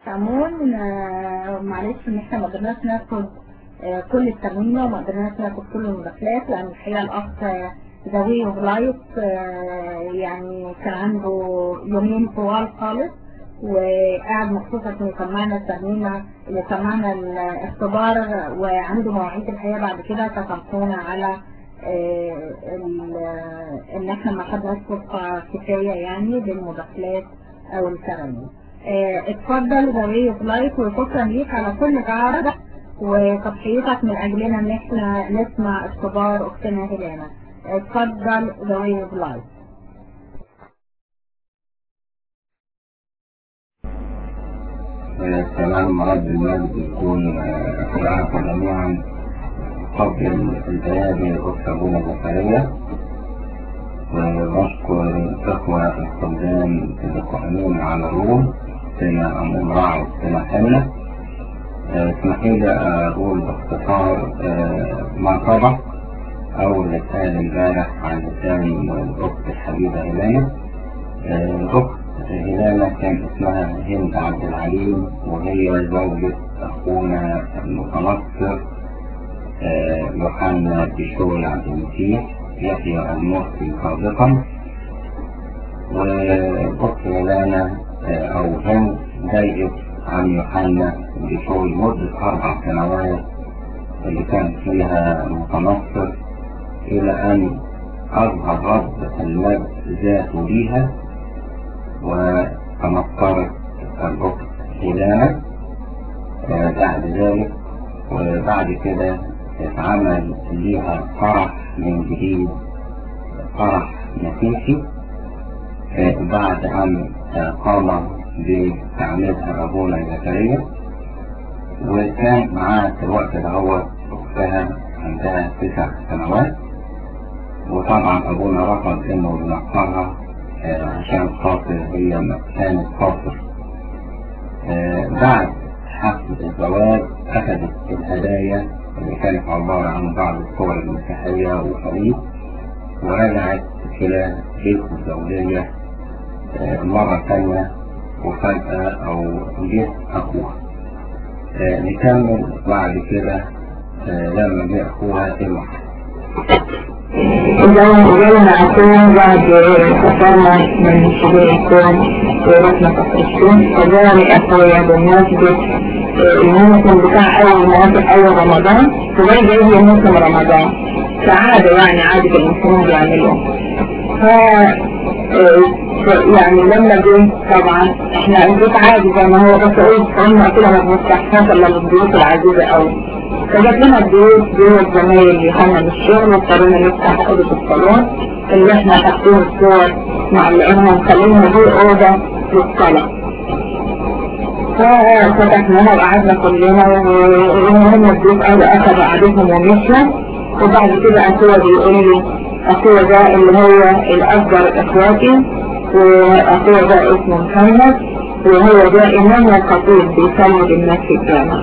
عموما آه، معلش ان احنا ما قدرناش ناخد آه، كل الترميمه وما قدرناش ناخد كل المداخلات لان الحقيقه الاخ ذوي اوف لايف يعني كان عنده يومين طوال خالص وقاعد مخصوص عشان يسمعنا الترميمه يسمعنا الاختبار وعنده مواعيد الحقيقه بعد كده فسامحونا على آه، ال- ان احنا ما خدناش فرصه كفايه يعني للمداخلات او الترميم. آه، اتفضل ذوي اوف لايف وشكرا ليك على كل تعارضك وتضحيتك من اجلنا ان احنا نسمع اختبار اختنا هيلانا. اتفضل ذوي اوف لايف. سلام رب المجد يكون معكم جميعا قبل البيان الأخت أبونا زكريا ونشكر الإخوة الخدام القائمين على الروم سنة أم راعي سنة حنة اسمحي لي أقول باختصار آه، ما سبق أو اللي اتقال امبارح عن لسان الأخت الحبيبة هيلانا آه، الأخت هيلانا كان اسمها هند عبد العليم وهي زوجة أخونا المتنصر آه، يوحنا بشوي عبد المسيح يحيى المرسي سابقا والأخت هيلانا آه، أو هند ضايقت عن يوحنا بشوي مدة أربع سنوات اللي كان فيها متنصر إلى أن أظهر رب المجد ذاته ليها وتمطرت الأخت هيلانا آه، بعد ذلك وبعد كده اتعمل ليها فرح من جديد فرح مسيحي آه، بعد أن آه، قام بتعميدها أبونا زكريا وكان معاها في الوقت ده هو أختها عندها تسع سنوات وطبعا أبونا رفض إنه ينقرها آه، عشان خاطر هي ما كانت خاطر آه، بعد حفل الزواج أخذت الهدايا اللي كانت عبارة عن بعض الصور المسيحية وفريق ورجعت إلى بيت الزوجية آه، مرة ثانية وفجأة أو جه أخوها آه، نكمل بعد كده آه، لما جه أخوها إيه اللي حصل اليوم جالنا عشان بعد سفرنا من شبه الكون ورحنا فلسطين فجاني أخويا بمناسبة الموسم بتاع أول مواسم أول رمضان فجاي جاي لي موسم رمضان كعادة يعني عادة المسلمين بيعملوها ف يعني لما جه طبعا احنا البيت عادي زي ما هو بس ايه قلنا كده ما بنفتحهاش الا للضيوف العزيزة قوي فجات لنا الضيوف دول زمايل اللي خلنا من الشغل واضطرينا نفتح اوضة الصالون اللي احنا حاطين الصور معلقينها مخلينها دي اوضة للصلاة ففتحناها وقعدنا كلنا وهم الضيوف قالوا اخذوا قعدتهم ومشوا وبعد كده اخويا بيقول لي اخويا ده اللي هو الاكبر اخواتي واخويا ده اسمه محمد وهو ده امام الخطيب بيصلي بالناس في الجامع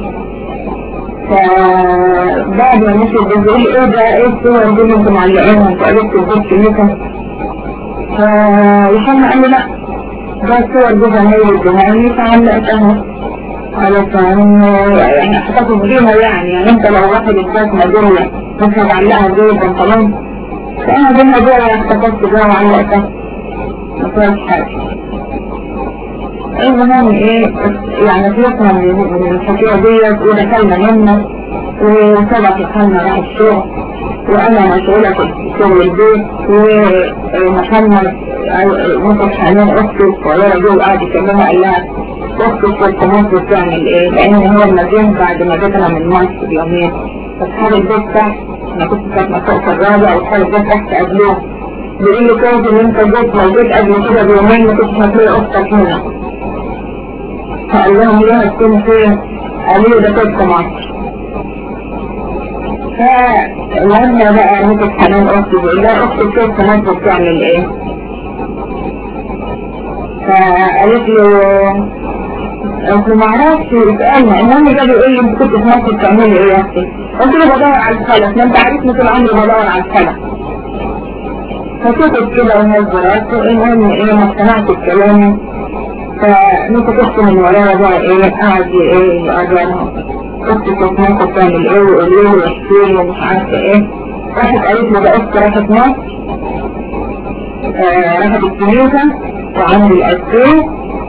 فبعد ما مشي بيقول ايه ده ايه الصور دي اللي انتم معلقينها انتوا قالت البيت كلكم فيوحنا قال لي لا ده الصور دي زمايل الجهاني فعلقتها علشان يعني احتفظ بيها يعني يعني انت لو واحد اداك مجلة مش هتعلقها جوه البنطلون فانا دي مجلة احتفظت بيها وعلقتها ما فيهاش حاجة المهم ايه يعني خلصنا من الحكاية ديت ودخلنا نمنا وسبق دخلنا راح الشغل وانا مسؤولة في شغل البيت ومحمد مصر حنان اختي الصغيرة دي وقعد يكلمها قال لها اختي كنت مصر بتعمل ايه لان هو المدين بعد ما جيت انا من مصر بيومين فاصحاب البيت تحت انا كنت ساكنة فوق في الرابع واصحاب البيت تحت قبلوه بيقول لي كويس ان انت جيت لو جيت قبل كده بيومين ما كنتش هتلاقي اختك هنا فقال لهم ليه هتكون فين قالوا لي ده كنت مصر فلما بقى نجد حنان اختي بيقول لها اختي كيف مصر بتعمل ايه فقالت له انت ما اعرفش اسالنا المهم ده بيقول لي انت كنت في مصر بتعملي ايه يا اختي قلت له بدور على الخلف ما انت عارفني طول عمري بدور على الخلف فسكت كده ونزل راسه المهم ايه ما اقتنعت بكلامي فمسك اختي من ورايا بقى ايه قعد ايه يقررها اختي كانت ممكن تعمل ايه ويقول لي ويحكي لي ومش عارفه ايه راحت قالت لي ده اختي راحت مصر آه، راحت الكنيسة وعمل الأسئلة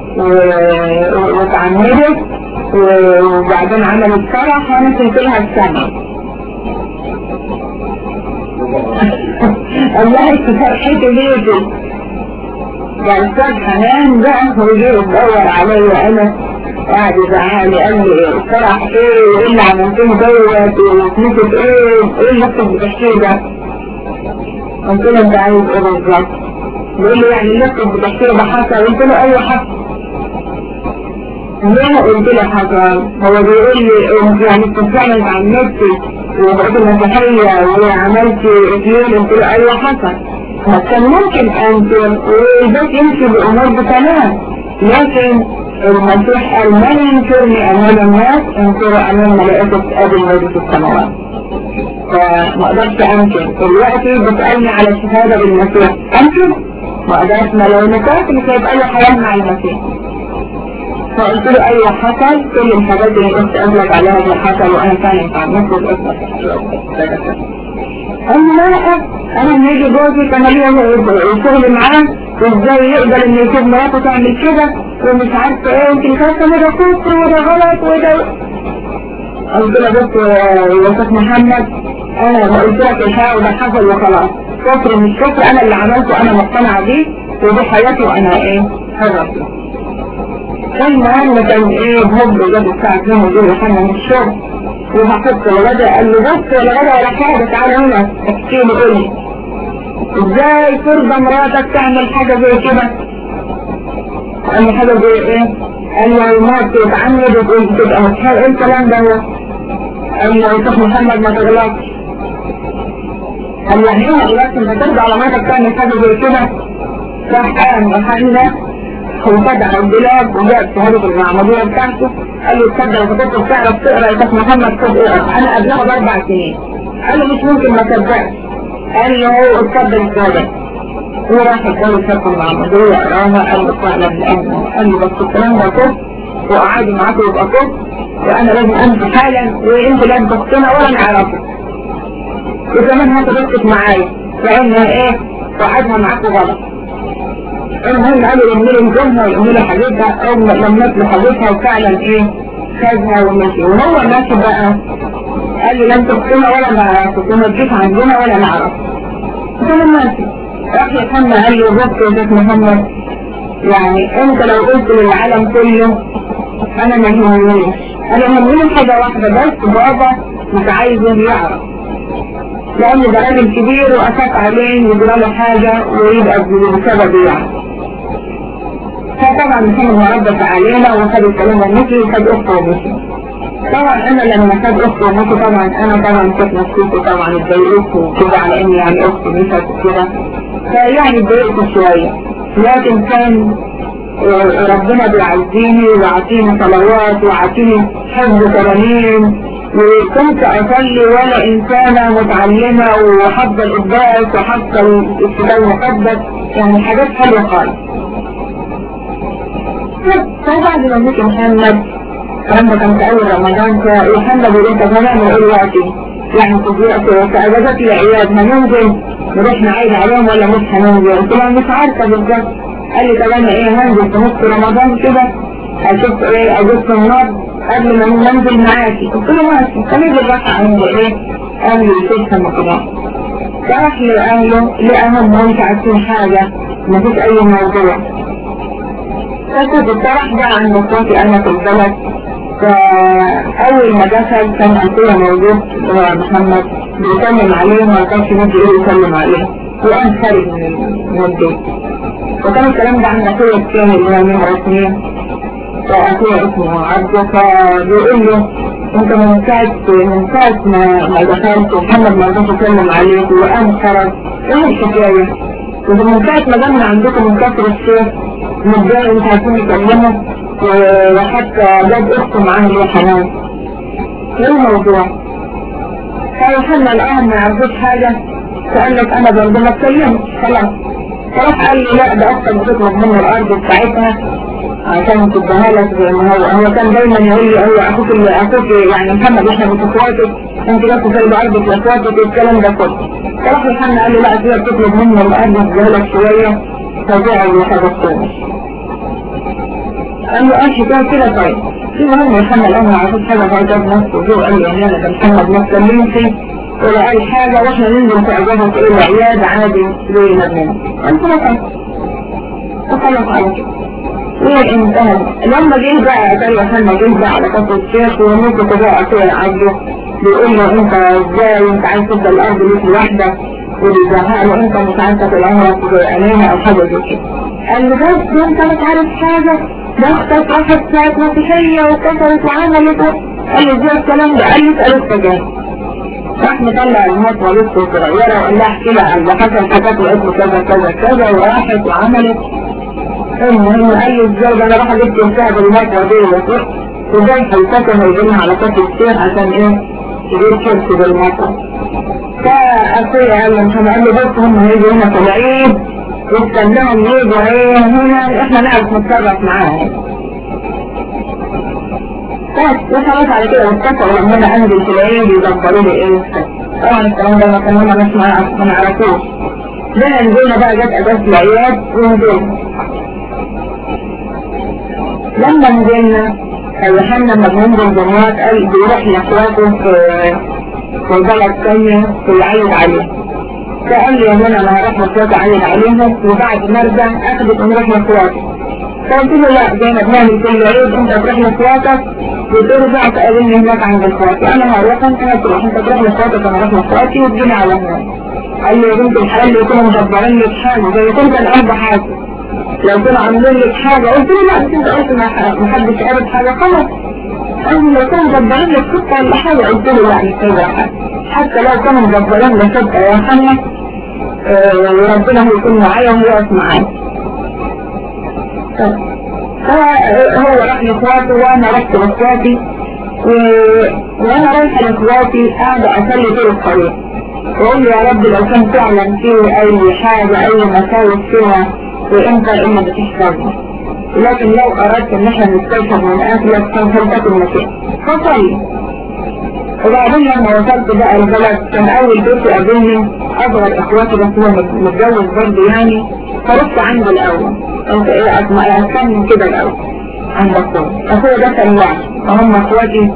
واتعمدت وبعدين عملت فرح وانا كنت لها السنة الله فرحتي بيتي ده الأستاذ حنان بقى هو جه يدور عليا أنا قاعد يزعلي قال لي فرح ايه وايه اللي عملتوه دوت وكنيسة ايه ايه اللي انت بتحكيه ده قلت له انت عايز ايه بالظبط بيقول لي يعني اللي انت بتحكيه ده حصل قلت له ايوه حصل ليه قلت له حصل هو بيقول لي انت يعني بتتكلم عن نفسي وبقيت مسيحية وعملت اثنين قلت له ايوه حصل كان ممكن انكر وبس يمشي بامور بسلام لكن المسيح قال من ينكرني امام الناس انكروا امام ملائكة ابي الذي في السماوات فما قدرتش انكر دلوقتي بتسألني على الشهادة بالمسيح انكر ما قدرت ما لو نكرت مش هيبقى لي حياة مع المسيح فقلت له ايوه حصل كل الحاجات اللي كنت اقولك عليها دي حصل وانا فعلا اتعمدت الاسم قال لي لا لا انا لما يجي جوزي كان ليا شغل معاه وازاي يقدر ان يسيب مراته تعمل كده ومش عارفه ايه انت مش عارفه ده كفر وده غلط وده قلت له بص يا استاذ محمد انا قلت لك الحقيقه وده حصل وخلاص كفر مش كفر انا اللي عملته انا مقتنعه بيه ودي حياتي وانا ايه حرة فيه المهم كان ايه بهب جاب الساعة 2 وجاب يوحنا من الشغل وهحط الغدا قال له بص ولا غدا ولا حاجة تعالى هنا احكي لي قول لي ازاي ترضى مراتك تعمل حاجة زي كده قال لي حاجة زي ايه قال لي المرأة تتعمد وتقول تبقى متحال ايه الكلام ده قال لي يا شيخ محمد ما تغلطش قال لي يعني ايه ما تغلطش انت ترضى على مراتك تعمل حاجة زي كده راح قام وحنا وفتح الدولاب وجاب شهادة المعمودية بتاعته قال له تصدق انت كنت بتعرف تقرا يا شيخ محمد خد اقرا انا قبلها باربع سنين قال له مش ممكن ما صدقش قال له هو اتفضل الشهادة وراح اتجوز شهادة المعمودية قراها قال له فعلا لأنه قال له بس الكلام ده كفر وقعدوا معاك يبقى كفر وانا لازم امشي حالا وانت لن تقتنع ولا نعرفه وكمان هتبسط معايا لانها ايه وعدها معاك غلط المهم قالوا يعملوا نجومها ويعملوا حاجتها او لمت له حاجتها وفعلا ايه خدها ومشي وهو ماشي بقى قال لي لن تقتنا ولا نعرف وما تجيش عندنا ولا نعرف قلت ماشي راح يحمى قال لي بص يا شيخ محمد يعني انت لو قلت للعالم كله انا ما يهمنيش انا يهمني حاجة واحدة بس بابا مش عايزه يعرف لان ده راجل كبير واخاف عليه يجرى له حاجة ويبقى بسبب يعني فطبعا محمد مربط علينا وخد الكلام ومشي وخد اخته ومشي طبعا انا لما خد اخته ومشي طبعا انا طبعا كنت نفسيتي طبعا اتضايقت وكده على اني يعني اختي مشت وكده فيعني اتضايقت شوية لكن كان ربنا بيعزيني ويعطيني صلوات ويعطيني حفظ ترانيم وكنت اصلي وانا انسانة متعلمة وحافظة القداس وحافظة الكتاب المقدس يعني حاجات حلوة خالص فبعد ما جيت محمد لما كان في اول رمضان فمحمد يقول طب هنعمل ايه دلوقتي؟ يعني في اجازات العياد هننزل نروح نعيد عليهم ولا مش هننزل؟ قلت له مش عارفة بالظبط قال لي طب انا ايه هنزل في نص رمضان كده اشوف ايه اجوز النار قبل ما ننزل معاكي قلت له ماشي خليه بالراحة عند ايه اهلي يشوفها مقدار فراح لأهله لأهم مش عارفين حاجة مفيش أي موضوع فكنت الصراح ده عن مصوتي أنا في البلد فأول ما دخل كان أخويا موجود هو محمد بيسلم عليه ما كانش مدي إيه يسلم عليه وأنا خارج من البيت وكان الكلام ده عن أخويا الثاني اللي هو نمرة اثنين فأخويا اسمه عبده فبيقول له انت من ساعة من ساعة ما ما دخلت ومحمد ما رضاش يسلم عليك وقام خرج ايه الحكاية؟ ومن ساعة ما جه من عندكم من كفر الشيخ متضايق مش عارفين يكلموا وحتى جاب اخته معاه اللي هي حنان ايه الموضوع؟ فيوحنا الآن ما يعرفوش حاجة فقال لك انا برضه ما اتكلمش خلاص فراح قال لي لا ده اختك بتطلب منه الارض بتاعتها عشان تديها لك زي ما هو هو كان دايما يقول لي هو اخوك اللي اخوك يعني محمد احنا مش اخواتك انت بس سايبه ارضك لاخواتك والكلام ده كله فراح محمد قال له لا كده بتطلب مني الارض اديها لك شويه فزعل وحاجه الثاني قال له امشي كده كده طيب المهم محمد انا ما عرفتش حاجه فايتة نفسه وهو قال لي يعني انا ده محمد ما اتكلمش ولا اي حاجه واحنا ننزل في اجازه الى العياد عادي زي ما بنعمل قلت له طيب وخلص على كده وانتهى لما جه بقى قال محمد جه بقى على كفر الشيخ وممكن بقى كده عبده بيقول له انت ازاي انت عايز تبدا الارض ليك لوحدك وبيزهق له انت مش عارف تاكل عمرك امانه او حاجه زي كده قال له بس انت مش عارف حاجه ده اختك راحت ساعه مسيحيه وكسرت وعملت قال له ازاي الكلام ده قال لي اسال السجاد راح مطلع الموت ولسه صغيرة وقال لها احكي لها عن اللي حصل حاجات وقالت كذا كذا كذا وراحت وعملت المهم قال لي ازاي ده انا راح جبت مساعد الموت وديه وازاي حلفتها هيجيلها على كف الشيخ عشان ايه تجيب شمس بالمطر فأخويا قال له محمد قال له بص هم هيجوا هنا في العيد واستناهم يجوا ايه هنا احنا نعرف نتصرف معاهم بس وخلاص على كده واتفقوا لما انا انزل في العيد يدبروا لي ايه طبعا الكلام ده ما كان هما مش ما نعرفوش ده نزلنا بقى جت اجازة العياد ونزلنا لما نزلنا يوحنا لما بننزل دمياط قال بيروح لاخواته في في بلد تانية ويعيد عليه فقال لي يا منى انا هروح لاخواتي اعيد عليهم وبعد ما ارجع اخدك ونروح لاخواتي فقلت له لا زي ما بنعمل كل عيد انت تروح لاخواتك وترجع تقابلني هناك عند اخواتي انا هروح انت هتروح انت تروح لاخواتك انا اروح لاخواتي وتجيني على هناك قال لي يا بنت الحلال لو كانوا مدبرين لك حاجه زي كنت الارض حاجه لو كانوا عاملين لك حاجه قلت له لا انت قلت ما حدش عارف حاجه خلاص قال لي لو كانوا مدبرين لك خطه ولا حاجه قلت له لا مش كذا حاجه حتى لو كانوا مدبرين لك خطه يا محمد وربنا هيكون معايا ويقف معايا هو راح لاخواته وانا رحت لاخواتي و... وانا رايحه لاخواتي قاعده اصلي طول الطريق واقول يا رب لو كان فعلا فيه اي حاجه اي مساوئ فيها وانت اللي بتحتاجها لكن لو اردت ان احنا نستيقظ من اهلك كان فلتك المسيح فصلي وبعدين لما وصلت بقى البلد كان اول بيت يقابلني اصغر اخواتي بس هو متجوز برضه يعني فرحت عنده الاول قلت ايه اسمع استنى كده الاول عند اخويا اخويا ده كان واحد وهم اخواتي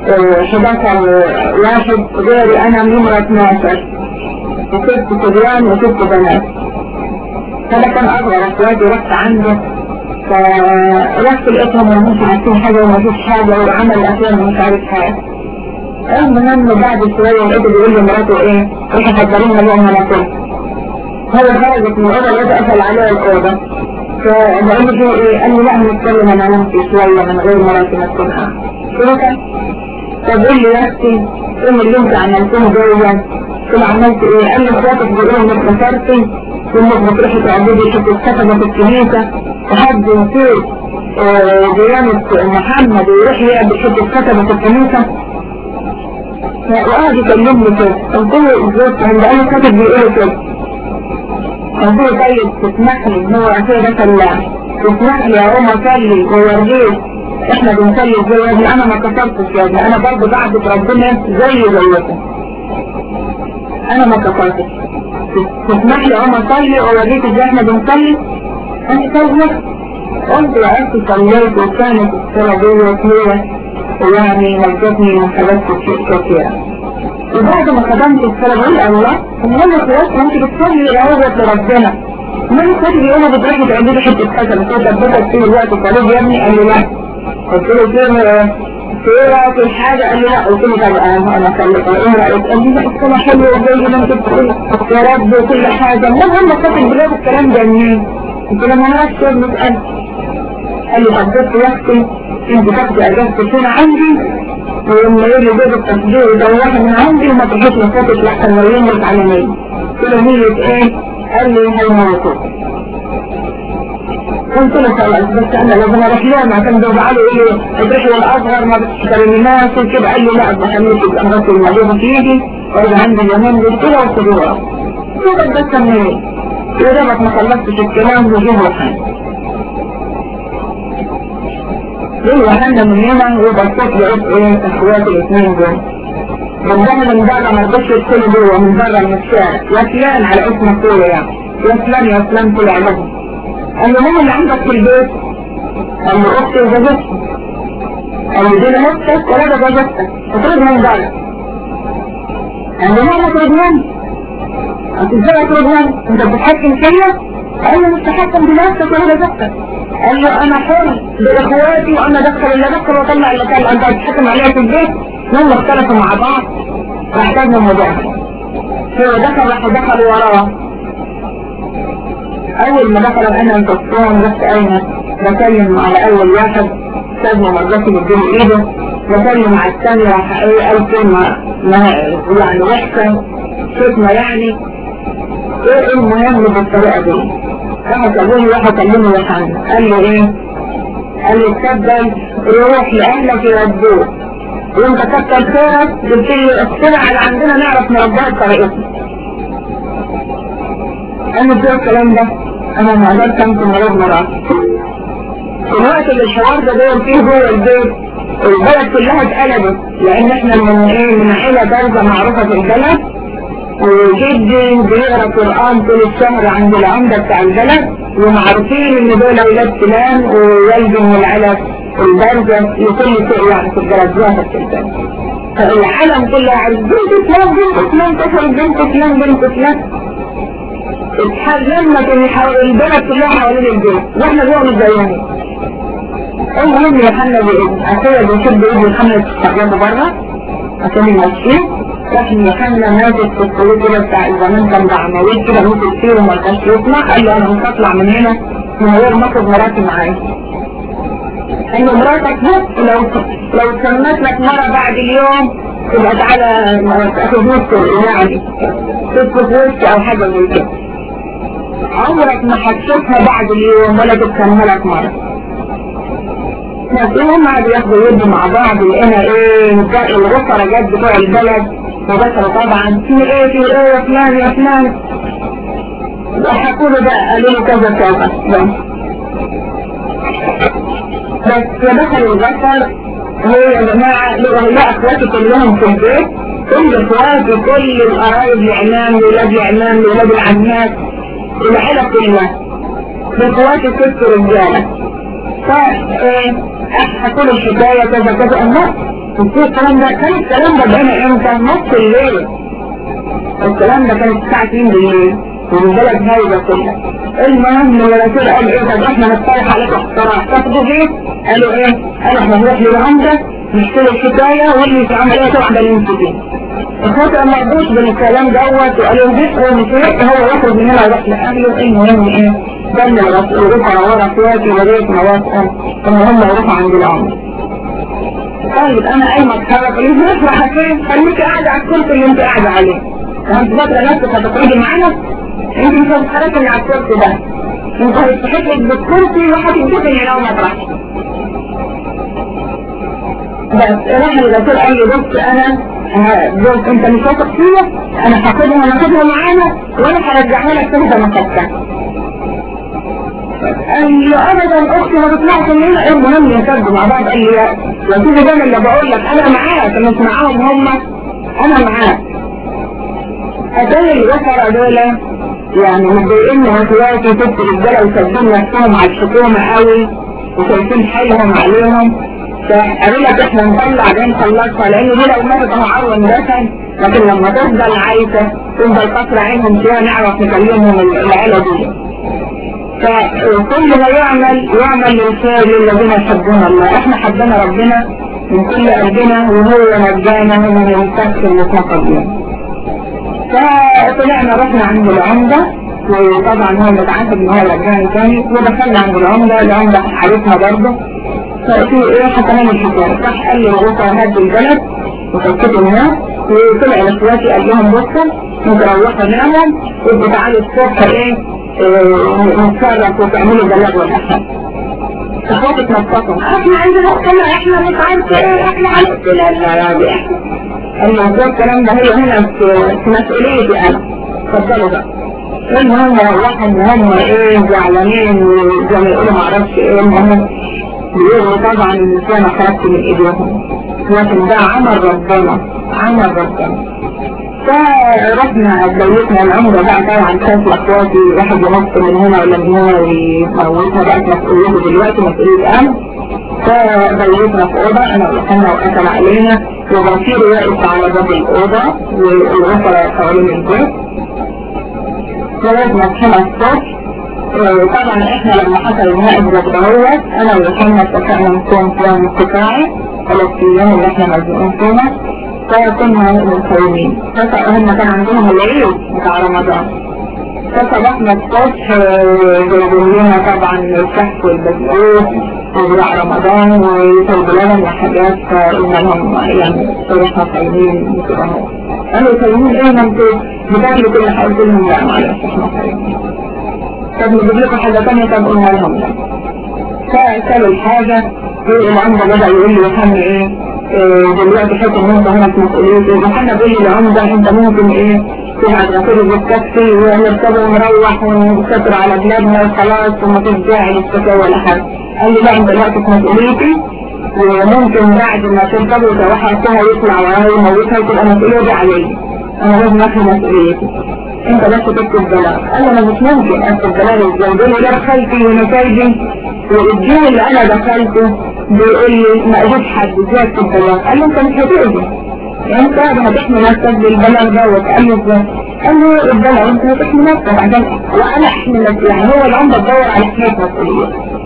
11 واحد غيري انا نمرة 12 وست صبيان وست بنات فده كان اصغر اخواتي رحت عنده فرحت لقيتهم مش عارفين حاجة وما فيش حاجة وعمل الافلام مش عارف حاجة المهم بعد شوية لقيته بيقول لمراته ايه روحي حضرين لنا بقى ناكل هو خرجت من الأوضة لقيته قفل عليها الأوضة فبقول له ايه قال لي لا هنتكلم انا نمشي شوية من غير مراتي ما تكون قلت له فبقول لي يا اختي ايه اللي انت عملتيه جوه قلت عملت ايه قال لي اخواتك بيقولوا انك كسرتي وانك بتروحي تعبدي حته كتبه في الكنيسه وحد يصير ديانة محمد ويروح يعبد حته كتبه في الكنيسه وقعد يكلمني كده قلت له ازاي عند اي كاتب بيقول كده قلت له طيب تسمح لي ان هو اخويا ده فلاح تسمح لي يا امه اصلي ووريك احنا بنصلي ازاي يا ابني انا ما كسرتش يا ابني انا برضه بعبد ربنا زي زيكم انا ما كسرتش تسمح لي اقوم اصلي واوريك ازاي احنا بنصلي انت تسمح قلت يا اختي صليت وكانت الصلاه ديت هي يعني نجتني من حاجات كثيره وبعد ما خدمت الصلاه بقول الله المهم خلاص ما انت بتصلي الاول لربنا من كنت بيقولوا بتروحي تعملي حته كذا بس ثبتت طول الوقت صليت يا ابني قال لي لا قلت له فين فين في الحاجة قال لي لا قلت له طب انا انا خليك ايه رأيك قال لي لا الصلاة حلوة زي ما انت بتقول يا رب وكل حاجة المهم كانت البلاد الكلام ده منين قلت له ما انا اشتغل مسألة قال لي طب بص يا اختي انت تاخدي اجازة فين عندي ولما يجي جوز التصدير يدورها من عندي وما تجيش لفاتك لحسن لو يمرت على مين قلت له نية ايه قال لي هيموتوك قلت له خلاص بس انا لازم اروح لهم عشان دول قالوا ايه الرحله الاصغر ما بتكلمناش وكده قال لي لا بخليك الامراض الموجوده في ايدي وارجع عندي اليومين دول كده وخدوها كده بس منين يا دوبك ما خلصتش الكلام وجيه حاجه ليه وحنا من هنا وبصيت لقيت ايه اخواتي الاثنين دول بندها من بره ما رضيتش يدخلوا جوه من بره من الشارع يا فلان على اسم اخويا يعني يا فلان يا فلان طلع لهم قال له مين اللي عندك في البيت؟ قال له اختي وجوزتي قال له دي اختك ولا ده جوزتك اخرج من بره قال له لا اخرج من انت ازاي اخرج من انت بتتحكم فيا قال له مش تحكم بنفسك ولا جوزتك قال له انا حر باخواتي وانا ادخل اللي ادخل واطلع اللي كان انت هتحكم عليها في البيت هم اختلفوا مع بعض واحتاجنا مجاهدة هو دخل راحوا دخلوا وراه اول ما دخلوا انا انتصرهم رحت اين بكلم على اول واحد سابنا مرضاتي بدون ايده بكلم على الثاني راح ايه قال كلمة يعني وحشة شتمة يعني ايه المهم بالطريقة دي راح كلمني راح كلمني يوحنا قال له ايه قال له اتفضل روح لاهلك يودوك وانت كتر خيرك قلت لي السرعة اللي عندنا نعرف نربيها بطريقتنا انا في الكلام ده انا ما قدرت امكن مرض مرات في الوقت اللي الحوار ده دور فيه جوه البيت البلد كلها اتقلبت لان احنا من ايه من عيلة درجة معروفة في البلد وجدي بيقرا قرآن طول الشهر عند العمدة بتاع البلد ومعروفين ان دول اولاد فلان ووالدي من العيلة الدرجة لكل شيء يعني في البلد ظاهر في البلد فالعالم كله عارف بنت فلان بنت فلان كسر بنت فلان بنت فلان اتحلمت ان البلد كلها حوالين البيت واحنا جوه متضايقين المهم يا حنا اخويا بيشد ايدي محمد تستخدمه بره عشان يمشيه راح يوحنا ماسك في الطريق كده بتاع زمان كان بعمليه كده مسك فيه وما كانش يسمع قال له انا مش هطلع من هنا من غير ما اخد مراتي معايا ان مراتك بس لو لو سمت لك مرة بعد اليوم تبقى تعالى تاخد نص يعني تسكت وش او حاجة زي كده عمرك ما هتشوفها بعد اليوم ولا تتسمى لك مرة لكن هم قعدوا ياخدوا يدوا مع بعض لقينا ايه الغفرة جت بتوع البلد وذكروا طبعا في ايه في ايه يا فلان يا فلان وحكوا له ده قالوا له كذا كذا بس دخل البشر هو يا جماعة لا اخواتي كلهم في البيت كل اخواتي كل القرايب العمام ولاد العمام ولاد العمات العيلة كلها اخواتي ست رجالة ف حكوا له الحكاية كذا كذا الله وفي الكلام ده كان الكلام ده بقينا امتى نص الليل الكلام ده كان الساعة 2 بالليل والبلد هايبة كلها المهم الرسول قال ايه طب احنا نقترح عليكم اقتراح تاخدوا بيه قالوا ايه قالوا احنا نروح للعمدة نشتري الحكاية واللي في عملية واحدة اللي انتوا فيه اخواتي ما رضوش بالكلام دوت وقالوا بيت ومشيت هو يخرج من هنا ويروح لاهله المهم ايه دل الرسول رفع ورا اخواتي ولقيت موافقة ان هم يروحوا عند العمدة طيب انا قايمة اتحرك اللي بنفرح فين خليكي قاعدة على الكرسي اللي انت قاعدة عليه انت فاكرة نفسك هتخرجي معانا انت مش هتتحركي من على الكرسي ده انت هتتحرك بالكرسي وهتتدفني لو ما تروحش بس راح الرسول قال لي بص انا بص انت مش واثق فيا انا هاخدها ناخدها معانا وانا هرجعها لك تهدى مكتبك قال لي ابدا اختي ما تطلعش من هنا المهم يسدوا مع بعض قال لي يا سيدي ده اللي بقول لك انا معاك مش معاهم هم انا معاك اتاري الوفرة دول يعني متضايقين اخواتي ست رجاله وسايبين نفسهم على الحكومة قوي وشايفين حالهم عليهم فقالوا لك احنا نطلع ده نخلصها لان دي لو ماتت اهو عروة دفن لكن لما تفضل عايشة تفضل قصر عينهم فيها نعرف نكلمهم العيلة دي فكل ما يعمل يعمل للخير للذين يحبون الله احنا حبنا ربنا من كل قلبنا وهو نجانا من الكسر اللي اتنقض فطلعنا رحنا عند العمدة وطبعا هو متعهد ان هو رجعني تاني ودخلنا عند العمدة العمدة عرفنا برضه ففي ايه حكمان الحكاية راح قال لي الغوطة هاد البلد وفكتوا الناس وطلع الاخواتي قال لهم بصوا متروحة منهم وابقوا تعالوا الصبح ايه نتصرف وتعملوا بلد ولا حاجة اخواتي تنططوا احنا عندنا احنا احنا مش عارف ايه احنا عارف لا لا لا دي احنا الموضوع الكلام ده هي هنا في مسؤوليتي انا اتفضلوا بقى المهم روحوا ان هم ايه زعلانين وزي ما يقولوا معرفش ايه المهم بيقولوا طبعا النسوان خرجت من ايديهم لكن ده عمل ربنا عمل ربنا فرحنا بيتنا العمرة بقى طبعا كانت اخواتي واحد ينط من هنا ولا من هنا ويموتها بقت مسؤوليته دلوقتي مسؤولية امن فبيتنا في اوضة انا وحنا وقتل علينا وبصير واقف على باب الاوضة والغفرة حوالين البيت لغاية ما صحينا الصبح طبعا احنا لما حصل النائب دوت انا وحنا اتفقنا نكون في يوم استطاعي ثلاث ايام اللي احنا مزنوقين فيها فكنا متساومين هم كان عندهم العيد بتاع رمضان فصبحنا الصبح جايبين لنا طبعا الكحك والبسكوت وبتاع رمضان ويطلبوا لنا وحاجات فقلنا لهم يعني صبحنا صايمين كده اهو قالوا صايمين ايه ما انتوا بتاكلوا كل حاجه قلت لهم لا معلش احنا صايمين طب نجيب لكم حاجه ثانيه طب قلنا لهم لا فاكلوا الحاجه والعمده بدا يقول لي يا حمي ايه دلوقتي حتى ان انت هنا في مسؤوليتي محمد بيقول لي العمدة انت ممكن ايه تبعت غسيل بالتاكسي ونركب ونروح ونسافر على بلادنا وخلاص وما فيش داعي للشكاوى ولا حاجة قال لي لا انت دلوقتي في مسؤوليتي وممكن بعد ما تركب وتروح اخوها يطلع وراها يموتها تبقى مسؤولية دي عليا انا لازم اخد مسؤوليتي انت بس تكتب بلاغ قال انا مش ممكن اكتب بلاغ ازاي دول ده دخلتي ونتائجي والدين اللي انا دخلته بيقول لي ما اجيبش حد ازاي اكتب بلاغ قال له انت مش هتقدر انت هتحمي نفسك بالبلاغ دوت قال له ازاي قال له البلاغ انت هتحمي نفسك عشان وانا احمي نفسي يعني هو العمده تدور على حمايه مسؤوليه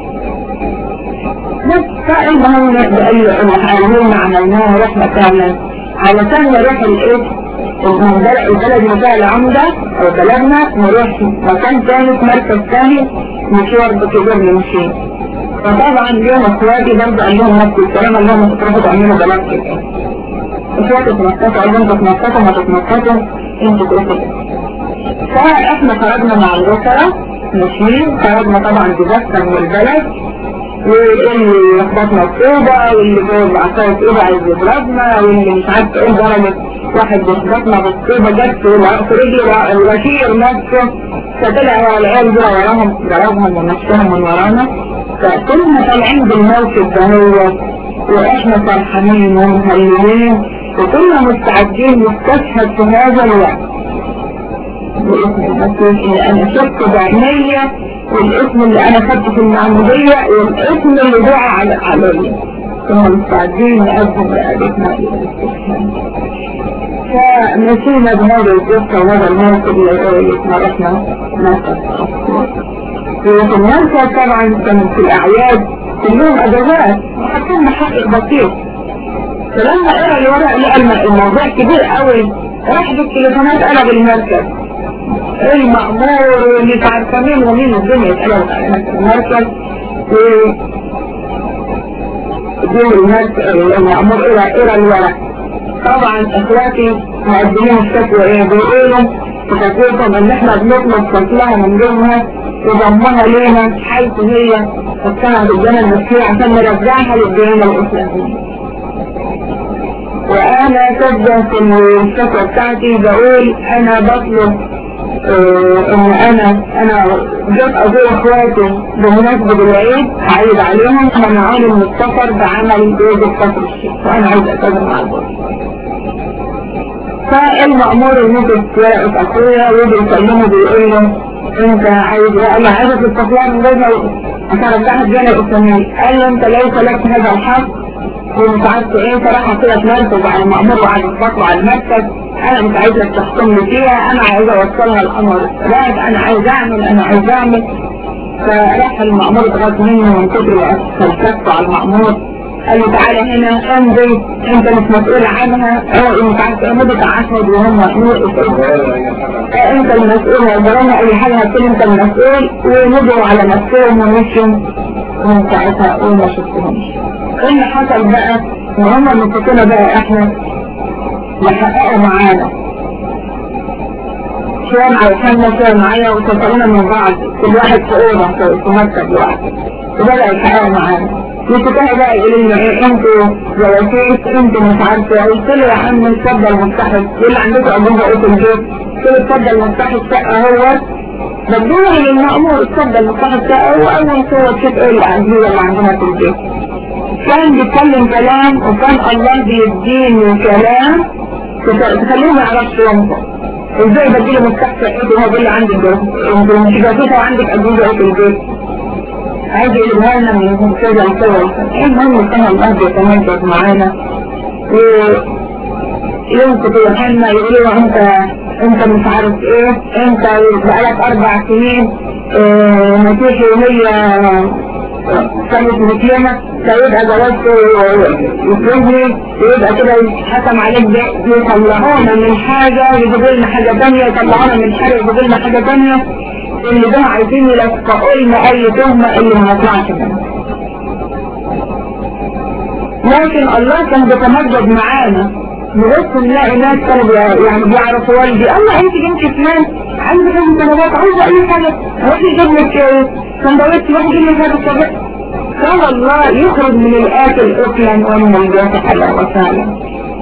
بس فالمهم بأي المحاولين عملناها رحنا فعلا علشان نروح الايه البلد بتاع العمدة او بلدنا نروح مكان تاني في مركز تاني مشوار بكبير نمشي فطبعا اليوم اخواتي برضه قال لهم نفس الكلام قال لهم انتوا تروحوا تعملوا بلد كده اخواتي تنططوا قال لهم تتنططوا ما تتنططوا انتوا تروحوا فاحنا خرجنا مع الأسرة ماشيين خرجنا طبعا بجسر من البلد واللي يخبطنا الطوبة واللي جوه بعصاية طوبة عايز يضربنا واللي مش عارف ايه ضربت واحد بيخبطنا بالطوبة جت في رجلي الوشير نفسه فطلع ورا العيال دول وراهم ضربهم ومشاهم من ورانا فكنا طالعين بالموقف ده هو واحنا فرحانين ومهللين وكنا مستعدين نستشهد في هذا الوقت باسم المسيح اللي انا شفته بعينيا والاسم اللي انا خدته في المعمودية والاسم اللي دعا على عليا كنا مستعدين نقدم رقبتنا الى الاستشهاد فمشينا بهذا القصة وهذا الموقف اللي اتمرسنا مركز وفي المركز طبعا كانت في الاعياد كلهم اجازات وحاطين محقق بسيط فلما قرا الورق لقى الموضوع كبير قوي راح بالتليفونات قلب المركز المأمور واللي عارفه مين ومين الدنيا اتقلبت على المركز و دين المأمور قرا قرا الورق طبعا اخواتي مقدمين الشكوى ايه بيقولوا تفكرتهم ان احنا بنطلب فصلها من دونها وضمها لينا حيث هي فكرها بالدين المسيحي عشان نرجعها للدين الاسلامي وانا تبدأ في الشكوى بتاعتي بقول انا بطلب اه ان انا انا جت ابوي اخواتي بمناسبة العيد هعيد عليهم منعوني من السفر بعمل جوز السفر الشيخ وانا عايز اتكلم مع البوس فالمأمور يمسك ورقة اخويا وبيكلمه بيقول له انت عايز انا عايز التصوير من غير عشان ارجعها الديانة الاسلامية قال له انت ليس لك هذا الحق ومش عارف ايه صراحة كده تنرفز على المأمور وعلى الخط وعلى المكتب انا مش عايز لك تحكمني فيها انا عايز اوصلها الامر الثلاث انا عايز اعمل انا عايز اعمل فراح المأمور اتغاظ منه من كتر فلسفته على المأمور قال له تعالى هنا امضي انت مش مسؤول عنها او مش عارف ايه مضت عشر وهم انت المسؤول وجرانا اي حاجة هتقول انت المسؤول ومضوا على نفسهم ومشوا ومن ساعتها وما شفتهمش ايه اللي حصل بقى وهم المفكرة بقى احنا يحققوا معانا شوية مع الحمى شوية معايا وتفقنا من بعض كل واحد في اوضة في مكتب لوحده وبدأ يحققوا معانا يفتحوا بقى يقولوا لنا ايه انتوا جواسيس انتوا مش عارفه قلت له يا عم اتفضل مفتاح اللي عندكم اجوبه اوضه البيت قلت له اتفضل مفتاح الشقه هو بدوها للمأمور اتفضل الصاحب بتاعه وأول صورة شوف ايه اللي عندنا اللي عندنا في البيت كان بيتكلم كلام وكان الله بيديني كلام تخليه ما يعرفش ينطق ازاي بديله مفتاح شقته وهو بيقول لي عندك انت مش جاسوسه وعندك اجوزه ايه في البيت عايز يقولها لنا من كذا لكذا المهم كان الله بيتمجد معانا يمسك يوحنا يقول له انت انت مش عارف ايه انت بقالك اربع سنين اه مسيحي وهي كانت مسلمة فيبقى جوازته يسلمني ويبقى كده حكم عليك يطلعونا من حاجة يجيبوا لنا حاجة تانية يطلعونا من حاجة يجيبوا لنا حاجة تانية اللي ده عايزين يلفقوا لنا اي تهمة اللي ما نطلعش منها لكن الله كان بيتمجد معانا نبص نلاقي ناس كانوا يعني بيعرفوا والدي الله انت بنت فلان عندي خمس سنوات عايزه اي حاجه روح يجيب لك سندوتش روح يجيب لك هذا الصبح قال الله يخرج من الاكل اكلا ومن الجوف حلا وسهلا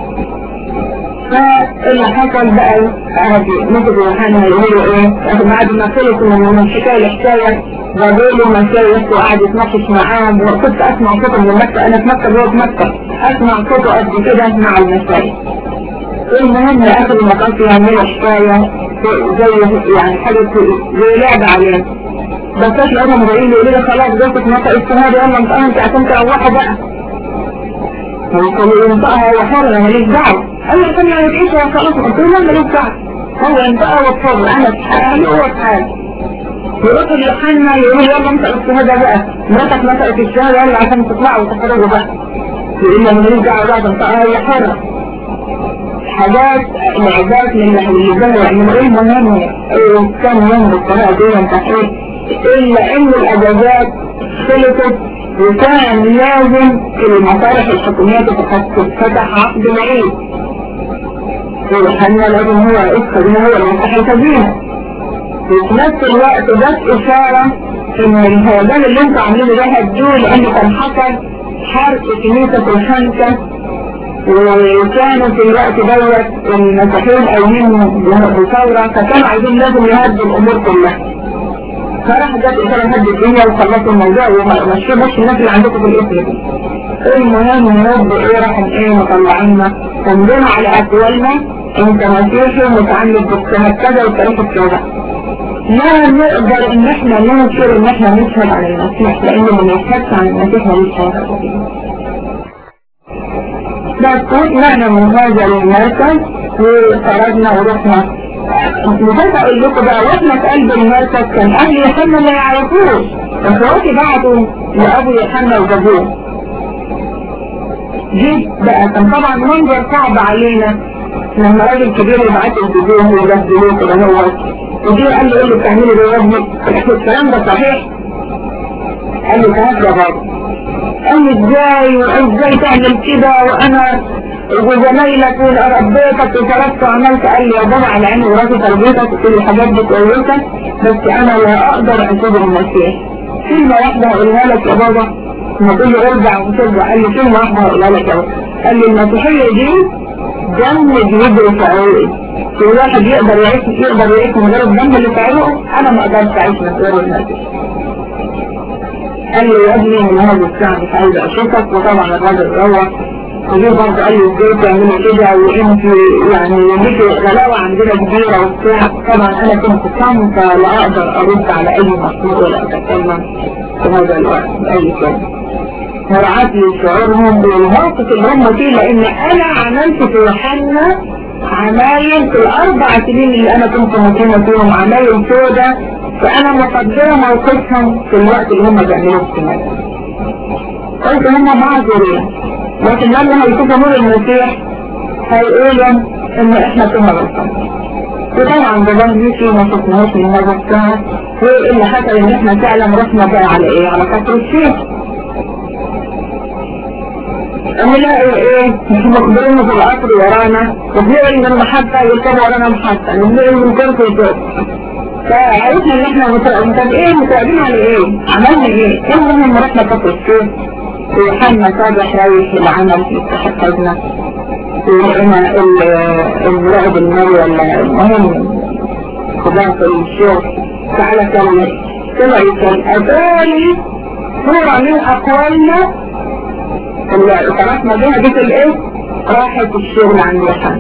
فاللي حصل بقى عادي مثل يوحنا يقولوا ايه بعد ما خلصوا من الحكايه الحكايه جابوا له مشايخ وقعد يتناقش معاهم وكنت اسمع صوته من المكتب انا في مكتب هو في مكتب اسمع صوته قد كده مع المشايخ المهم اخر ما كانش يعملوا حكايه زي يعني حاجه زي لعبه عليه بس لقيتهم جايين يقولوا لي خلاص جبتك نطق الشهاده يلا انت انت عشان تروحوا بقى ويقولوا ينطقها هو حر انا ماليش دعوه قال لي عشان يعني تعيش هو خلاص قلت له ماليش دعوه هو ينطقها وحر انا في حالي هو في حالي يروح ليوحنا يقول يلا انت الشهادة بقى مراتك نطقت الشهادة يلا عشان تطلعوا وتخرجوا بقى يقول له ماليش دعوة بقى تنطقها هي حرة حاجات لعبات من اللي زي من ايه المهم كان يوم بالطريقة دي انت الا ان الاجازات خلصت وكان لازم المصالح الحكومية تتفتح عقد العيد ويوحنا لازم هو يدخل هو المفتاح الخزينة وفي نفس الوقت بس إشارة إن الهيدان اللي انتوا عاملينه ده هتدوه لأن كان حصل حرق كنيسة الخمسة وكانوا في الوقت دوت المسيحيين قايمين بثورة فكانوا عايزين لازم يهدوا الأمور كلها فراح جت إشارة هد الدنيا وخلصوا الموضوع ومشوا بس الناس اللي عندكم في الاسم دي المهم الرب ايه راح ايه مطلعينا تنظيم على أقوالنا انت مسيحي ومتعلق بالسنة كذا وتاريخ الشهداء لا نقدر ان احنا ننشر ان احنا نشهد عن المسيح لان ما نشهدش عن المسيح ملوش شهادة بس طلعنا من هذا المركز وخرجنا ورحنا مش اقول لكم بقى واحنا في قلب المركز كان اهل يوحنا ما يعرفوش اخواتي بعتوا لابو يوحنا وجابوه جيت بقى كان طبعا منظر صعب علينا لما راجل كبير يبعت الجذور ويجذبوه كده هو وجي قال لي ايه اللي بتعمله ده يا ابني الكلام ده صحيح قال لي تعال يا بابا قال لي ازاي وازاي تعمل كده وانا وزمايلك وربيتك وتركت وعملت قال لي يا بابا على عيني وراسي تربيتك وكل الحاجات دي كويسه بس انا لا اقدر اعتبر المسيح كلمه واحده هقولها لك يا بابا لما تقول لي ارجع وترجع قال لي كلمه واحده هقولها لك يا بابا قال لي المسيحيه دي دم بيجري في عروقي في واحد يقدر يعيش يقدر يعيش من غير الدم اللي في عروقه انا ما اقدرش اعيش من غير المسيح قال لي يا ابني من هذا الساعة مش عايز اشوفك وطبعا الراجل روح وجيه برضه قال لي ازاي تعملي كده وانت يعني ليكي غلاوة عندنا كبيرة وبتاع طبعا انا كنت صامتة لا اقدر ارد على اي مخلوق ولا اتكلم في هذا الوقت باي كلمة مراعاة لشعورهم بالموقف اللي هم فيه لان انا عملت في يوحنا عمايل في الاربع سنين اللي انا كنت مقيمة فيهم عمايل سودة فانا مقدرة موقفهم في الوقت اللي هم بيعملوه في المدى قلت هم معذورين لكن لما هيشوفوا نور المسيح هيقولوا ان احنا كنا غلطان وطبعا ده ميكي ما شفناهوش من هذا الساعة وايه اللي حصل ان احنا فعلا رحنا بقى على ايه على كفر الشيخ نلاقي ايه مش مقدرين في القطر ورانا وبنقل من محطة يركبوا ورانا محطة وبنقل من كرسي لكرسي فعرفنا ان احنا متراقبين طب ايه متراقبين على ايه عملنا ايه المهم رحنا كفر الشيخ وحنا صالح رايح العمل في اتحدنا ولقينا المراقب النار ولا المهم خبار في الشغل تعالى كمل كما يقول أتالي صورة من أقوالنا اللي اعترفنا بها دي في الايه راحت الشغل عند محمد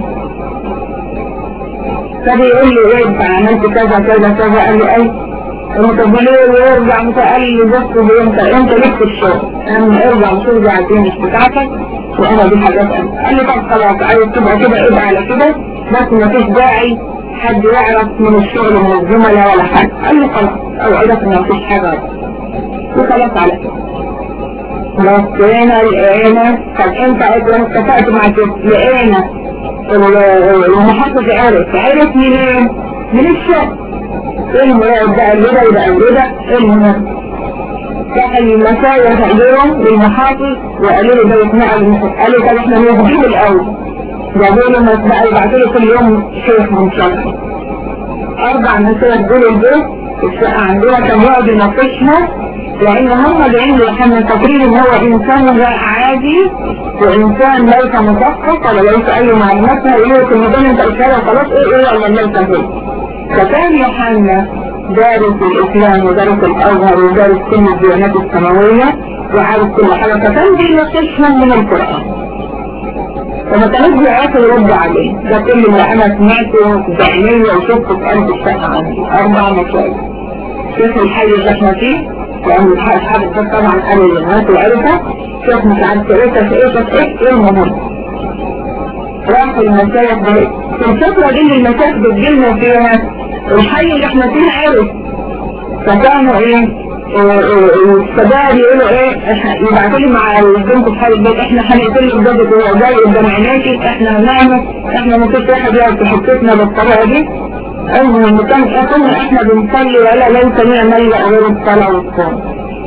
فبيقول لي ايه انت عملت كذا كذا كذا قال لي ايه المتقبلين ويرجع قال لي بص انت انت ليك في الشغل انا ارجع وشوف دي عايزين مش بتاعتك وانا دي حاجات انا قال لي طب خلاص عايز تبقى كده ابقى على كده بس مفيش داعي حد يعرف من الشغل من الزملاء ولا حاجه قال لي خلاص اوعدك ان مفيش حاجه وخلاص على كده بصينا لقينا طب انت اصلا اتفقت مع كده لقينا المحافظ عرف عرف منين؟ من الشغل المراقب بقى اللي ده وده اللي ده المهم راح المسايا تقديرهم للمحافظ وقالوا له ده يتنقل قالوا طب احنا نجيب الاول جابوا له بقى يبعتوا له كل يوم شيخ من شهر اربع مسايا دول البيت الشقه عندنا كان يقعد يناقشها لان هم جايين لحنا فاكرين ان هو انسان عادي وانسان ليس مثقف ولا ليس اي معلومات هيقولوا لك ان انت قلتها خلاص ايه ايه ولا ليس هو فكان يوحنا دارس الاسلام ودارس الازهر ودارس كل الديانات السماويه وعارف كل حاجه فكان بيناقشهم من القران فما كانوش بيعرفوا يردوا عليه ده كل اللي انا سمعته بعيني وشفته في قلب الشقه عندي اربع مشاهد شوف الحي اللي احنا فيه لأن أصحاب الكتاب طبعا قالوا للناس وعرفة شوف مش عارف ايه في ايه في ايه ايه المهم راحوا المشايخ ده في الفترة دي اللي المشايخ بتجيلنا فيها الحي اللي احنا فيه عرف فكانوا ايه الشباب يقولوا ايه يبعتوا لي مع البنت في حال البيت احنا هنقتل له البيت وهو جاي قدام عينيكي احنا هنعمل احنا ما فيش واحد يقعد في حتتنا بالطريقه دي المهم كان كنا احنا بنصلي ولا ليس نعمل غير الصلاة والصوم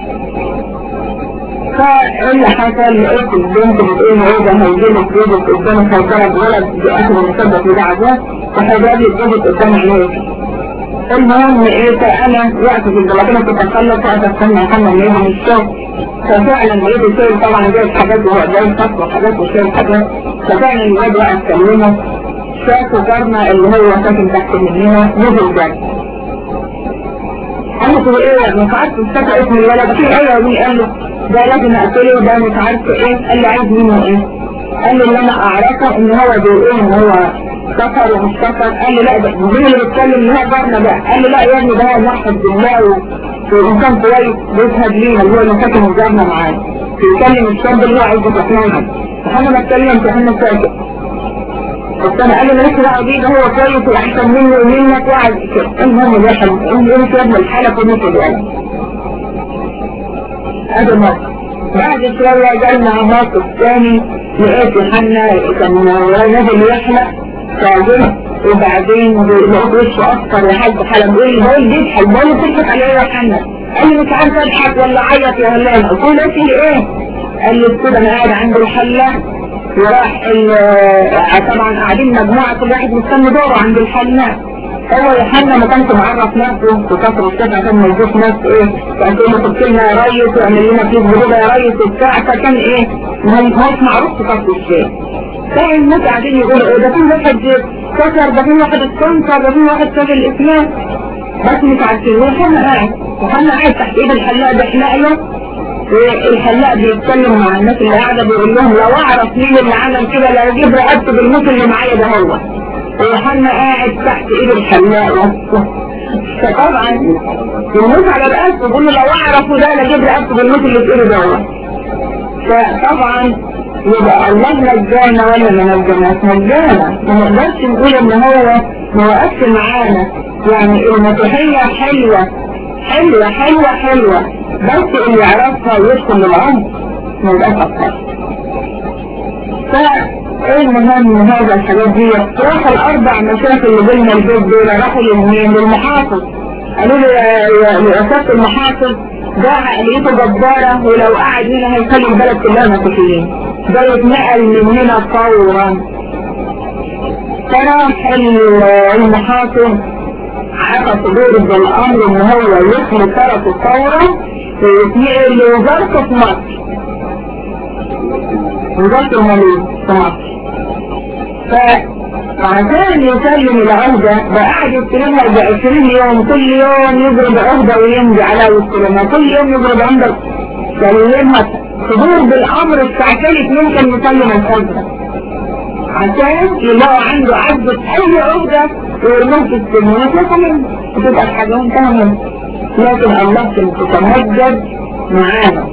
فاللي حصل لقيت البنت بتقول ايه ده هيجيلك جوزك قدامك هيضرب ولد باخر المصدق بتاع ده وهيجيب لك جوزك قدام عينيك المهم ايه انا وقت في البلاتين كنت اخلص وقت استنى اكمل ليها من الشغل ففعلا لقيت الشغل طبعا جايب حاجات وهو جايب فصل وحاجات وشايل حاجات ففعلا الواد وقت كلمه شافوا جارنا اللي هو ساكن تحت مننا نزل جارنا انا كنت ايه مش عارف مش اسم الولد في ايه مين قال له ده لازم اقتله ده مش عارف ايه قال لي عايز منه ايه قال لي اللي انا اعرفه ان هو بيقول ان هو سفر ومش سفر قال لي لا ده مين اللي بيتكلم ان هو جارنا ده قال لي لا يا ابني ده هو موحد بالله وانسان كويس بيشهد لينا اللي هو اللي ساكن جارنا معانا بيتكلم الشاب اللي هو عايز يفهمها فانا ما اتكلمت احنا ساكت بس انا قال لي مالكش دعوه بيه ده هو كويس واحسن مني ومنك وقعد كده المهم ده حلو المهم يا ابن الحاله كله كده يعني هذا موقف بعد شويه جالنا موقف ثاني لقيت يوحنا كان نازل يحلق فجه وبعدين لقيت وشه اصفر وحالته حاله بيقول لي بقول بيضحك بقول له بتضحك على ايه يا يوحنا؟ قال لي مش عارف اضحك ولا اعيط يا هلال قلت له ايه في ايه؟ قال لي كده انا قاعد عند الحلاق وراح طبعا قاعدين مجموعة كل واحد مستني دوره عند الحلاق هو يوحنا ما كانش معرف نفسه وكسر الشفع كان موجود ناس ايه كان تقول له تبكي لنا يا ريس واعمل لنا فيه جديدة يا ريس وبتاع فكان ايه ما هوش معروف في كسر الشيء كان الناس قاعدين يقولوا ايه ده في واحد كسر ده في واحد استنكر ده في واحد ساب الاسلام بس مش عارفين ويوحنا قاعد يوحنا قاعد تحت ايد الحلاق بيحلق له والحلاق بيتكلم مع الناس اللي قاعدة بيقول لهم لو اعرف مين اللي عمل كده لا اجيب رقبته بالموت اللي معايا ده هو ويوحنا قاعد تحت ايد الحلاق فطبعا يموت على رقبته بيقول له لو اعرفه ده لا اجيب رقبته بالموت اللي في ايده ده هو فطبعا يبقى الله نجانا ولا ما نجاناش نجانا ما نقدرش نقول ان هو ما وقفش معانا يعني المسيحية حلوة حلوة حلوة حلوة بس اللي يعرفها ويدخل للعمر ما يبقاش أكتر فالمهم هذا الحاجات دي راحوا الأربع مشاكل اللي بيننا البيت دول راحوا للمين للمحافظ قالوا له يا رئاسات المحافظ ده عقليته جبارة ولو قعد هنا هيخلي البلد كلها مسيحيين ده يتنقل من هنا فورا فراح المحافظ عرف صدور بالامر ان هو يخلي طرف الثورة ويتنقل لوزارة في مصر وزارة المالية في مصر عشان يسلم العهدة بقعد يستلمها ب 20 يوم كل يوم يضرب عهدة ويمضي عليها ويستلمها كل يوم يضرب عهدة يسلمها حضور بالأمر الساعة ثالث ممكن نسلم الحجة عشان يلاقوا عنده عدة أي عهدة ويرموه في السجن ويطلقوا منه وتبقى الحاجة انتهى منه لكن الله كان تتمجد معانا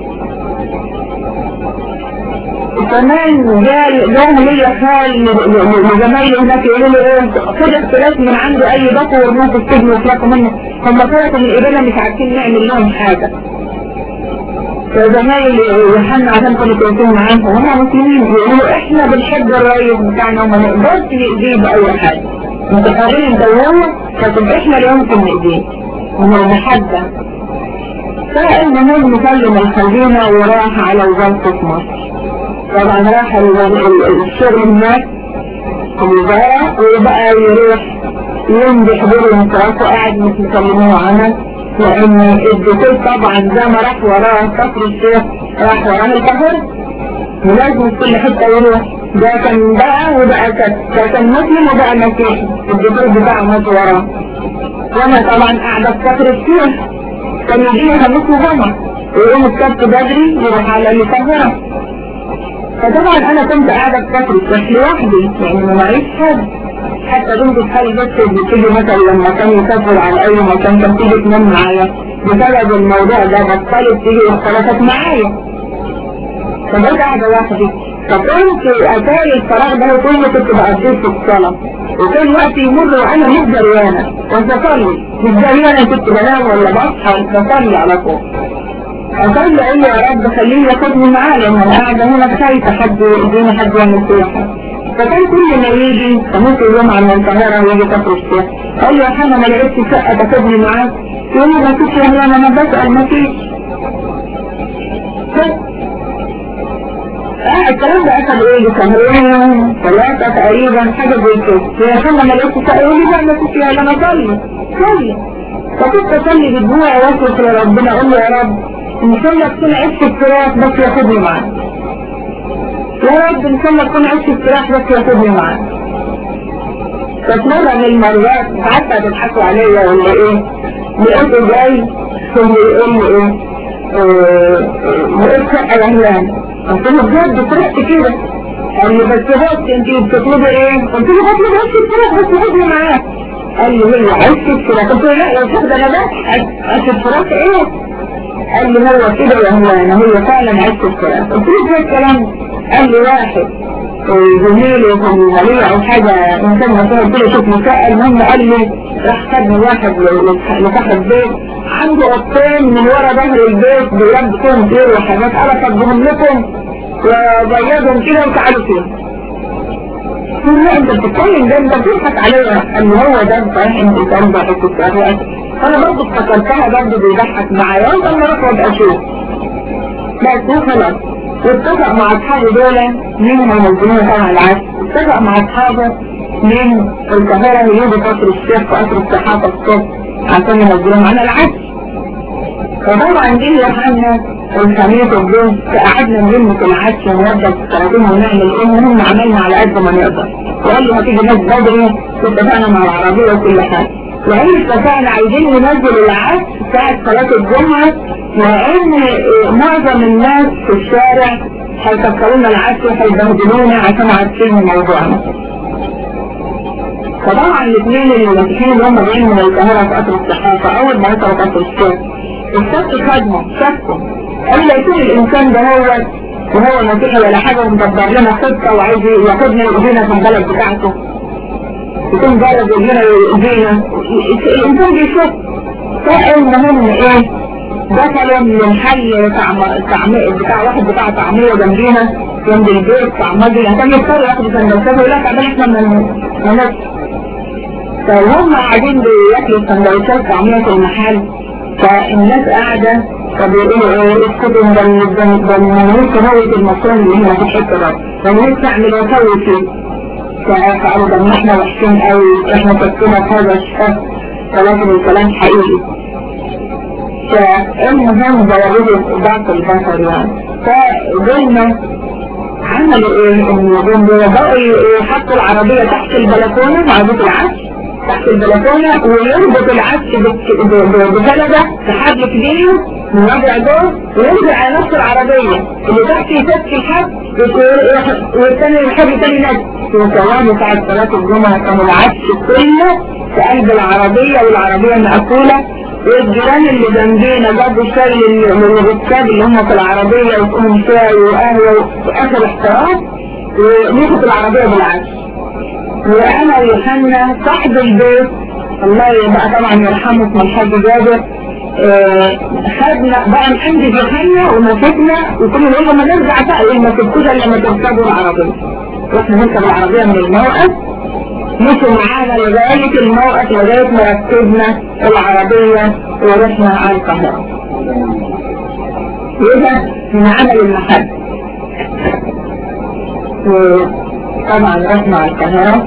كمان جاء جاء ليا خال لزمايلي هناك يقولوا لي ايه خد اختلاف من عنده اي بطل وارموه في السجن ويطلقوا منه هم طلعوا من ايدينا مش عارفين نعمل لهم حاجة فزمايلي يوحنا عشان كانوا كويسين معاهم هم مسلمين يقولوا احنا بنحب الرئيس بتاعنا وما نقدرش نأذيه بأي حاجة متقررين ندوره لكن احنا لا يمكن نأذيه من المحبة فالمهم مسلم الخزينة وراح على وزارة مصر طبعا راح الشغل هناك في الوزارة وبقى يروح يوم بحضور الانصراف وقاعد مش مكلمينه عنها لان الدكتور طبعا زي ما راح وراه كفر الشيخ راح وراه القهر ولازم في كل حتة يروح ده كان بقى وبقى ده كان مسلم وبقى مسيحي الدكتور بتاعه مات وراه وانا طبعا قاعدة في كفر الشيخ كان يجيني خميس وجمعة ويقوم السبت بدري يروح على القاهرة فطبعا انا كنت قاعدة في كفر الشيخ لوحدي يعني ما معيش حد حتى بنت الحالي بس بتيجي مثلا لما كان يسافر على اي مكان كان تيجي تنام معايا بسبب الموضوع ده بطلت تيجي واختلفت معايا فبقيت قاعدة لوحدي فكنت اتاري الفراغ ده كله كنت بقضيه في الصلاة وكان وقت يمر وانا مش دريانة كنت اصلي مش دريانة كنت بنام ولا بصحى بصلي على طول اصلي اقول يا رب خليه ياخدني معاه لان انا قاعدة هنا خايفة حد يديني حد يعمل فيا حاجة فكان كل ما يجي خميس يوم على القاهرة ويجي كفر الشيخ قال له يا حنا ما لقيتش شقة تاخدني معاك يقول لي ما فيش يا انا بسأل ما فيش اه الكلام ده اخد ايه شهرين ثلاثة تقريبا حاجة زي كده يا حنا ما لقيتش شقة يقول لي لا ما فيش يا انا صلي صلي فكنت اصلي بدموعي واصرخ لربنا اقول له يا رب ان شاء الله تكون عشت الفراق بس ياخدني معاك يا رب ان شاء الله تكون عشت الفراق بس ياخدني معاك كانت مرة من المرات حتى تضحكوا عليا ولا ايه لقيته جاي ثم يقول لي ايه لقيت شقة يهلان قلت له بجد فرحت كده قال لي بس بص انت بتطلبي ايه قلت له بطلب عشت الفراق بس ياخدني معاك قال لي هي عشت الفراق قلت له لا يا شيخ ده انا بس عشت الفراق ايه قال لي هو كده يا هلان هي فعلا عشت الفراق قلت له ايه الكلام قال لي واحد زميلي في الولية او حاجة انسان مثلا قلت له شوف مساء المهم قال لي راح خدني واحد لصاحب بيت عنده قطين من ورا ظهر البيت بيرد فيهم طير وحاجات انا فضهم لكم وبيضهم كده وتعالوا فيهم قلت له انت بتتكلم ده انت بتضحك عليا ان هو ده صحيح انت كان ضحك السؤال انا برضه افتكرتها برضه بيضحك معايا قلت اما اروح وابقى اشوف بس خلاص واتفق مع اصحابه دول منهم المنظمين طبعا العسل اتفق مع اصحابه من القاهرة يجيبوا قصر الشيخ وقصر الصحافة الصبح عشان ينزلوا معانا العسل فطبعا جه يوحنا الخميس والجوز قعدنا نلم في العسل ونوضب السلاطين ونعمل ايه وهم عملنا على قد ما نقدر وقال له هتيجي ناس بدري واتفقنا مع العربية وكل حاجة وإن اتفقنا عايزين ننزل العسل ساعة صلاة الجمعة وإن معظم الناس في الشارع هيكسرونا العسل وهيبهدلونا عشان عارفين موضوعنا فطبعا الاثنين المسيحيين اللي هم جايين من القاهرة في قطر الصحافة أول ما وصلوا قطر الشيخ الشخص خدهم شافهم قال لا يكون الإنسان ده هو وهو مسيحي ولا حاجة ومدبر لنا خطة وعايز ياخدنا يؤذينا في البلد بتاعته يكون جرب يؤذينا يؤذينا الإنسان بيشوف فالمهم إيه دخلوا من حي طعمية بتاع واحد بتاع طعمية جنبينا جنب البيت طعمية عشان يختاروا ياخدوا سندوتشات ولا تعمل احنا من من فهم قاعدين بياكلوا سندوتشات طعمية في المحل فالناس قاعدة فبيقولوا ايه اسكتوا ده ده ده نفسي موت المصريين اللي هنا في الحتة ده ده نفسي اعمل واسوي فيه فقالوا ده احنا وحشين قوي احنا كتبنا في هذا الشخص ولكن الكلام حقيقي فالمهم ضربوه ضعف البشر يعني فقلنا عملوا ايه انهم بقوا يحطوا العربية تحت البلكونة عربية العفش تحت البلكونة ويربط العفش بسلبة في حبل كبير من وضع دور وينزل على نفس العربية اللي تحت يفك الحبل والثاني الحبل تاني نفس وكمان ساعة صلاة الجمعة كان العفش كله في قلب العربية والعربية مقفولة والجيران اللي جنبينا جابوا شاي للركاب اللي هم في العربية وفيهم شاي وقهوة وآخر احترام ونيجوا العربية بالعكس وأنا ويوحنا صاحب البيت الله يبقى طبعا يرحمه اسمه الحاج جابر اه خدنا بقى نحجز يوحنا ومسكنا وكل يقول لما نرجع بقى ما تبكوش الا لما تركبوا العربية واحنا نركب العربية من الموقف مشوا معانا لغاية الموقف لغاية ما ركبنا العربية ورحنا على القاهرة وده من عمل المحل وطبعا رحنا على القاهرة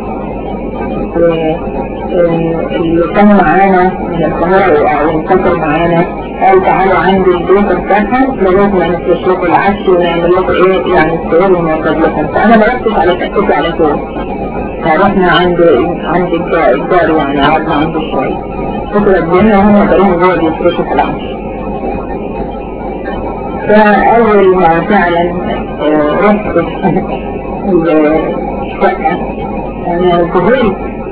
اللي كانوا معانا من القاهرة وانتصروا معانا قال تعالوا عندي البيت بتاعها لغاية ما نفرش لكم العش ونعمل لكم ايه يعني السؤال ونوصل لكم فانا بركز على تأكيد على طول فرحنا عند عند الدار يعني قعدنا عنده شوية فكرة الدنيا هم بقينا جوه بيفرشوا في العش فأول ما فعلا رحت الشقة أنا كبرت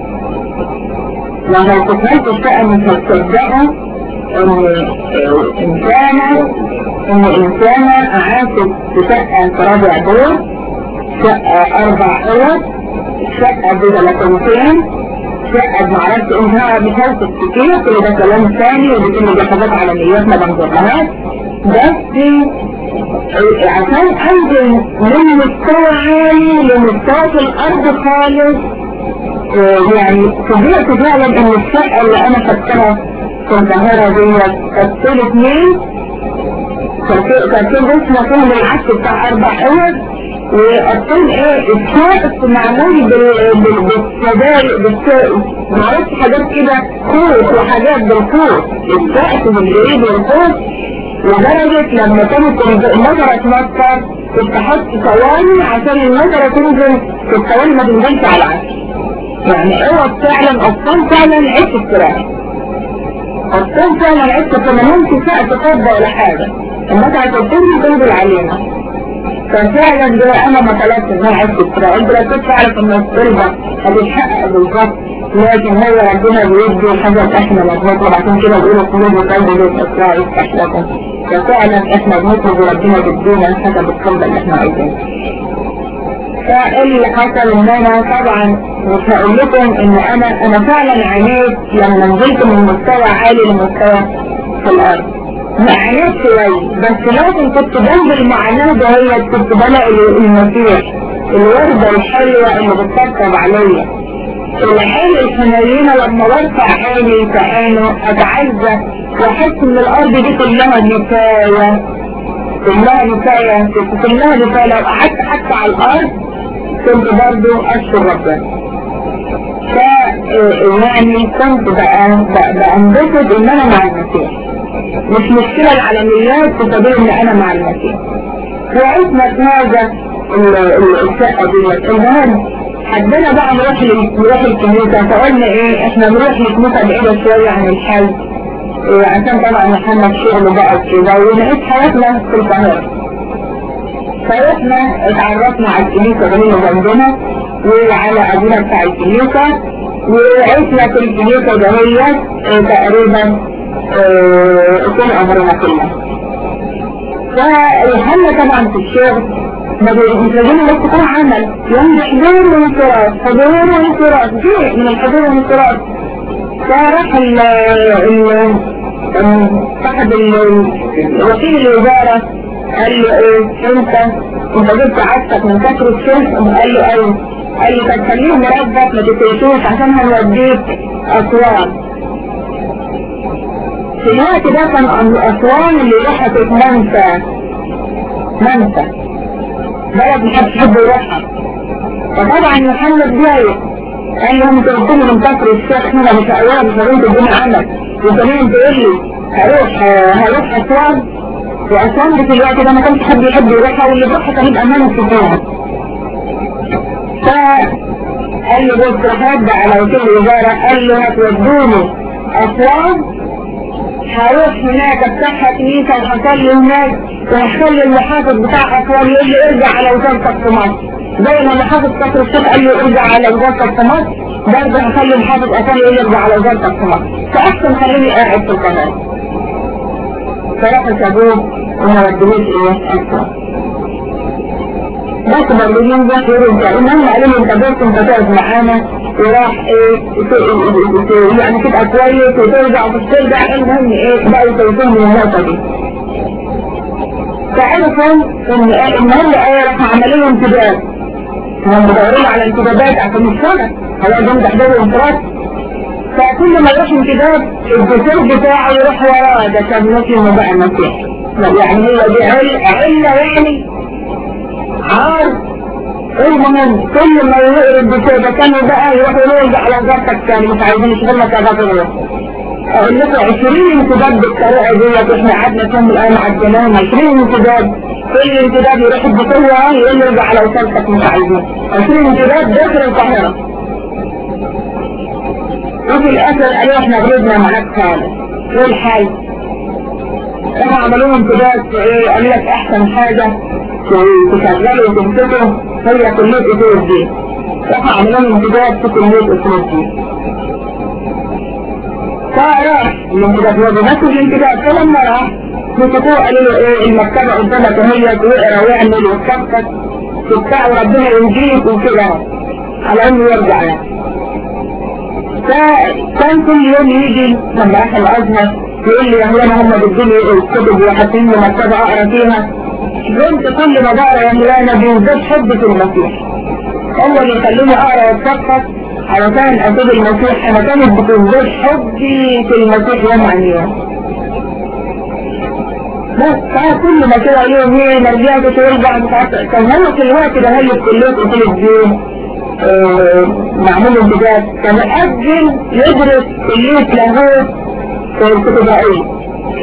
لما كبرت الشقة مش هتصدقوا إن إنسانة إن إنسانة عاشت في شقة في رابع دور شقة أربع أوض شقة ببلكونتين شقة معرفش انها بشرط كتير كل ده كلام ثاني ودي كل ده حاجات عالميات ما بنظرهاش بس عشان انزل من مستوى عالي لمستوى في الارض خالص يعني فضيعت فعلا ان الشقة اللي انا خدتها في القاهرة ديت كانت اثنين كانت اسمها فيهم العكس بتاع اربع اوض وأصلا ايه السائق معمول بالصدارق بالسائق معرفش حاجات كده كوس وحاجات بالكوس السائق بالجريد والكوس لدرجة لما كانت النظرة تمطر كنت حط ثواني عشان النظرة تنزل في الثواني ما تنزلش على العكس يعني اوعى فعلا اصلا فعلا عيش الصراحة اصلا فعلا عيش فما نمشي سقف فضة ولا حاجة المتعة تنزل تنزل علينا ففعلا ده انا ما طلبت ان انا عشت اسرائيل بلا كنت اعرف ان الصلبة هتتحقق بالظبط لكن هو ربنا بيدي حاجة احنا مضبوط وبعدين كده بيقولوا قلوب وقلب بيت اسرائيل يفتح لكم ففعلا احنا بنطلب وربنا بيدينا حسب القلب اللي احنا عايزينه فاللي حصل ان انا طبعا مش هقول لكم ان انا انا فعلا عانيت لما نزلت من مستوى عالي لمستوى في الارض معاناة شوية بس لازم كنت جنب المعاناة ده هي كنت بلاقي المسيح الوردة الحلوة اللي بتطبطب عليا العين الحنينة لما برفع عيني في عينه اتعزى واحس ان الارض دي كلها نفاية كلها نفاية كلها نفاية لو قعدت حتى على الارض كنت برضو اشكر ربنا ف يعني كنت بقى بأنبسط ان انا مع المسيح مش مشكلة العالميات في سبيل ان انا مع المسيح وعشنا في هذا الشقة دي المهم حبينا بقى نروح نروح الكنيسة فقلنا ايه احنا نروح لكنيسة بعيدة شوية عن الحي إيه عشان طبعا محمد شغل بقى كده ونعيش حياتنا في القاهرة فاحنا اتعرفنا على الكنيسة اللي جنبنا وعلى ابونا بتاع الكنيسة وعشنا في الكنيسة دهيت اه تقريبا اه طول عمرنا كلها فالحل طبعا في الشغل ما مش لازم بس تكون عمل يعني حضور وانصراف حضور وانصراف شيء من الحضور والانصراف فراح ال صاحب وكيل الوزارة قال له ايه انت انت جبت عدتك من كثر الشمس قال له ايوه قال له طب خليه مربط ما تتقشوش عشان هنوديك اسوان في الوقت ده كان اسوان اللي راحت منسى منسى بلد محدش يحب يروحها فطبعا محمد جاي قال لهم تقولوا من كفر الشيخ هنا مش ايوه مش هنت الدنيا عمل وكمان تقول لي هروح هروح اسوان واسوان في الوقت ده ما كانش حد يحب يروحها واللي بيروحها كان يبقى امانه في قال له بص راح رد على وكيل الوزارة قال له هتودوني أسوان هروح هناك افتحها كنيسة وهصلي هناك وهخلي المحافظ بتاع أسوان يقول لي ارجع على وزارتك في مصر زي ما محافظ كفر الشيخ قال لي ارجع على وزارتك في مصر برضه هخلي محافظ أسوان يقول لي ارجع على وزارتك في مصر فأحسن خليني قاعد في القناة فراحوا سابوه وما ودوش ايه أسوان بس برلين ده يرجع المهم قالوا له انت بس انت تقعد معانا وراح ايه يعني تبقى كويس وترجع وترجع المهم ايه بقى يتوفون من النقطة دي فعرفوا ان ان هم ايه راح عملوا له انتداب هم بدورين على انتدابات عشان السنة خلاص ده تحضروا انفراد فكل ما يروح انتداب الدكتور بتاعه يروح وراه ده كان مسلم بقى مسيح يعني هي دي علة يعني عار المهم كل ما يقرب بكده كانوا بقى يروحوا يرجع على وزارتك تاني مش عايزين يشغل لك هذا اقول لكم 20 انتداب بالطريقه ديت احنا قعدنا كام الان عدناهم 20 انتداب كل انتداب يروح الدكتور يقول له ارجع على وزارتك مش عايزين 20 انتداب داخل القاهره وفي الاخر قالوا احنا غلبنا معاك خالص ايه الحل؟ احنا عملوا لهم انتداب ايه قال لك احسن حاجه تشغلوا وتمسكوا هي كلية اصول دي احنا عملنا انتداب في كلية اصول دي فراح الانتداب هو بنفس الانتداب فلما راح مسكوه قالوا له ايه المكتبة قدامك اهي واقرا واعمل وتفكك وبتاع وربنا ينجيك وكده على انه يرجع يعني فكان كل يوم يجي لما راح الازهر يقول لي يا مولانا هم بيدوني الكتب وحاطين لي مكتبة اقرا فيها كنت كل ما بقرا يا مولانا بيزداد حب في المسيح هو اللي يخليني اقرا واتفقد علشان اسيب المسيح انا كانت بتزداد حبي في المسيح يوم عن يوم بس كل ما كده يوم ايه ما رجعتش ويرجع مش عارف كان هو في الوقت ده هي في كليه اصول الدين معمول انتداب كان اجل يدرس كليه لاهوت في الكتبائيه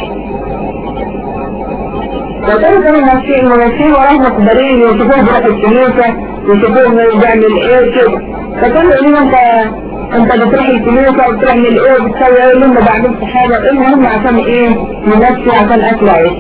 وكانوا كانوا ماشيين ماشيين وراه مقدرين يشوفوه بروح الكنيسة يشوفوه بيعمل ايه كده فكانوا يقولوا انت انت بتروح الكنيسة وبتعمل ايه وبتسوي ايه لما بعملش حاجة المهم عشان ايه نمشي عشان اكل عيش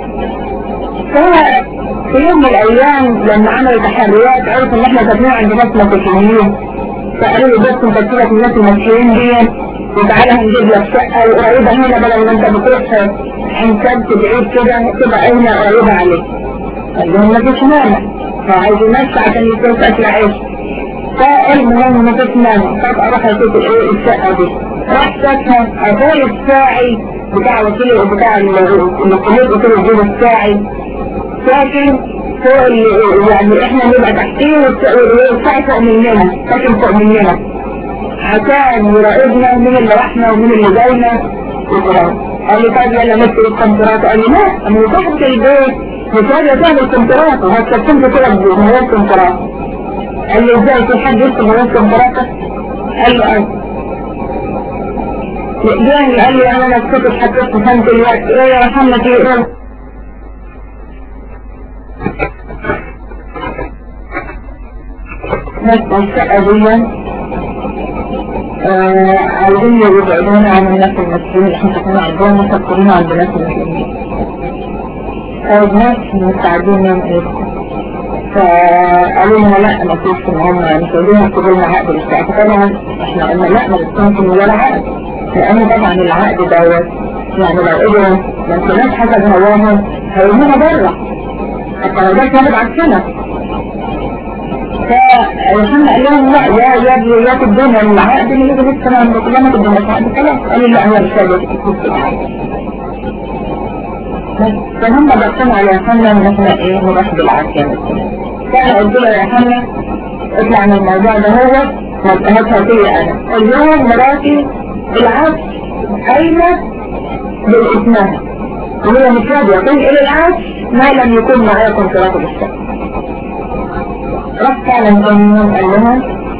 في يوم من الايام لما عملوا تحريات عرفوا ان احنا ساكنين عند ناس مسيحيين فقالوا لي بس انت تسيبك من الناس المسيحيين دي وتعالى هنجيب لك شقة قريبة هنا بدل ما انت بتروح عند سبت بعيد كده تبقى هنا قريبة عليك قال لهم ما فيش مانع فعايز يمشي عشان يكون اكل عيش فالمهم ما فيش مانع طب اروح اشوف ايه الشقة دي راح شافها اخوي الساعي بتاع وكيل بتاع الكلية وكيل الجيل الساعي ساكن فوق يعني احنا نبقى تحتيه والساعي فوق مننا ساكن فوق مننا عشان يراقبنا مين اللي راحنا ومين اللي جاينا وكده قال لي طيب يلا نكتب الكمبيوترات قال لي لا انا صاحبة البيت مش راضية تعمل الكمبيوترات وهتكتبت كده بمواد كمبيوترات قال لي ازاي في حد يكتب مواد كمبيوترات قال له اه يعني قال لي انا كنت حطيت في خمس الوقت ايه يا محمد ايه نفس الشقة دي عايزين يبعدونا عن الناس المسلمين اللي احنا ساكنين عندهم مسكرين عند الناس المسلمين طيب ناس مستعدين يوم ايه فقالوا لنا لا ما فيش ان هم مش عايزين يكتبوا لنا عقد للشقة فطبعا احنا قلنا لا ما نستنكم ولا عقد لان طبعا العقد دوت يعني لو قدروا ما انتناش حسب هواهم هيرمونا بره حتى لو ده كانت عكسنا فالحمد قال لهم لا يا يا ابني يا تدونا العقد اللي يجي لسه ما كلنا ما تدونا العقد خلاص قالوا لا هو مش قادر تكتب العقد فهم بقسموا على يوحنا ان احنا ايه نروح بالعكس يا مسلم فانا قلت له يا يوحنا اطلع من الموضوع ده هو ما تبقاش هتيجي انا اليوم مراتي العكس قايمه باسمها وهي مش راضيه تنقل العكس ما لم يكن معايا كونتراكت بالشكل راح فعلا كان قال لها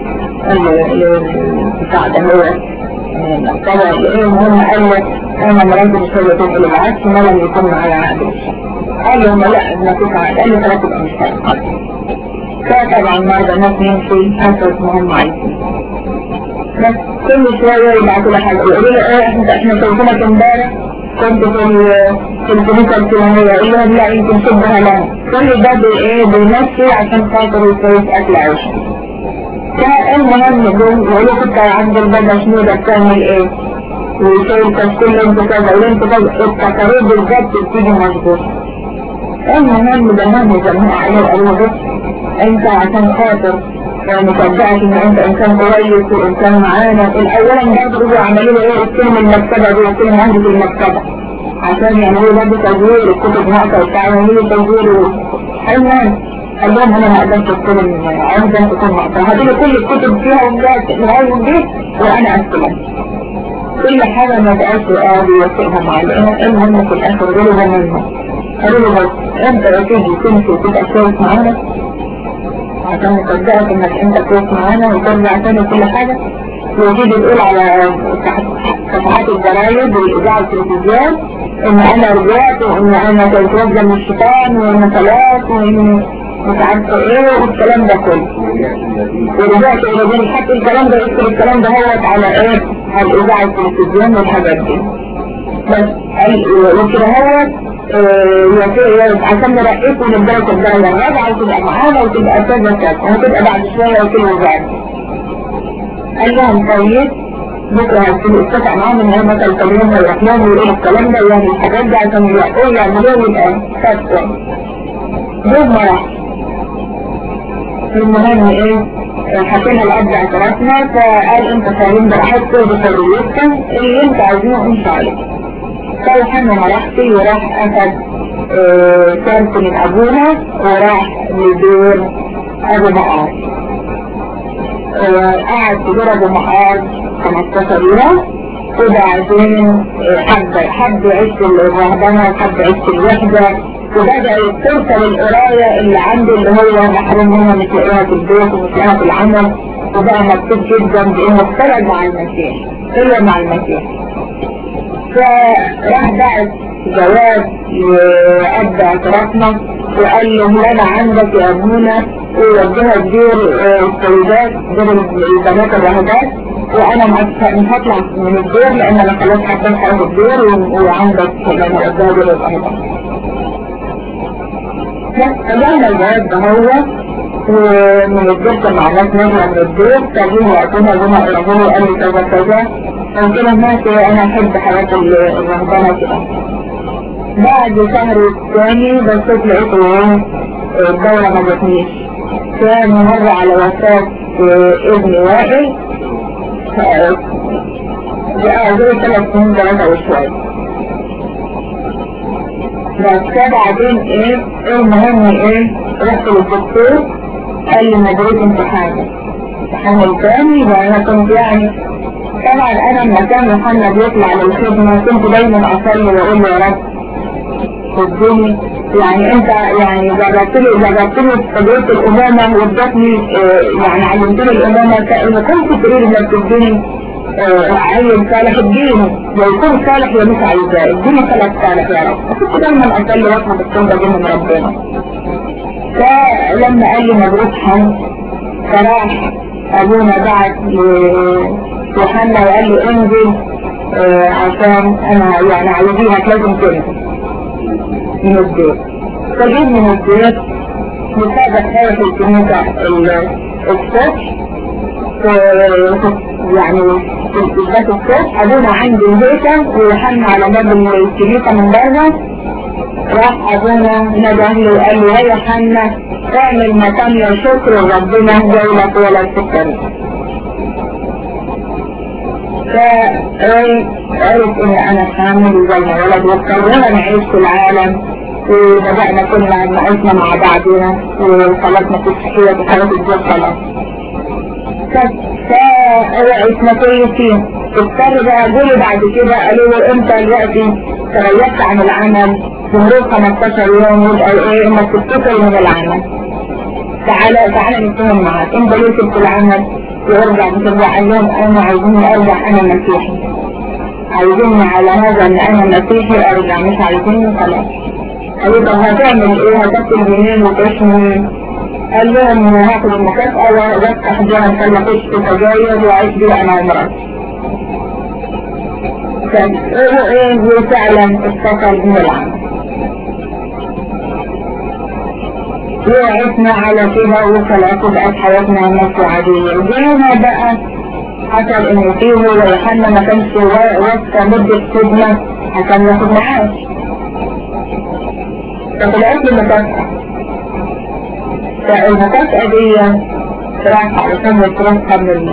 بتاع ده هو طبعا ايه المهم قال لك انا مراتي مش هي تنقل العكس ما لم يكن معايا عقد قال لهم لا ما فيش عقد قال لي خلاص يبقى مش فطبعا مرضى الناس يمشي حسب ما هم عايزين بس كل شوية يبعتوا لي حاجة يقولوا لي ايه احنا احنا شايفينك امبارح كنت في ال- في الكنيسة الفلانية يقول لهم لا يمكن شبه لنا كل ده بي ايه بيمشي عشان خاطر يسوي أكل عيش فالمهم دول يقولوا كنت عند البابا شنو ده بتعمل ايه ويشيل تشكيل انت كذا وانت كذا التقارير بالظبط بتيجي مظبوط المهم ده هم جمعوا عليه وقالوا بص انت عشان خاطر مصدقك ان انت انسان كويس وانسان معانا الاولا برضه بيجوا عملوا له ايه استلم المكتبه دي استلم عندي في المكتبه عشان يعملوا برضه تزوير الكتب ناقصه وبتاع يعملوا له تزوير المهم قال لهم انا ما اقدرش استلم عايز انت تكون ناقصه هاتوا لي كل الكتب فيها وجات لغايه البيت وانا استلم كل حاجه ما بقاش قاعد يوثقها معايا المهم في الاخر قالوا منهم قالوا له بس انت يا سيدي تمشي وتبقى كويس معانا عشان نصدقك انك انت كويس معانا وترجع تاني كل حاجة وتيجي تقول على صفحات الجرايد والاذاعة والتلفزيون ان انا رجعت وان انا كنت واخدة من الشيطان وان خلاص وان مش عارفة ايه والكلام ده كله ورجعت الى دين حتى الكلام ده يكتب الكلام ده هو على ايه على الاذاعة والتلفزيون والحاجات دي بس وكده هو عشان نرقيك ونبدأ الدرجة الرابعة وتبقى معانا وتبقى كذا كذا وهتبقى بعد شوية وكده وبعد قال لهم طيب بكرة هتكونوا اتفق معاهم ان هم مثلا كلهم هيروح لهم ويقولوا الكلام ده يعني الحاجات دي عشان يلاقوا يعملوا يبقى فتوى دول ما راح المهم ايه حكينا الأب اعترافنا فقال انت فاهم براحتك وبحريتك اللي انت عايزينه امشي عليه صالح انه ما راحش وراح اخد كارت من ابونا وراح لدور ابو مقار قعد في دور ابو مقار 15 يوم وبعدين حب حب يعيش الرهبنة وحب يعيش الوحدة وبدأ ترسل القراية اللي عنده اللي هو محروم منها مش لاقيها في البيت ومش لاقيها في العمل وبقى مبسوط جدا بانه اختلط مع المسيح هي مع المسيح فراح بعت جواب لأب اعترافنا وقال له لا انا عندك يا ابونا ووديها تدير السيدات دير البنات الراهبات وانا مش هطلع من الدير لان انا خلاص حابة حاجة الدير وعندك لما وديها دير الراهبات بس قبلنا الجواب ده هو ومن الدكتور مع ناس نجمة من الدير تابوه وقتنا جمع الرجل وقال لي كذا كذا قلت له ماشي انا احب حياة الرهبانة كده بعد شهر الثاني بصيت لقيته ايه الدورة ما جاتنيش كان مر على وفاة ابن وائل بقى زي ثلاث سنين ثلاثة وشوية بس بعدين ايه المهم ايه رحت للدكتور قال لي مبروك امتحانك امتحان الثاني وانا كنت يعني طبعا انا لما كان يوحنا بيطلع للخدمة كنت دايما اصلي واقول له يا رب صدقني يعني انت يعني جربت لي جربت لي تجربة الامامة وادتني اه يعني علمتني الامامة اذا كنت تريد انك تديني اه عين صالح اديني لو يكون صالح يا مش عايزاه اديني ثلاث صالح يا رب كنت دايما اصلي واطلب التوبة دي من ربنا فلما قال لي مبروك حمد فراح ابونا بعت يوحنا وقال لي انزل اه عشان انا يعني عايزينك لازم تنزل من الدير فجيب من الدير مساعدة خارج الكنيسة الصبح يعني في ذات الصبح ابونا عندي الهيكل ويوحنا على باب الكنيسة من بره راح ابونا نده له وقال له يا يوحنا اعمل مكان يا شكر ربنا جايلك ولا تفكر فعرف ان انا حامل زي ما ولد واضطرينا نعيش في العالم وبدأنا كنا نعيشنا مع بعضنا وخلاص ما فيش حياة وخلاص الجو خلاص فعيشنا كويسين اضطر بقى قولوا بعد كده قالوا له انت دلوقتي تريحت عن العمل بمرور 15 يوم يبقى ايه انك تفتكر من العمل تعالى تعالى نتفاهم معاك انت ليه سبت العمل وارجع بترجع قال لهم انا عايزيني ارجع انا مسيحي عايزيني على هذا ان انا مسيحي ارجع مش عايزيني خلاص قالوا طب هتعمل ايه هتاكل منين وتعيش منين قال لهم هاخد المكافأة وافتح جهة كان اخش في سجاير واعيش بيها انا ومراتي وفعلا اتصل من العمل وعشنا على كده وخلاص بقت حياتنا ماشية عادية وجينا بقى حصل ان فيه ويوحنا ما كانش واسطة مدة خدمة عشان ياخد معاش فطلعت لي مكافأة فالمكافأة دي راح علشان يصرفها من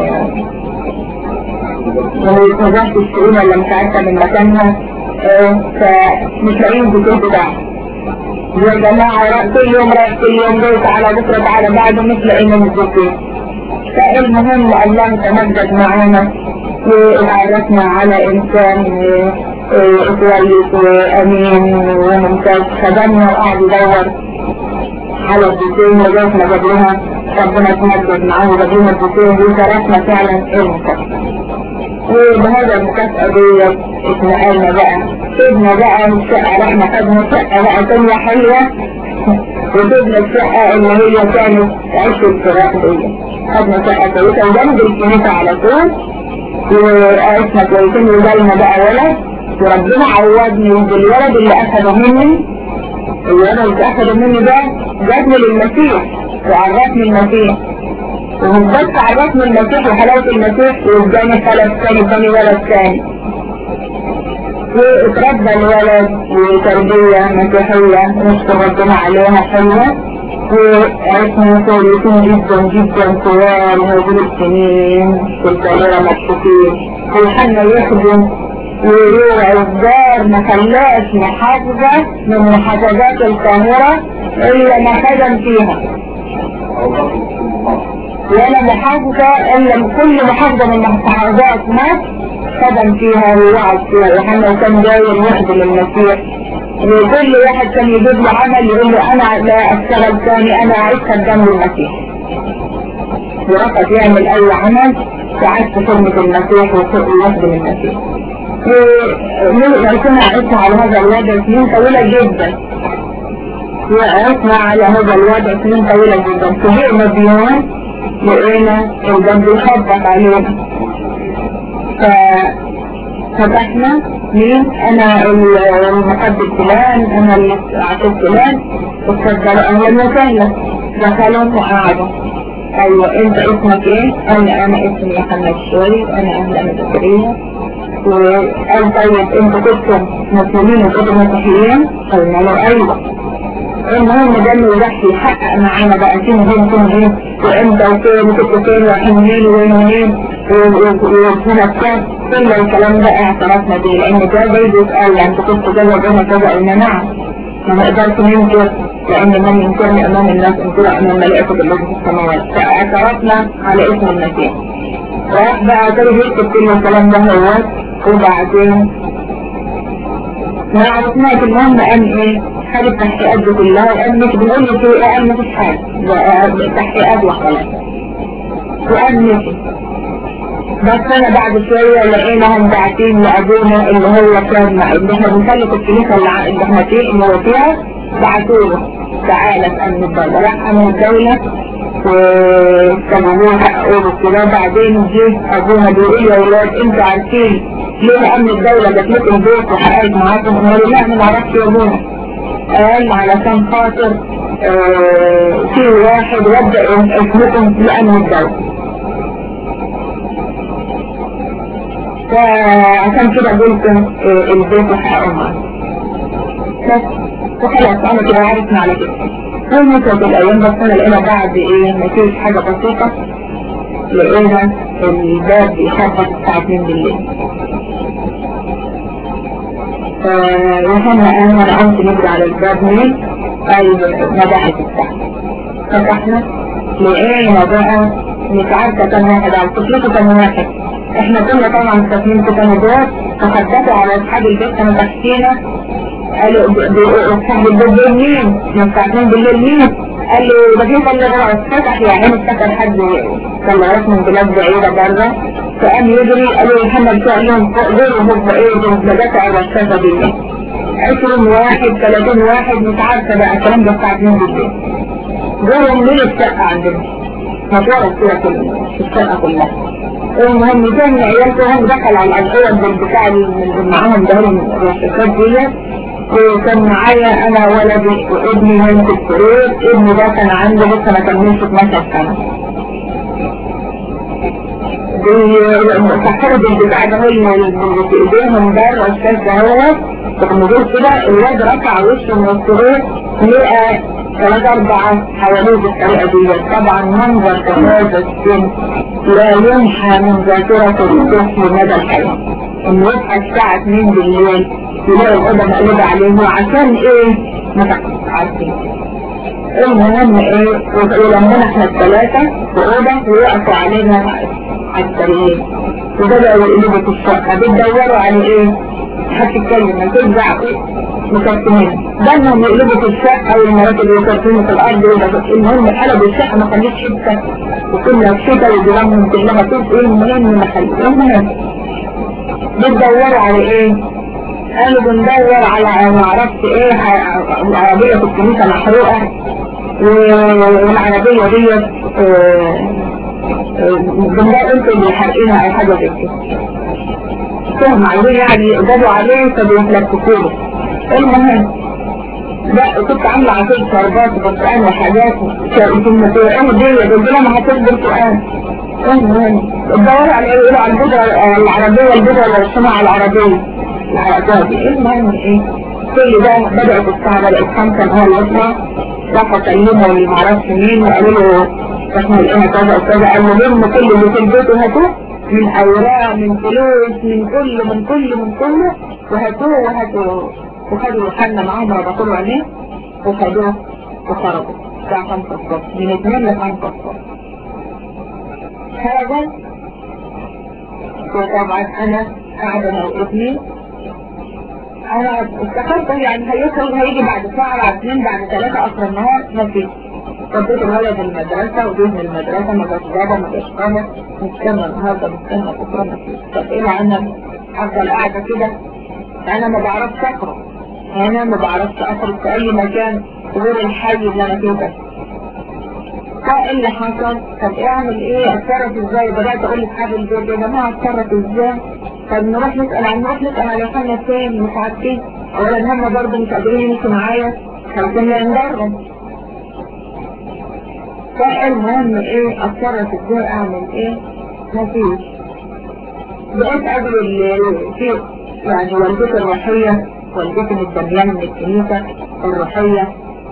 من وزارة الشؤون ولا مش عارفة من مكانها فمش لاقيين الدكتور بتاعها يا جماعة كل يوم رايح كل يوم جاي تعالى بكرة تعالى بعده مش لاقيين الدكتور فالمهم الله تمجد معانا وعرفنا على انسان كويس وامين وممتاز خدمنا وقعد يدور على الدكتور لغايه ما جاب لها ربنا تمجد معاه وجاب لنا الدكتور وشرفنا فعلا المكافأة وبهذا المكافأة دي اتنقلنا بقى سيبنا بقى الشقة رحنا خدنا شقة بقى تانية حلوة وسيبنا الشقة اللي هي كانت عيش الفراق دي خدنا شقة كويسة وجنب الكنيسة على طول وعشنا كويسين وجالنا بقى ولد وربنا عوضني بالولد اللي أخده مني الولد اللي أخده مني ده جابني للمسيح وعرفني المسيح ومن بس عرفني المسيح وحلاوة المسيح واداني خلف تاني تاني ولد تاني واتربى الولد وتربية مسيحية نشكر ربنا عليها حلوة وعرفنا كويسين جدا جدا طوال هذه السنين في القاهرة مبسوطين وحنا يخدم ويروع الدار ما خلاش محافظة من محافظات القاهرة إلا ما خدم فيها ولا محافظة إلا كل محافظة من محافظات مصر خدم فيها ووعد فيها وحنا كان داير يخدم المسيح وكل واحد كان يجيب له عمل يقول له أنا لا أشتغل ثاني أنا أعيش خدام المسيح ورفض يعمل أي عمل وعاش في خدمة المسيح ويخدم المسيح وكنا عشنا على هذا الوضع سنين طويلة جدا وعشنا على هذا الوضع سنين طويلة جدا فجئنا بيوم لقينا الجنب يخبط علينا ففتحنا مين انا المقدم فلان انا العقيد فلان اتفضل اهلا وسهلا دخلوا وقعدوا ايوه انت اسمك ايه انا انا اسمي محمد شوي انا اهلا زكريا وقال طيب انتوا كنتوا مسلمين وكنتوا مسيحيين قلنا له ايوه المهم ده اللي راح يحقق معانا بقى فين فين فين فين وامتى وفين وكنت فين ورايحين منين وين منين وهنا كام كل الكلام ده اعترفنا بيه لان ده زي بيسأل انت كنت كذا وهنا كذا قلنا نعم ما نقدرش ننكر لان من ينكرني امام الناس انكر امام ملائكة الله في السماوات فاعترفنا على اسم المسيح راح بقى اعترف يكتب كل الكلام ده هو وبعدين ما عرفناش المهم قال ايه حاجة التحقيقات دي كلها وقال مش بنقول له في قال مفيش حاجة تحقيقات وخلاص وقال مشي بس انا بعد شوية لقيناهم باعتين لابونا اللي هو كان مع اللي احنا بنسلك الكنيسة اللي اللي احنا فيه اللي هو فيها بعتوا له تعالى في امن الدولة راح امن الدولة وكانوا حققوا كده بعدين جه ابونا بيقول يا ولاد انتوا عارفين ليه امن الدولة جات لكم البيت وحققت معاكم قالوا لا ما نعرفش يا ابونا قال علشان خاطر اه في واحد وضع اسمكم لامن الدولة فعشان كده قلتم اه البيت وحققوا معاكم بس وخلاص انا كده عرفنا على كده ومتت الايام بس انا لقينا بعد ايه مفيش حاجة بسيطة لقينا الباب بيخبط الساعة 2 بالليل وهنا انا انا قمت نجري على الباب مين قال مباحث الساعة فتحنا لقينا بقى مش عارفة كم واحد على الطفلة كم واحد احنا كنا طبعا ساكنين في كندا فحدثوا على اصحاب البيت كانوا تحكينا قالوا اصحاب البيت دول مين؟ من ساعتين بالليل مين؟ قال له ده في اللي راح اتفتح يعني افتكر حد كان راح من بلاد بعيدة بره فقام يجري قالوا محمد شاء لهم غير هم ايه بدأت على الشاشة بالله 20 واحد 30 واحد مش عارفة بقى الكلام ده الساعة 2 بالليل جوه من الشقة عندنا مطورة كده كل في الشقة كلها المهم تاني عيالته دخل على الأوض بتاع اللي معاهم ده الرشاشات ديت وكان معايا انا ولدي وابني نايم في السرير ابني ده كان عنده لسه ما كملش 12 سنة صاحبة البتاع ده هو اللي في ايديهم ده الرشاش ده هو كان دول كده الواد رفع وشه من السرير لقى ثلاثة أربعة حواليه بالطريقة دي طبعا منظر هذا السن لا يمحى من ذاكرة الطفل مدى الحياة إنه يصحى الساعة 2 بالليل يلاقي الأوضة مقلوبة عليه وعشان إيه؟ ما عارفين المهم إيه ولما إحنا الثلاثة في أوضة ويقفوا علينا على السرير وبدأوا يقلبوا في الشقة بتدوروا على إيه؟ هتتكلم هترجع مكرتمين دايما يقلبوا في الشقة والمرات اللي يكرتموا في الأرض المهم قلبوا الشقة ما خليش حتة وكل الشتاء وجيرانهم كلها تقول إيه المهم ما خليش المهم بتدوروا على إيه؟ قالوا بندور على ما اعرفش ايه العربية في الكنيسة محروقة والعربية ديت بندور انتوا اللي حارقينها او حاجة زي كده فهم عايزين يعني يقبضوا عليه فبيتلككوا له المهم لا كنت عاملة عصير شربات وبرتقال وحاجات في المسيرين دي قلت لها ما هتصبر سؤال المهم الدورة على ايه على البودرة العربية البودرة اللي رسمها على العربية العربية المهم ايه كل ده بدأت الساعة بدأت خمسة هو الأسرة راحوا كلموا اللي معرفش مين وقالوا له احنا لقينا كذا وكذا المهم كل اللي في البيت هاتوه من أوراق من فلوس من كل من كل من كله وهاتوه وهاتوه وخدوا حالنا معاهم ربطوا له عينيه وخدوه وخرجوا الساعة 5 الصبح من 2 ل 5 الصبح هذا وطبعا انا قاعدة انا وابني انا افتكرت يعني هيوصل هيجي بعد ساعة بعد اثنين بعد ثلاثة اخر النهار ما فيش وديت الولد المدرسة وجيت من المدرسة ما جاش بابا ما جاش ماما مستنى النهارده مستنى بكرة ما فيش طب ايه انا افضل قاعدة كده انا ما بعرفش اقرا انا ما بعرفش اخرج في اي مكان غير الحي اللي انا فيه بس فايه اللي حصل طب اعمل ايه اتصرف ازاي بدأت اقول لاصحابي البيت يا جماعة اتصرف ازاي طب نروح نسأل عن نروح نسأل على حالنا فين مش عارفين اولا هم برضه مش قادرين يمشوا معايا خلصنا ندرب فالمهم ايه اتصرف ازاي اعمل ايه مفيش بقيت اقابل في يعني والدتي الروحية والدتي متدميان من الكنيسة الروحية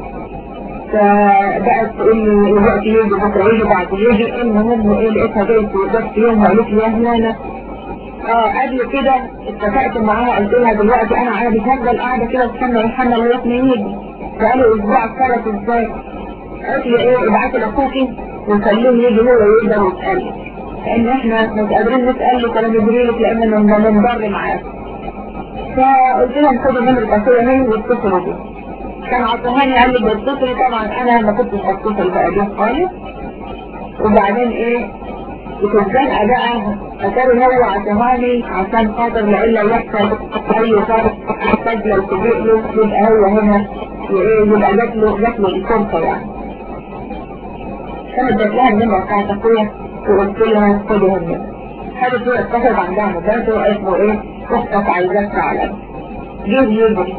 فبقت تقول لي الوقت يجي بكره يجي بعد يجي المهم ايه لقيتها جايه بس يوم وقالت لي يا هلاله اه قبل كده اتفقت معاها قلت لها دلوقتي انا عادي هفضل قاعده كده استنى يوحنا لغايه ما يجي بقاله اسبوع اتصرف ازاي قالت لي ايه ابعتي لاخوكي وخليه يجي هو يقدر يسالك لان احنا مش قادرين نسالك ولا ندريلك لان بنضر معاك فقلت لهم خدوا نمرة اخويا هي واتصلوا بيه كان عطوهاني قال لي بتصل طبعا انا ما كنتش بتصل بقى بيه خالص وبعدين ايه وكان بقى اتاري هو عطوهاني عشان خاطر لإلا يحصل اي فرق احتاج لو تجيء له يبقى هو هنا وايه يبقى جات له جات له الفرصه يعني كانت جات لها النمرة بتاعت اخويا وقلت لها خدوا النمرة خدت هي اتصلت عندها مدرسة وقالت له ايه اختك عايزاك تعالى جه يجري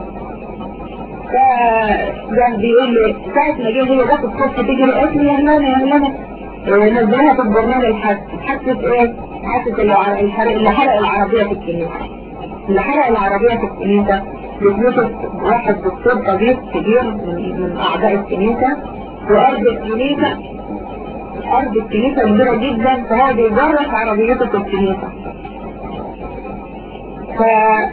فجاه بيقول لي ساعة ما جه هي جت الصبح تجري قالت لي يا هلانا يا هلانا نزلها في البرنامج الحادث حادثة ايه؟ حادثة اللي حرق اللي حرق العربية في الكنيسة اللي حرق العربية في الكنيسة بيتنفس واحد دكتور طبيب كبير من, من اعضاء الكنيسة وارض الكنيسة ارض الكنيسة كبيرة جدا فهو بيجرس عربيته في الكنيسة ف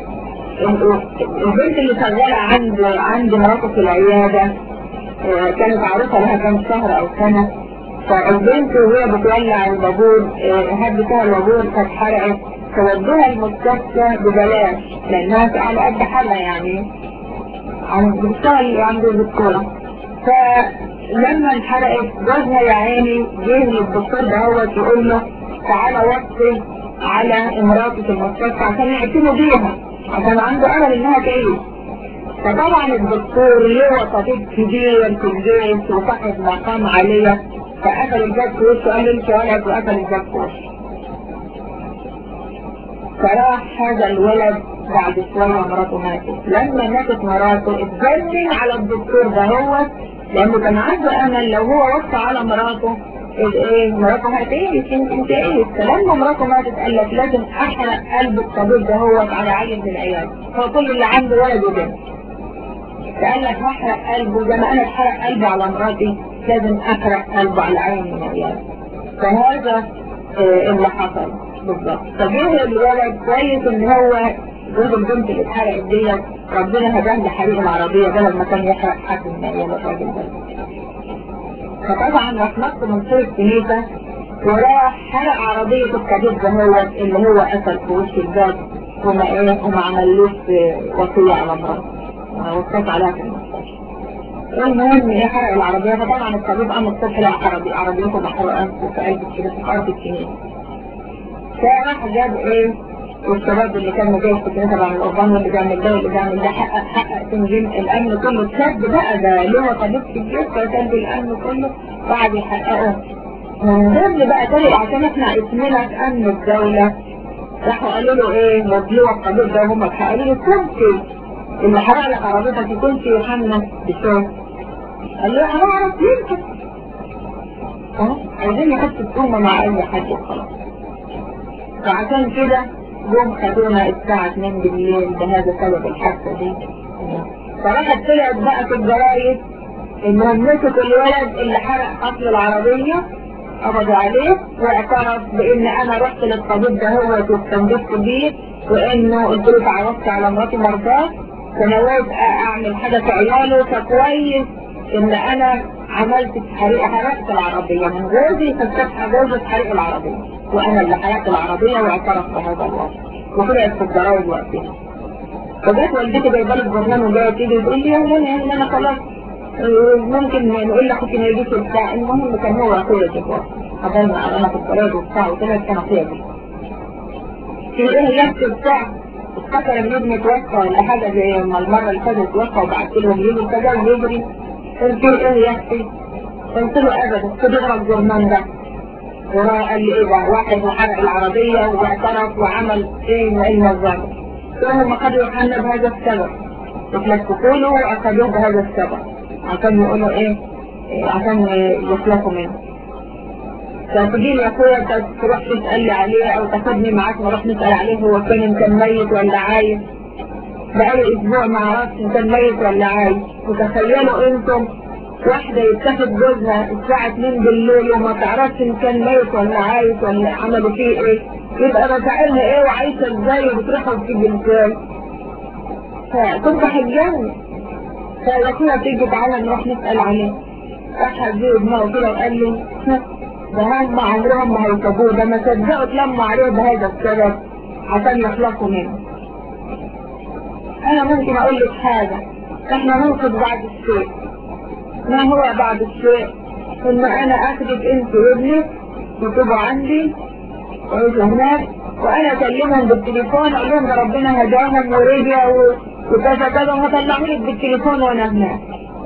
البنت اللي شغالة عند عند مراته في العيادة كانت عروسة لها كام شهر او سنة فالبنت وهي بتولع البابور هدتها البابور كانت حرقت فودوها المستشفى ببلاش لانها على قد حالها يعني عن بتشتغل عند الدكتورة فلما انحرقت جوزها يا عيني جه للدكتور دهوت يقول له تعالى وصي على امراتي في المستشفى عشان يعتنوا بيها عشان عنده امل انها تعيش فطبعا الدكتور اللي هو طبيب كبير في الجيش وصاحب مقام عالية فقفل الباب في وشه قال له انت ولد وقفل الباب في وشه فراح هذا الولد بعد شوية مراته ماتت لما ماتت مراته اتجنن على الدكتور ده هو لانه كان عنده امل لو هو وصى على مراته ايه مراته هتعيش يمكن تعيش فلما مراته ماتت قال لك لازم احرق قلب الطبيب ده هو على عيل من العيال هو كل اللي عنده ولد وبنت فقال لك هحرق قلبه زي ما انا اتحرق قلبي على مراتي لازم احرق قلبه على عيل من العيال فهذا اه اللي حصل بالظبط فجه الولد كويس ان هو جوز البنت اللي اتحرقت ديت ربنا هداه لحريق العربية بدل ما كان يحرق حد من عيال الراجل ده فطبعا راح نط من سور الكنيسة وراح حرق عربية الطبيب ده هو اللي هو قتل في وش الباب وما ايه وما عملوش وصية على مراته وصيت عليها في المستشفى المهم ايه حرق العربية فطبعا الطبيب قام الصبح لقى عربي عربيته محروقة في قلب كده في قلب الكنيسة فراح جاب ايه والشباب اللي كانوا جاي في الكنيسة بعد الأوبان واللي بيعمل ده واللي بيعمل ده حقق حقق تنظيم الأمن كله اتسد بقى ده اللي هو طبيب في الجيش فسد الأمن كله بعد يحققه من ضمن بقى تاني عشان احنا اسمنا في أمن الدولة راحوا قالوا له ايه مطلوع الطبيب ده هم قالوا له كنت اللي حرق لك عربيتك يكون في يوحنا بشوي قال له انا اعرف يمكن اه عايزين نحط التهمة مع اي حد وخلاص فعشان كده جم خدونا الساعة 2 بالليل بهذا سبب الحادثة دي فراحت طلعت بقى في الجرايد انهم مسكوا الولد اللي حرق قتل العربية قبضوا عليه واعترف بان انا رحت للطبيب ده هو واستنجدت بيه وانه قلت له تعرفت على مراتي مرضاه فنويت اعمل حاجة في عياله فكويس ان انا عملت حريق حرقت العربية من جوزي فاستفتح جوزي في حريق العربية وانا اللي حرقت العربية واعترف بهذا الوضع وطلعت في الجرايد وقتها فجت والدتي جايبه لي البرنامج وجايه تيجي تقول لي يا منى ان انا خلاص ممكن نقول لك ممكن ما يجيش البتاع المهم كان هو اخويا كده قبل ما انا في الجرايد وبتاع وطلعت كان اخويا كده في ايه يحكي بتاع افتكر ان ابني توفى ولا حاجه زي ما المره اللي فاتت توفى وبعت لهم يجي كذا ويجري قلت له ايه يحكي قلت له ابدا خد اقرا الجرنان ده وقال لي ايه ده واحد وحرق العربية واعترف وعمل ايه من المنظمة فهم خدوا يوحنا بهذا السبب اتلفقوا له واخدوه بهذا السبب عشان يقولوا ايه, إيه عشان يخلصوا منه فتجي لي اخويا تروح تسأل لي عليه او تاخدني معاك نروح نسأل عليه هو كان كان ميت ولا عايش بقالي اسبوع ما عرفتش كان ميت ولا عايش وتخيلوا انتم واحدة يتخذ جوزها الساعة 2 بالليل وما تعرفش ان كان ميت ولا عايش ولا عملوا فيه ايه يبقى مشاعرها ايه وعايشة ازاي وبتروح وبتيجي ازاي فكنت هتجنن فاخويا تيجي تعالى نروح نسأل عليه راح اديه دماغه كده وقال لي ده هم عمرهم ما هيسابوه ده ما صدقوا اتلموا عليه بهذا السبب عشان يخلصوا منه انا ممكن اقول لك حاجة احنا ننقذ بعد الشيء ما هو بعد الشيء ان انا اخدك انت وابنك وتبقوا عندي ويجوا هناك وانا اكلمهم بالتليفون اقول لهم ده ربنا هداهم ورجعوا وكذا كذا وهطلعوا لك بالتليفون وانا هناك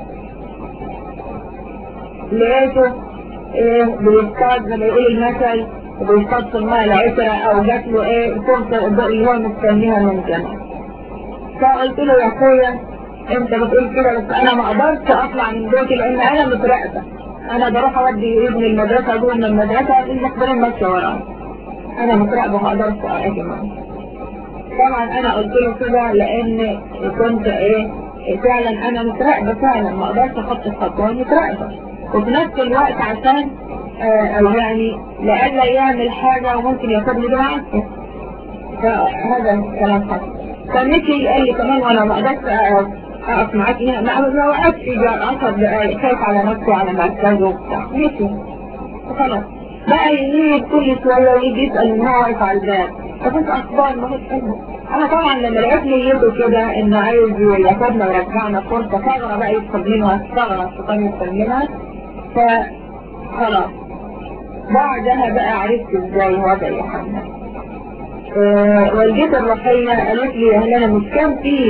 لقيته ايه بيصطاد زي ما يقول المثل بيصطاد في الماء العشرة او جات له ايه فرصة اللي هو مستنيها من زمان فقلت له يا اخويا انت بتقول كده بس انا ما اقدرش اطلع من بيتي لان انا متراقبه انا بروح اودي ابني المدرسه جوه من المدرسه المخبرين ماشيه وراه انا متراقبه ما اقدرش اجي معاه طبعا انا قلت له كده لان كنت ايه فعلا انا متراقبه فعلا ما اقدرش اخط الخطوه متراقبه وفي نفس الوقت عشان آه يعني لألا يعمل حاجة وممكن ياخدني بالعافية فهذا الكلام حصل فمشي قال لي كمان وانا ما قدرت اقف معاك هنا ما ما وقفتش جاء 10 دقايق خايف على نفسه على مركزه وبتاع مشي وخلاص بقى يجي كل شويه ويجي يسال ان هو واقف على الباب فكنت اخبار ما فيش انا طبعا لما لقيت لي يده كده انه عايز ياخدنا ويرجعنا فرصه ثغره بقى يدخل منها ثغره الشيطان يدخل منها فخلاص بعدها بقى عرفت ازاي وضع يوحنا أه والدتي الروحية قالت لي ان انا مش كان في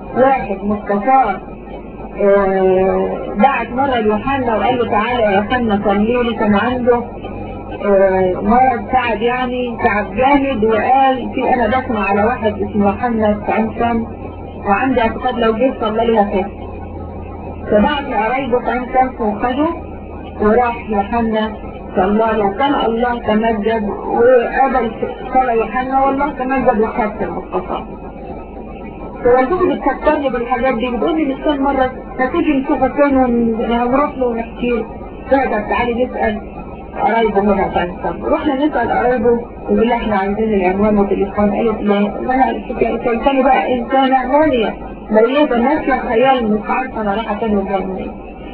واحد مستشار آه، بعت مرة ليوحنا وقال له تعالى يا يوحنا صلي لي كان عنده آه، مرض تعب يعني تعب جامد وقال في انا بسمع على واحد اسمه يوحنا في عين شمس وعندي اعتقاد لو جه صلى لي هخف فبعت لقرايبه في عين شمس وخده وراح يوحنا صلى له وكان الله تمجد وقبل صلى يوحنا والله تمجد وخف المصطفى فوالدتي بتفكرني بالحاجات دي بتقول لي مش كل مرة هتيجي نشوفك فين ونروح له ونحكي له فقدر تعالي نسأل قرايبه هنا كان رحنا نسأل قرايبه يقول لي احنا عايزين العنوان والتليفون قالت لي وانا شايفاني بقى انسانة غالية ميتة ماشية خيال مش عارفة انا رايحة فين وجاية منين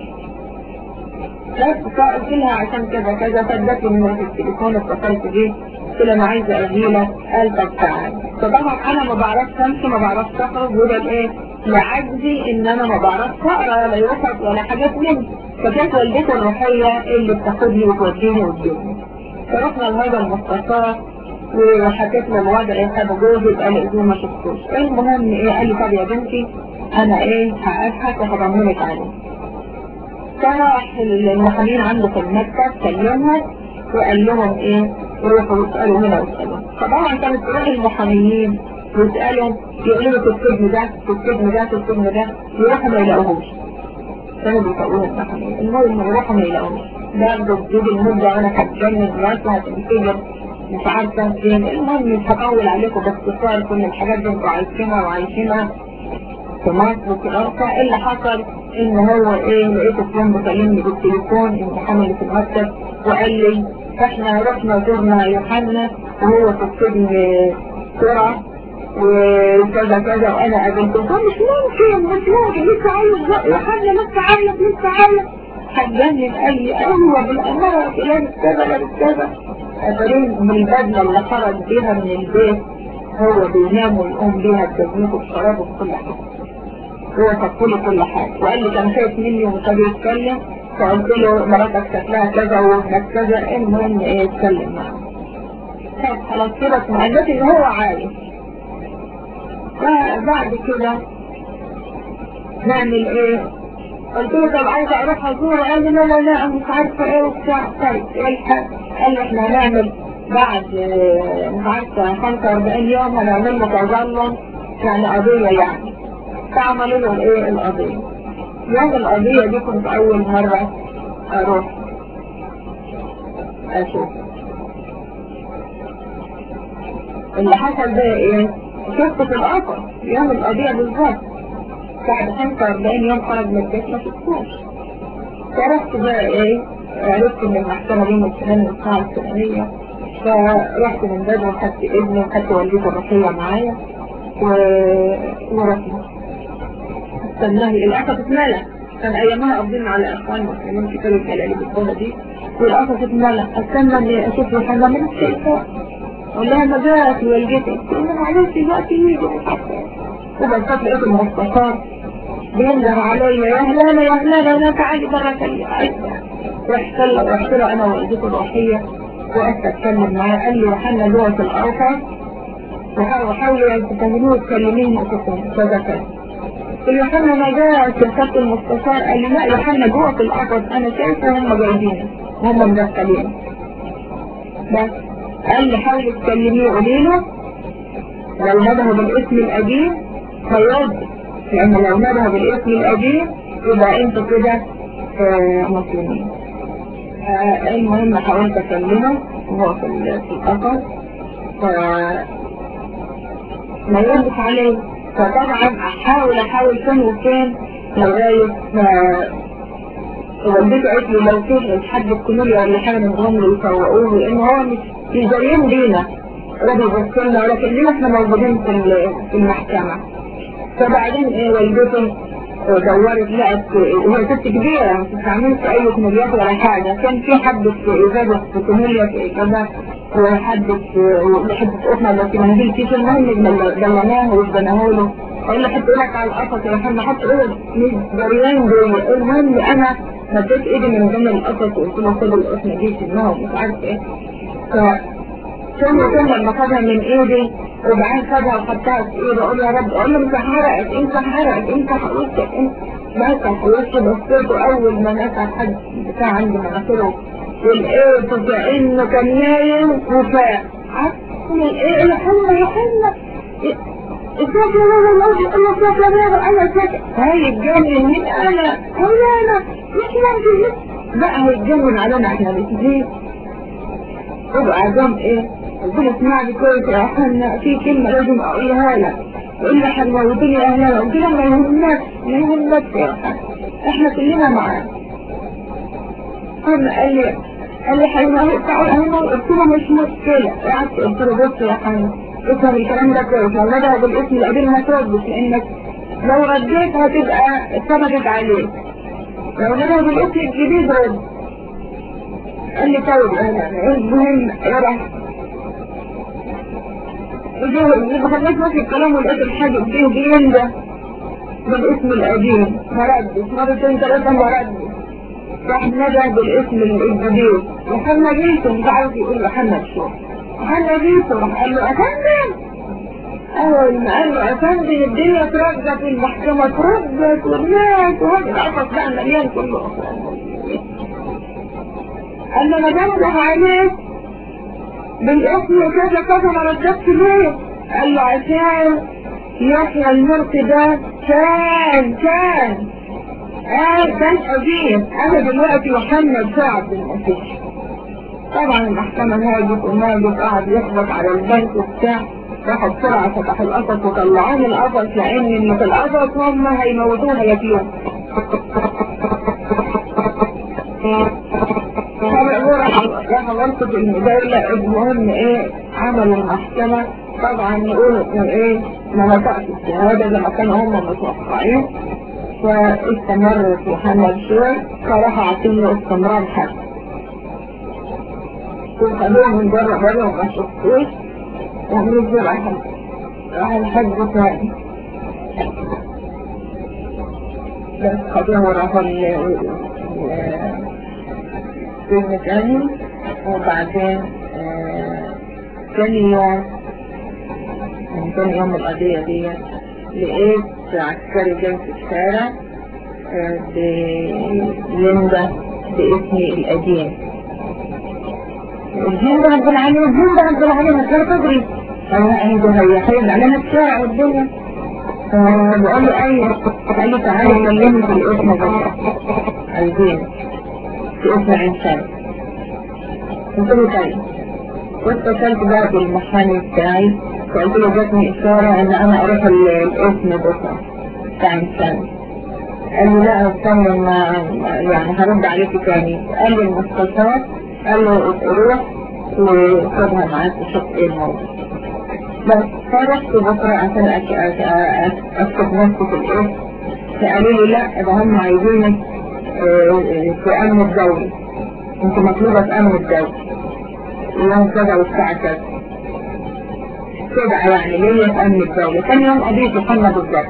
بس فقلت لها عشان كذا كذا فادتني نمرة التليفون اتصلت بيه قلت له انا عايزة اجيلك قال طب تعالى فطبعا انا ما بعرفش امشي ما بعرفش اخرج وده الايه لعجزي ان انا ما بعرفش اقرا ولا يوسف ولا حاجات من فكانت والدتي الروحية اللي بتاخدني وتوديني وتجيبني فرحنا لهذا المستشار وحكيت له الوضع ايه خد جوزي قال لي ازوم ما شفتوش المهم ايه قال لي طب يا بنتي انا ايه هابحث وهضمنك عليه فراح المحامين عنده في المكتب كلمها وقال لهم ايه روحوا اسألوا هنا واسألوا فطبعا كانت تروح المحاميين ويسألوا يقولوا له في السجن ده في السجن ده في السجن ده يروحوا ما يلاقوهوش كانوا بيسألوها المحامين المهم يروحوا ما يلاقوهوش ده بتزيد المدة وانا هتجنن دلوقتي هتنفجر مش عارفة فين المهم مش هطول عليكم باختصار كل الحاجات دي انتوا عايشينها وعايشينها في مصر وفي الأرقى اللي حصل ان هو ايه لقيت فلان بكلمني بالتليفون المحامي اللي في المكتب وقال لي احنا رحنا زرنا يوحنا وهو في السجن سرعة وكذا كذا وانا قابلته قلت مش ممكن مش ممكن لسه عايز يوحنا لسه عايز لسه عايز هتجنن اي قهوة بالامارة فلان كذا لا كذا اترين من البدلة اللي خرج بيها من البيت هو بينام ويقوم بيها بتجنيك وبشرابه وكل حاجة هو سكولي كل حاجة وقال لي كان خايف مني ومش قادر يتكلم فقلت له مراتك شكلها كذا وابنك كذا المهم ايه اتكلم معاه طب خلاص كده سمعت ان هو عايز فبعد كده نعمل ايه قلت له طب عايزة اروح ازوره قال لي لا لا لا انا مش عارفة ايه وبتاع طيب ايه الحق قال لي احنا هنعمل بعد مش عارفة 45 يوم هنعمل له تظلم يعني قضية يعني فعملوا له ايه القضية يوم القضية دي كنت اول مرة اروح اشوف اللي حصل ده ايه شفت في القطر يوم القضية بالظبط بعد 45 يوم خرج من البيت ما شفتوش فرحت بقى ايه عرفت ان المحكمة دي مستنى من الساعة الفلانية فرحت من بدري وخدت ابني وخدت والدتي الروحية معايا و... ورحنا استناه الأخذ اتملى كان أيامها قابضين على إخوان مسلمين في كل الجلالي بالقوة دي والأخذ اتملى استنى إني أشوف الحاجة من الشيطان أقول لها ما جاءت والدتي تقول لها معلش دلوقتي يجي مش عارفة وبعد لقيت المستشار بينزل عليا يا هلاله يا هلاله لا تعالي برا كلي رحت له رحت له أنا والدتي الروحية وقفت أتكلم معاه قال لي وحنا جوه في الأوقات وحاولوا تكلموه تكلمين وتكلمين كذا كذا يوحنا ما جاء شركات المستشار قال لي لا يوحنا جوه في القفص انا شايفه هم جايبين هم مدخلين بس قال لي حاولي تكلميه قولي له لو نده بالاسم القديم هيرد لان لو نده بالاسم القديم يبقى انت كده مسلمين المهم حاولت اكلمه وهو في القفص ف ما يردش عليه فطبعا احاول احاول فين وفين لغاية ما والدته قالت لي لو كده حد الكنوليا ولا حاجة من هم اللي يسوقوه لان هو مش مش زيهم بينا راجل بصلنا ولكن ليه احنا موجودين في في المحكمة فبعدين ايه والدته دورت لقت وهي ست كبيرة ما بتستعملش اي كنوليات ولا حاجة كان في حد في ازازة في كنوليا في كذا وحدة حدة قطنة بس ما نجيل فيه المهم دلناه وادناه له اقول له حط ايدك على القفص يا محمد حط ايدك مش جريان جوه المهم انا مديت ايدي من ضمن القفص وقلت له خد القطنة دي سيبناها ومش عارف ايه ف ثم ثم لما خدها من ايدي وبعدين خدها وحطها في ايده اقول يا رب اقول له انت حرقت انت حرقت انت حرقت انت بس حرقت بصيته اول ما نفع حد بتاع عند مناخيره ولقيته كانه كان نايم وفاق عارفين ايه يا حنا يا حنا ازيك يا بابا الأرض انا ازيك يا بابا انا ازيك هيتجنن مين انا هو انا مش ممكن بقى هيتجنن علينا احنا الاثنين ابقى عزام ايه قلت له اسمعني كويس يا حنا في كلمة لازم اقولها لك يقول لي حموتني اهلا قلت له ما يهمك ما يهمك يا حنا احنا كلنا معاك حنا قال لي قال لي حنا تعال انا قلت له مش مشكلة قعدت قلت له بص يا حنا افهم الكلام ده كويس والله ده بالاسم القديم ما تردش لانك لو رديت هتبقى ثبتت عليك لو ردها بالاسم الجديد رد قال لي طيب انا المهم راح ما خليت ماشي الكلام ولقيت الحاجة فيه بينده بالاسم القديم ما ردش مرتين ثلاثة ما ردش راح ندى بالاسم الجديد وحنا جيته مش عارف يقول له حنا شو حنا جيته راح قال له افندم اول ما قال له افندم الدنيا ترجع في المحكمة ترجت والناس وهذا القفص بقى مليان كله قال له انا بنده عليك بالاسم كذا كذا ما ردتش ليه قال له عشان يحيى الملك ده كان كان آه كان قديم انا دلوقتي محمد سعد المسيح طبعا المحكمة هاجت وماجت قعد يخبط على البنك وبتاع راحوا بسرعة فتح القفص وطلعوه من القفص لان اللي في القفص هم هيموتوها ياكلوه راح غلطة المداولة المهم ايه عملوا المحكمة طبعا يقولوا ايه ما نطقش الشهادة زي ما كانوا هم متوقعين فاستمر في محمد شوي فراحوا عاطين له استمرار حد وخلوه من بره بره وما شفتوش ونزل راح راح الحج تاني بس خدوه راحوا فيلم تاني وبعدين تاني يوم من تاني يوم القضية دي لقيت عسكري جاي في الشارع بلندا باسمي القديم الجين ده هنقول عليه الجين ده هنقول عليه مش تدري انا انا ده هيحيل علينا الشارع والدنيا فبقول له ايوه قال لي تعالى كلمني في الاسم ده الجين في اسم انسان قلت له طيب واتصلت بقى بالمحامي بتاعي فقلت له جاتني اشاره ان انا اروح الاسم ده بتاع انسان قال لي لا استنى ما يعني هرد عليك تاني قال لي المستشار قال له روح وخدها معاك وشوف ايه الموضوع بس فرحت بكرة عشان اكتب نفسي في الاسم فقالوا لي لا ده هم عايزينك في امن الدولي انت مطلوبة في امن الدولي يوم كذا والساعة كذا كده يعني ليا في امن الدولي كان يوم قضية محمد بالظبط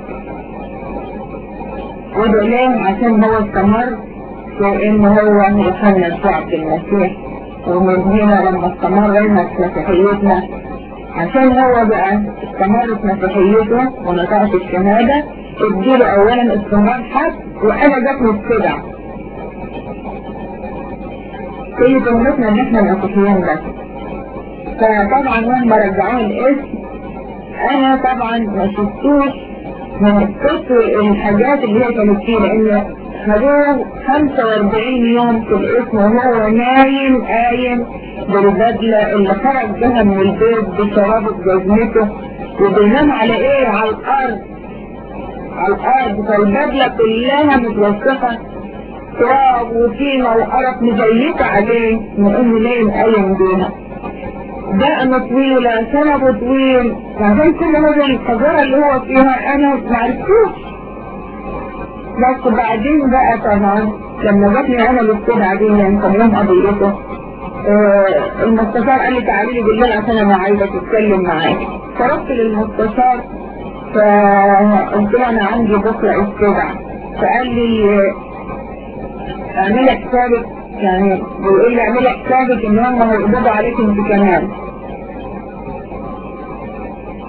وده ليه عشان هو استمر في ان هو محمد شعب المسيح ومن هنا لما استمرنا في مسيحيتنا عشان هو بقى استمر في مسيحيته ونطقت الشهادة اديله اولا استمرار حد وانا جاتني السبع كل تهمتنا ان احنا مسيحيين بس فطبعا لما رجعوني الاسم انا طبعا ما شفتوش من كتر الحاجات اللي هي كانت فيه لان خدوه 45 يوم في الاسم وهو نايم قايم بالبدلة اللي خرج بها من البيت بشرابة جزمته وبينام على ايه على الارض على الارض فالبدلة كلها متوسخة تراب وطينة وقرف مزيتة عليه وانه نايم قايم بيها دقنه طويلة شنبه طويل وعشان كل هذه القذارة اللي هو فيها انا معرفتوش بس بعدين بقى طبعا لما جاتني انا الاستدعاء دي يعني كان يوم قضيته آه المستشار قال لي تعالي لي بالليل عشان انا عايزه تتكلم معاك فرحت للمستشار فقلت له انا عندي بكره استدعاء فقال لي اعملي حسابك يعني بيقول لي اعملي حسابك ان هم هيقبضوا عليك انت كمان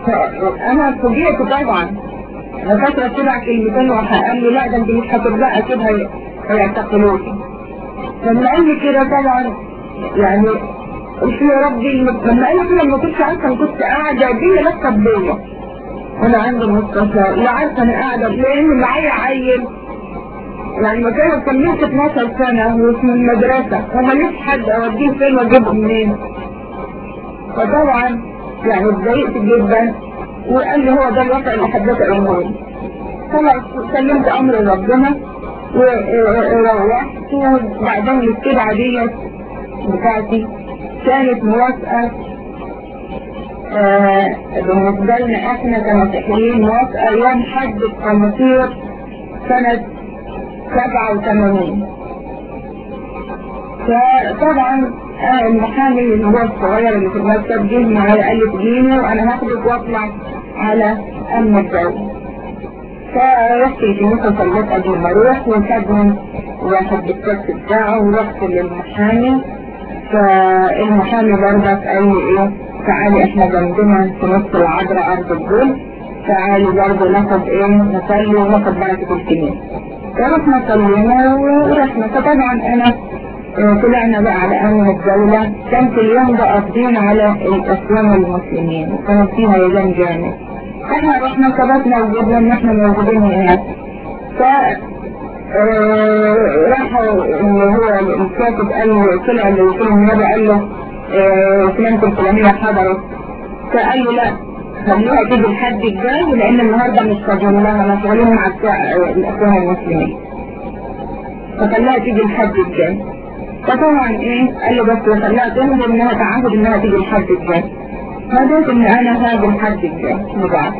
فانا فوجئت طبعا انا فاكره سمع كلمتين وقال لي لا ده انت مش هترجعي كده هي- هيعتقلوكي لما قال لي كده طبعا يعني قلت يا ربي لما قال لي كده ما كنتش عارفه انا كنت قاعده الدنيا لسه بيا وانا عندي المستشفى لا عارفه انا قاعده لان معايا عيل يعني ما كانوا كملت 12 سنه وفي المدرسه وماليش حد اوديه فين واجيبه منين فطبعا يعني اتضايقت جدا وقال لي هو ده الوضع اللي حدث اقوله خلاص سلمت امر ربنا وروحت وبعدين الاستدعاء ديت بتاعتي كانت موافقة آه، بالنسبة لنا احنا كمسيحيين موافقة يوم حد التمطير سنة 87 فطبعا آه، المحامي اللي هو الصغير اللي في المكتب جه معايا قال لي تجيني وانا هاخدك واطلع على امن الدولة فرحت الكنيسة صليت قبل ما اروح وخدهم واحد بالتاكسي بتاعه ورحت للمحامي فالمحامي برضك قال لي ايه تعالي احنا جنبنا في نص العذراء ارض الجول تعالي برضه ناخد ايه نصلي وناخد بركة الكنيسة فرحنا صلينا ورحنا فطبعا انا آه، طلعنا بقى على امن الدولة كان في اليوم ده قاصدين على الاسلام المسلمين وكان فيها يدان جامد احنا رحنا ثبتنا وجدنا ان احنا موجودين هناك ف آه، راحوا اللي هو الكاتب قال له طلع اللي وكيل النيابة قال له آه، فلانة الفلانية حضرت فقال له لا خليها تيجي الحد الجاي لان النهارده مش فاضيين لها مشغولين مع بتوع الاخوان المسلمين فخليها تيجي الحد الجاي فطبعا ايه قال له بس خليها تنزل انها تعهد انها تيجي الحد الجاي فقلت ان انا هاجي الحد الجاي مبعد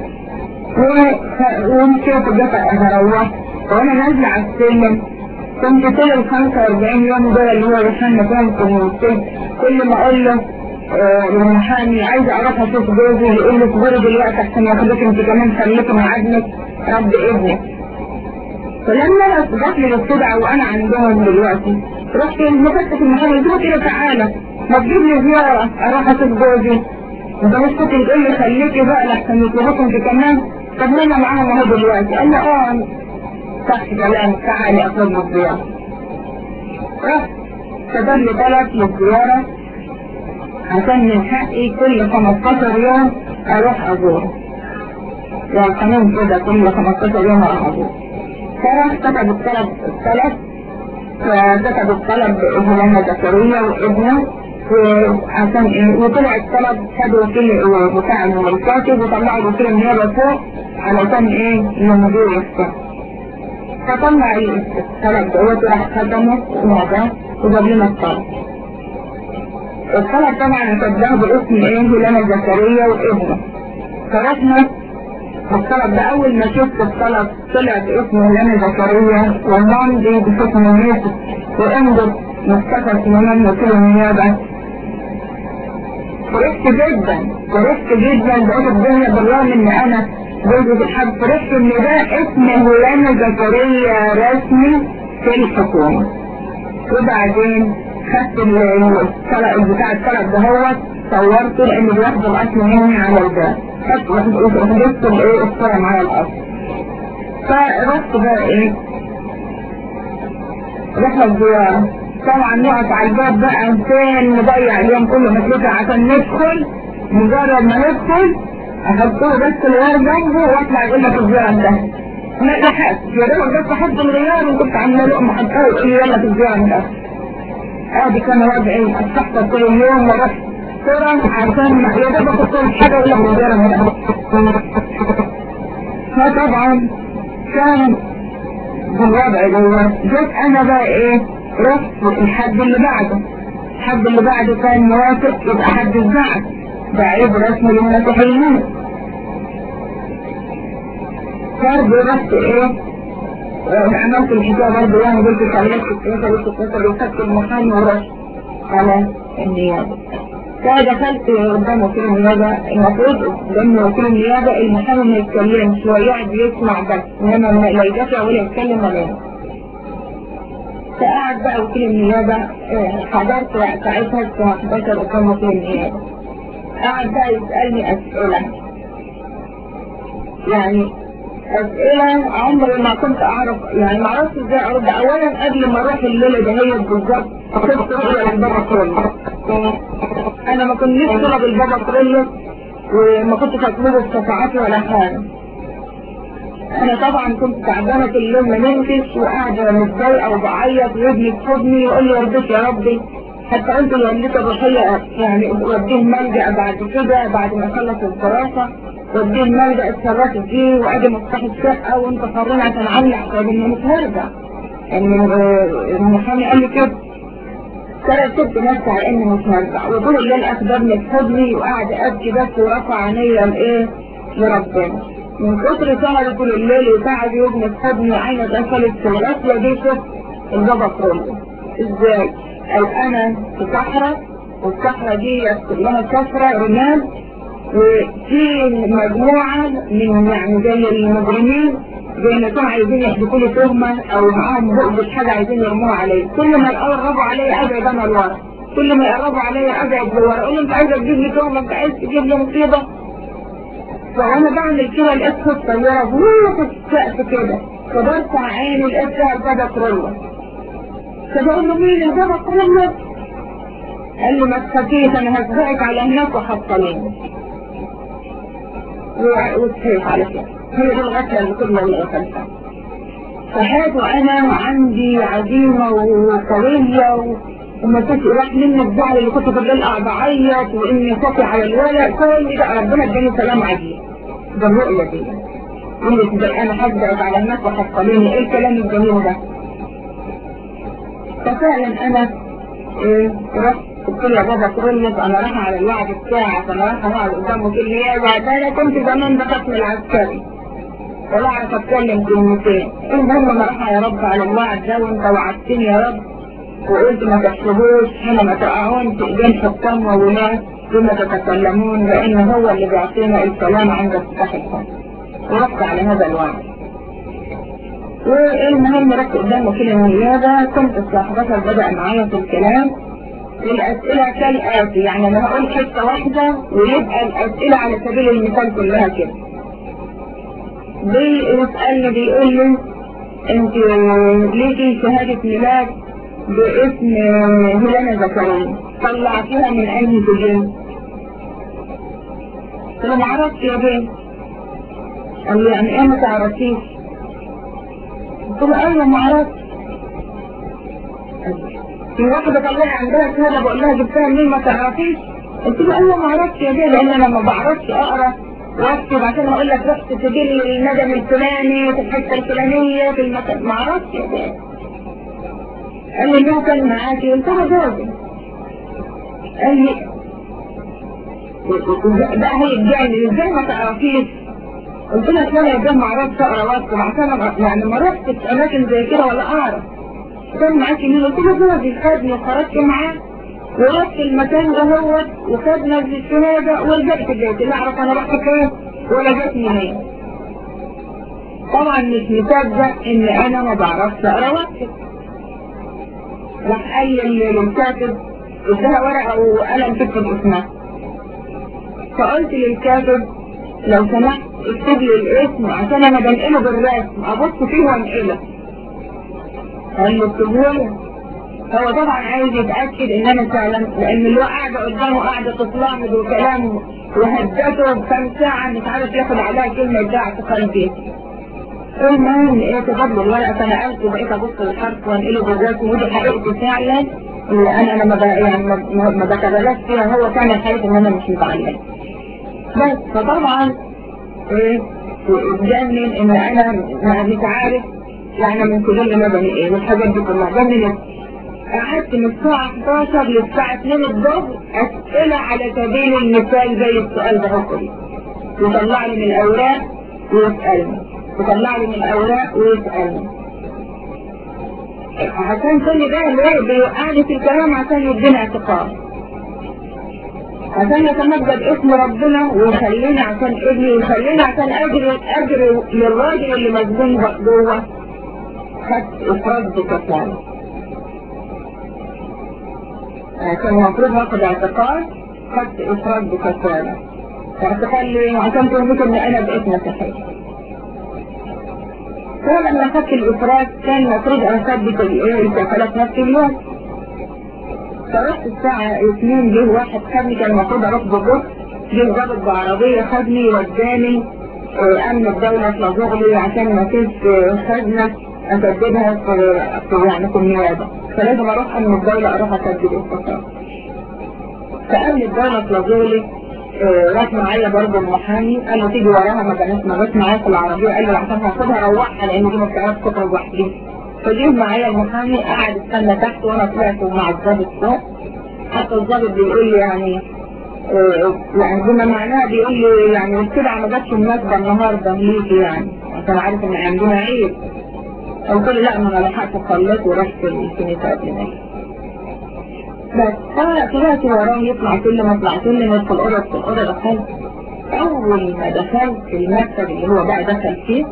ومشيت بقى هروح وانا نازله على السلم كنت طول ال 45 يوم دول اللي هو يوحنا كان في السجن كل ما اقول له آه، المحامي عايزه اروح اشوف جوزي يقول لي اصبري دلوقتي عشان ياخدك انت كمان خليكي مع ابنك رب ابنك فلما انا جات لي الاستدعاء وانا عندهم دلوقتي رحت لمفتش المحامي قلت له كده تعالى ما تجيب لي زياره اروح اشوف جوزي انت مش كنت تقول لي خليكي بقى لحسن يطلبوك انت كمان طب ما انا معاهم اهو دلوقتي قال لي اه صح كلامك تعالي اطلب لك زياره رحت كتب لي طلب للزياره عشان من حقي كل 15 يوم اروح ازوره يعني قانون كده كل 15 يوم اروح ازوره فراح كتب الطلب الطلب فكتب الطلب هلانة زكريا وابنه وعشان ايه وطلع الطلب خد وكيل بتاع الكاتب وطلعوا وكيل النيابة فوق علشان ايه المدير يفتح فطلع الطلب دوت راح ختمه وهذا وجاب لنا الطلب الطلب طبعا كتبه باسم ايه هلانة زكريا وابنه فرحنا الطلب ده اول ما شفت الطلب طلع باسم هلانة زكريا والماضي باسم يوسف وانظر مصطفى سليمان وكيل النيابة فرحت جدا فرحت جدا بقيت الدنيا بالرغم ان انا جوزي في الحب فرحت ان ده اسم هلانة زكريا رسمي في الحكومة وبعدين خدت الطلب بتاع الطلب ده هو صورته لان بياخد الاصل مني على الباب خدت وحدثت الايه الصورة معايا الاصل فرحت بقى ايه رحلة الزيارة طبعا نقف على الباب بقى فين نضيع اليوم كله مسلسل عشان ندخل مجرد ما ندخل احطوه بس الغيار جنبه واطلع يقول لك الزيارة ده ما لحقت يا دوبك بس احط الغيار وكنت عامله لقمه حطها ويقول لي يلا في الزيارة ده ادي كان وضعي استحضر كل يوم ورحت صورة عشان يا دوبك كل حاجة يقول لك الزيارة ده فطبعا كان بالوضع دوت جيت انا بقى ايه رحت الحد اللي بعده الحد اللي بعده كان موافق يبقى حد الزعل ده عيب رسمي للمسيحيين برضه رحت ايه آه، عملت الحكاية برضه يعني قلت خليت الكنيسة قلت الكنيسة وخدت المحامي ورحت على النيابة فدخلت قدام وكيل النيابة المفروض قدام وكيل النيابة المحامي ما يتكلمش هو يقعد يسمع بس انما لا يدافع ولا يتكلم ولا يعمل. فقعد بقى وكيل النيابة آه، حضرت ساعتها الساعة 11 قدام وكيل النيابة قعد بقى يسألني أسئلة يعني أسئلة عمري ما كنت أعرف يعني ما أعرفش إزاي أرد أولا قبل ما أروح الليلة دهيت بالظبط كنت أقرأ البابا كرولوس أنا ما كنتش طلب البابا كرولوس وما كنتش أطلبه الشفاعات ولا حاجة أنا طبعا كنت تعبانة كل يوم ما نمتش وقاعدة متضايقة وبعيط وابني في حضني وأقول له يرضيك يا ربي حتى قلت لوالدتي الروحية يعني وديه ملجأ بعد كده بعد ما أخلص الدراسة وديه ملجأ اتصرفت فيه وأدي مفتاح الشقة وأنت حرين عشان عامل حساب إني مش هرجع إن المحامي قال لي كده ترتبت نفسي على إني مش هرجع وطول الليل أخدرني في حضني وقعد أبكي بس ورفع عينيا لإيه لربنا من كتر سهري طول الليل وتعب يومي في حضني وعيني اتقفلت في الغسلة دي شفت البابا كله ازاي؟ قال انا في صحراء والصحراء دي كلها صفراء رمال وفي مجموعة من يعني زي المجرمين زي ما كانوا عايزين يحدثوا لي تهمة او معاهم بؤبة حاجة عايزين يرموها عليا كل ما يقربوا عليا ابعد انا لورا كل ما يقربوا عليا ابعد لورا اقول له انت عايز تجيب لي تهمة انت عايز تجيب لي مصيبة فانا بعمل كده لقيت خطة طيارة في السقف كده فبرفع عيني لقيت فيها البابا كرولة فبقول له مين البابا كرولة قال لي ما تخافيش انا هسبقك على هناك وحصلين وصحيح على كده هي دي الغسلة اللي كنا نقفلها فحيث انا عندي عزيمة وقوية وما كنت راح مني الزعل اللي كنت بالليل قاعد اعيط واني صافي على الولد كل ده ربنا اداني سلام عجيب ده الرؤية دي قلت ده انا هسبقك على الناس وحصليني ايه الكلام الجميل ده ففعلا انا ايه رحت قلت له يا بابا كرولوس انا رايحه على الوعد بتاعك انا رايحه اقعد قدامه في النيابه ده انا كنت زمان بخاف من العسكري ولا اعرف اتكلم كلمتين المهم انا رايحه يا رب على الوعد ده وانت وعدتني يا رب وقلت ما تحسبوش هنا ما تقعون في ايدين حكام وولاة بما تتكلمون لان هو اللي بيعطينا السلام عند افتتاح الفم ورحت على هذا الوعد والمهم رحت قدامه في النيابه كنت الصحبة بدأ معايا في الكلام الأسئلة كالآتي يعني أنا هقول حتة واحدة ويبقى الأسئلة على سبيل المثال كلها كده بيسألني بيقول لي أنت ليكي شهادة ميلاد باسم هيلانا زكريا طلعتيها من أي سجن؟ قلت له معرفش يا بيه قال لي يعني إيه ما تعرفيش؟ قلت له أيوه معرفش في واحدة طلع عندها شهادة بقول لها جبتها منين ما تعرفيش قلت له ايوه ما اعرفش يا بيه لان انا ما بعرفش اقرا واكتب عشان اقول لك رحت تجيب لي الندم الفلاني في الحته الفلانيه في المكان ما اعرفش يا بيه قال لي مين كان معاكي قلت له جوزي قال لي بقى هيتجنن ازاي ما تعرفيش قلت له انا يا بيه ما اعرفش اقرا واكتب عشان يعني ما رحتش اماكن زي كده ولا اعرف كان معاكي مين قلت له جوزي خدني وخرجت معاه ورحت المكان ده هو وخدنا الشهادة ورجعت بيتي لا اعرف انا رحت فين ولا جت منين طبعا مش مصدق ان انا ما بعرفش اقرا واكتب راح قال للكاتب اداها ورقة وقلم تكتب اسمها فقلت للكاتب لو سمحت اكتب لي الاسم عشان انا بنقله بالرسم ابص فيه وانقله قال له اكتبهولي هو طبعا عايز يتأكد ان انا فعلا لان اللي هو قاعدة قدامه قاعدة تتلامض وكلام وهدته بكام ساعة مش عارف ياخد عليها كلمة ساعة اعتقال فيها المهم ايه تقبل الورقة فنقلت وبقيت ابص للحرف وانقله بالرسم ودي حقيقتي فعلا انا انا ما يعني ما, ما بتبلاش فيها هو كان حقيقة ان انا مش متعلم بس فطبعا ايه اتجنن ان انا مش عارف يعني من كل مدني ايه والحاجات دي كلها جننت قعدت من الساعة 11 للساعة 2 الظهر أسئلة على سبيل المثال زي السؤال ده كله يطلع لي من الأوراق ويسألني يطلع لي من الأوراق ويسألني عشان كل ده ليه بيوقعني في الكلام عشان يدينا اعتقاد عشان يتمجد اسم ربنا ويخليني عشان ابني ويخليني عشان اجري اجري للراجل اللي مسجون جوه خدت افراد بكفاله كان المفروض هاخد اعتقاد خدت افراد بكفالة اعتقال ليه عشان تثبت ان انا بقيت مسيحية فلما خدت الافراج كان المفروض اثبت الايه الكفالات نفس اليوم فرحت الساعة 2 جه واحد خدني كان المفروض اروح بالبص جه ضابط بعربية خدني وداني آه، امن الدولة في لازغلي عشان ما فيش آه، خدمة اسددها في في- يعني في النيابة فلازم اروح امن الدولة اروح اسدد الفصال فامن الدولة في لازغلي آه، راح معايا برضه المحامي قال له تيجي وراها ما كانش ما جاش معايا في العربية قال له عشان هاخدها روحها لان دي ما بتعرفش تخرج وحدي فجه معايا المحامي قعد استنى تحت وانا طلعت مع الضابط فوق حتى الضابط بيقول لي يعني آه، يعني بما معناها بيقول لي يعني السلعة ما جاتش مناسبة النهارده ليكي يعني عشان عارف ان عندنا عيد قلت له لا ما انا لحقت خلصت ورحت الكنيسة قبل ما أجي. بس انا طلعت وراه يطلع سلم اطلع سلم ادخل اوضه ادخل اوضه دخلت اول ما دخلت المكتب اللي هو بقى دخل فيه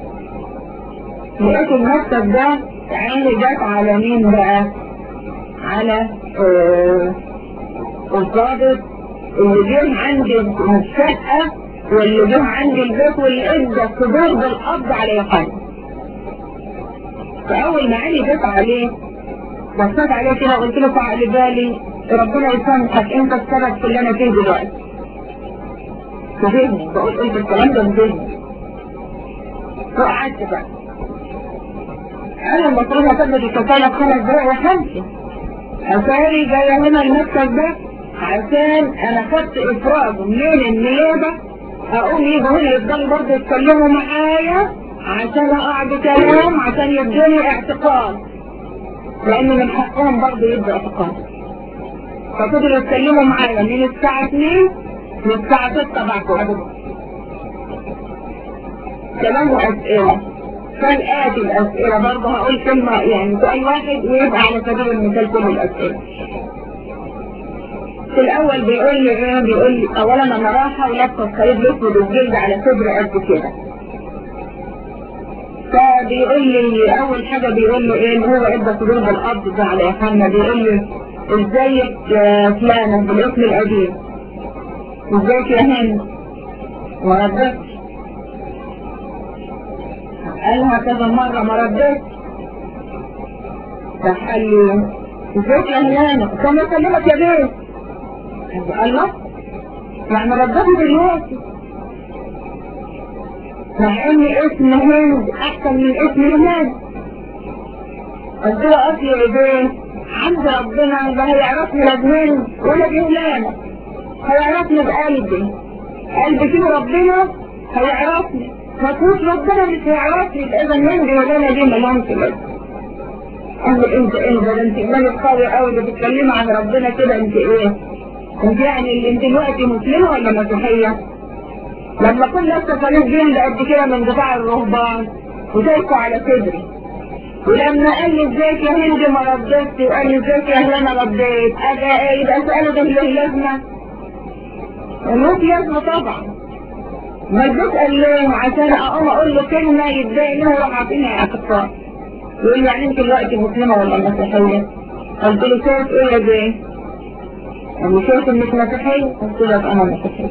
لقيت المكتب ده عيني جت على مين بقى على آه الضابط اللي جه عندي الشقة واللي جه عندي البيت واللي ادى الصدور بالقبض على يوحنا فأول ما عيني جت عليه بصيت عليه كده قلت له تعالى بالي ربنا يسامحك انت السبب في اللي انا فيه دلوقتي في ذهني بقول قلت الكلام ده في ذهني وقعدت بقى انا المفروض اثبت الكفالة خمس دقايق وخمسة اتاري جاية هنا المكتب ده عشان انا خدت افراج من النيابة اقوم يجوا هنا يفضلوا برضه يتكلموا معايا عشان اقعد كلام عشان يدوني اعتقال لان من حقهم برضه يبدأ اعتقال ففضلوا يتكلموا معايا من الساعة 2 للساعة 6 بعد كلام واسئلة فالآتي الأسئلة برضه هقول كلمة يعني سؤال واحد ويبقى على سبيل المثال كل الأسئلة. في الأول بيقول لي إيه؟ بيقول لي أولا أنا رايحة ولابسة الخريط الأسود والجلد على صدري قد كده. فبيقول لي أول حاجة بيقول له إيه اللي هو إدى صدور بالقبض ده على يوحنا بيقول لي إزيك يا فلانة بالاسم القديم؟ إزيك يا هند؟ ما ردتش. قالها كذا مرة ما ردتش راح قال لي ازيك يا هلانة كان اكلمك يا بيه قال له يعني ردتي دلوقتي مع ان اسم هند احسن من اسم هند قلت له اصلي يا بيه عند ربنا لا هيعرفني لا بهند ولا بهلانة هيعرفني بقلبي قلبي فيه ربنا هيعرفني ما تقولش ربنا مش هيعرفني اذا هندي ولا انا دي ملامتي بس قال لي انت انت ده انت ايمانك قوي قوي ده بتتكلمي عن ربنا كده انت ايه انت يعني انت دلوقتي مسلمه ولا مسيحيه لما كل لابسه صليب جلد قد كده من بتاع الرهبان وشايفه على صدري ولما قال لي ازيك يا هند ما ردتش وقال لي ازيك يا هلانه رديت اجا ايه يبقى سأله ده له لازمه ملوش لازمه طبعا ما جيت قال ليه عشان اقوم اقول له كلمه يتضايق منها وراح عاطيني اعتقاد يقول لي يعني انت دلوقتي مسلمه ولا مسيحيه؟ قلت له شايف ايه يا بيه؟ قال لي شايف انك مسيحيه؟ قلت له يبقى انا مسيحيه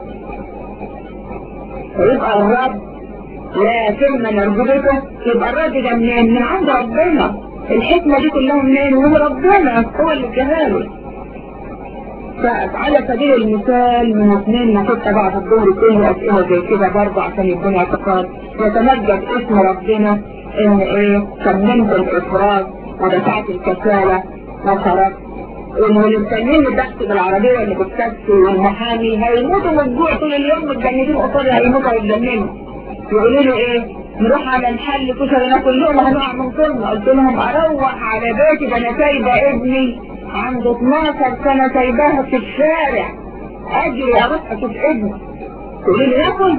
فيبقى الرب لا كلمه نرجبته يبقى الرد ده منين؟ من عند ربنا الحكمه دي كلها منين؟ من ربنا هو اللي اداها له فعلى سبيل المثال من اثنين ما كنت بعد الظهر كل اسئله زي كده برضه عشان يدوني اعتقاد يتمجد اسم ربنا ان ايه كملت الافراج ودفعت الكفاله وخرجت والمستنيين اللي تحت بالعربيه اللي بالتاكسي والمحامي هيموتوا من الجوع طول اليوم متجندين قصادي هيموتوا ويتجننوا يقولوا له ايه نروح على محل كشري ناكل لقمه هنقع من كلمه قلت لهم اروح على بيتي ده انا سايبه ابني عنده 12 سنه سايباها في الشارع اجري اروح اشوف ابني تقولي لي ياكل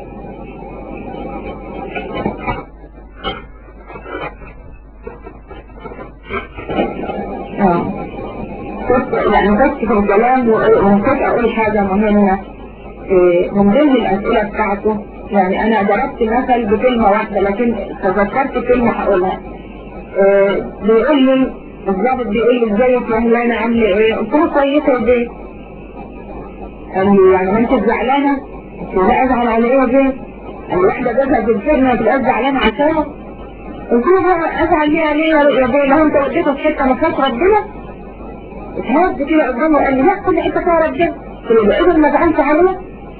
اه كنت يعني بس في الكلام ونسيت اقول حاجه مهمه إيه، من ضمن الاسئله بتاعته يعني انا ضربت مثل بكلمه واحده لكن تذكرت كلمه هقولها إيه، بيقول لي الضابط بيقول لي ازيك يا هلانه عامله ايه؟ قلت له كويسه يا بيه قال لي يعني ما انت زعلانة قلت له لا ازعل على ايه يا بيه قال لي واحدة جوزها في السجن ما تبقاش زعلانة عشانه قلت له بقى ازعل ليه عليه يا بيه لو انت وديته في حتة ما فيهاش ربنا اتهز كده قدامه وقال لي لا كل حتة فيها ربنا قلت له اذا ما زعلت عليه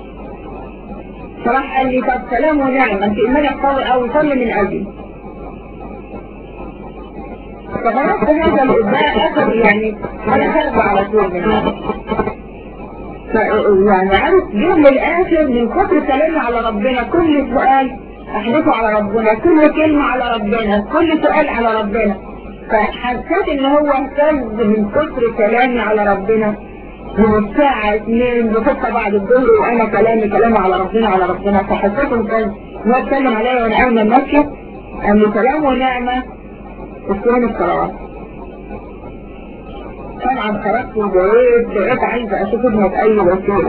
فراح قال لي طب سلام ونعم انت ايمانك قوي قوي صلي من قلبي فغرقت هذا الإبداع أخذ يعني أنا خارجة على طول من هذا يعني عارف جه للآخر من كتر كلامي على ربنا كل سؤال أحدثه على ربنا كل كلمة على ربنا كل سؤال على ربنا فحسيت إن هو اهتز من كتر كلامي على ربنا من الساعة اثنين بفتة بعد الظهر وأنا كلامي كلامي على ربنا على ربنا فحسيت إن كان هو اتكلم عليا وأنا قايمة ماشية أن سلام ونعمة الصيام الصلوات طبعا خرجت وجريت بقيت عايزة اشوف ابني بأي وسيلة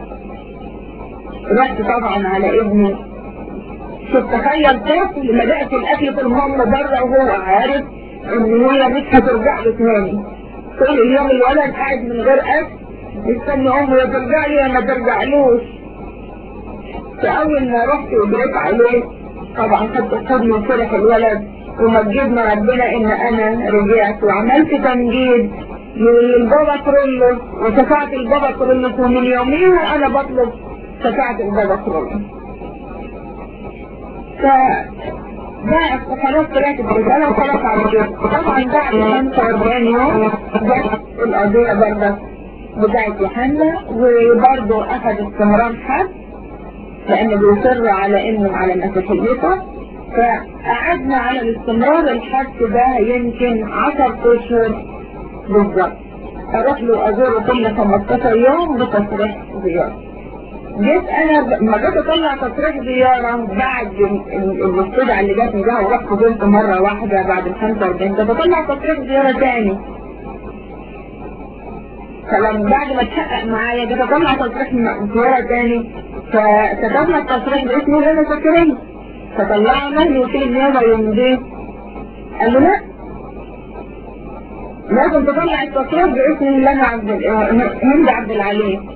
رحت طبعا على ابني شوف تخيل طفل بدأت الأكل في المام بره وهو عارف إن هي مش هترجع له تاني طول اليوم الولد قاعد من غير أكل يستني أمه يا ترجع لي يا ما ترجعلوش فأول ما رحت وجريت عليه طبعا خدت حضني وفرح الولد ومجدنا ربنا ان انا رجعت وعملت تمجيد للبابا كرولو وشفاعة البابا كرولو ومن يوميها انا بطلب شفاعة البابا كرولو ف بقى خلاص طلعت برسالة وخلاص على كده طبعا بعد 45 يوم جت القضية برضه بتاعت يوحنا وبرضه اخذ استمرار حد لانه بيصر على انه على مسيحيته فقعدنا على الاستمرار الحبس ده يمكن 10 اشهر بالظبط اروح له ازوره كل 15 يوم بتصريح زيارة جيت انا لما جيت اطلع تصريح زيارة بعد الاستدعاء اللي جاتني ده ورحت زرت مرة واحدة بعد ال 45 ده بطلع تصريح زيارة تاني فلما بعد ما اتحقق معايا جيت اطلع تصريح زيارة تاني فكتبنا التصريح باسمي غير سكرية فطلعنا له وكيل النيابة يوم قال له لا لازم تطلع التصريح باسم الله عبد هند عبد العليم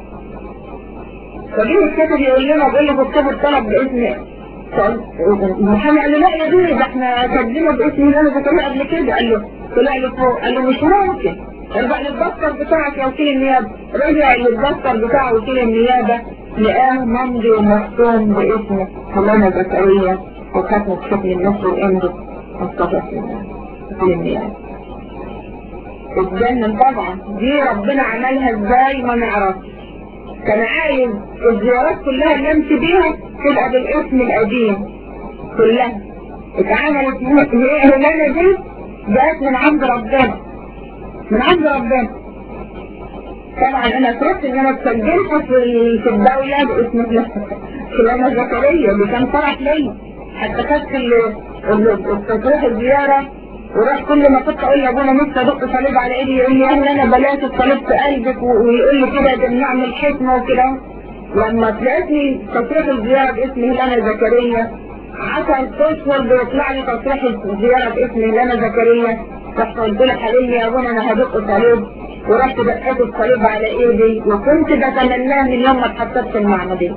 فجيه الكاتب يقول لنا بيقول له بكتب الطلب باسم محمد قال له لا يا بيه ده احنا كاتبينه باسم الله انا كتبه قبل كده قال له طلع له فوق قال له مش ممكن ارجع للدفتر بتاعك يا وكيل النيابة رجع للدفتر بتاع وكيل النيابة لقاه ممضي ومختوم باسم فلانة زكريا وختم بشكل النصر الامضي مصطفى وكيل النيابة اتجنن طبعا دي ربنا عملها ازاي ما نعرفش كان عايز الزيارات كلها اللي امشي بيها تبقى بالاسم القديم كلها اتعملت هي هلانة دي جاءت من عند ربنا من عند ربنا طبعا انا فرحت ان انا اتسجلت في في الدولة باسم فلانة زكريا اللي كان فرح ليا حتى خدت التصريح الزيارة وراح كل ما كنت اقول لابونا نفسي ادق صليب على ايدي يقول لي اهلا انا بلاش الصليب في قلبك ويقول لي كده ده بنعمل حكمة وكده لما تلاقيتني تصريح الزيارة باسم هلانة زكريا 10 اشهر بيطلع لي تصريح الزيارة باسم هلانة زكريا رحت قلت له حبيبي يا ابونا انا هدق صليب ورحت دقيت الصليب على ايدي وكنت بتمناه من يوم ما اتحطيت في المعمودية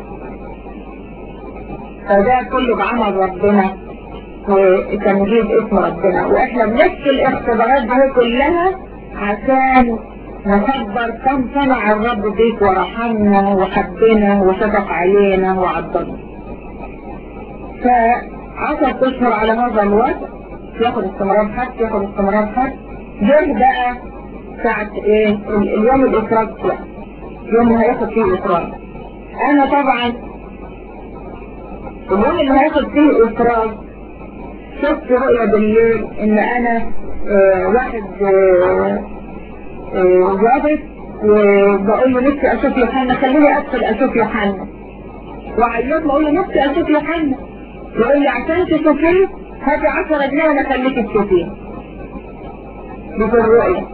فده كله بعمل ربنا وتمجيد اسم ربنا واحنا بنحكي الاختبارات دي كلها عشان نخبر كم صنع الرب بيك ورحمنا وحبنا وشفق علينا وعضنا فعشر اشهر على هذا الوقت ياخد استمرار حد ياخد استمرار حد جه بقى ساعة ايه اليوم الافراج بقى يوم اللي هياخد فيه الافراج انا طبعا اليوم اللي هياخد فيه الافراج شفت رؤية بالليل ان انا اه واحد ضابط وبقول له نفسي اشوف يوحنا خليني ادخل اشوف يوحنا وعيط بقول له نفسي اشوف يوحنا يقول لي عشان تشوفيه هاتي 10 جنيه وانا خليك تشوفيه دي في الرؤية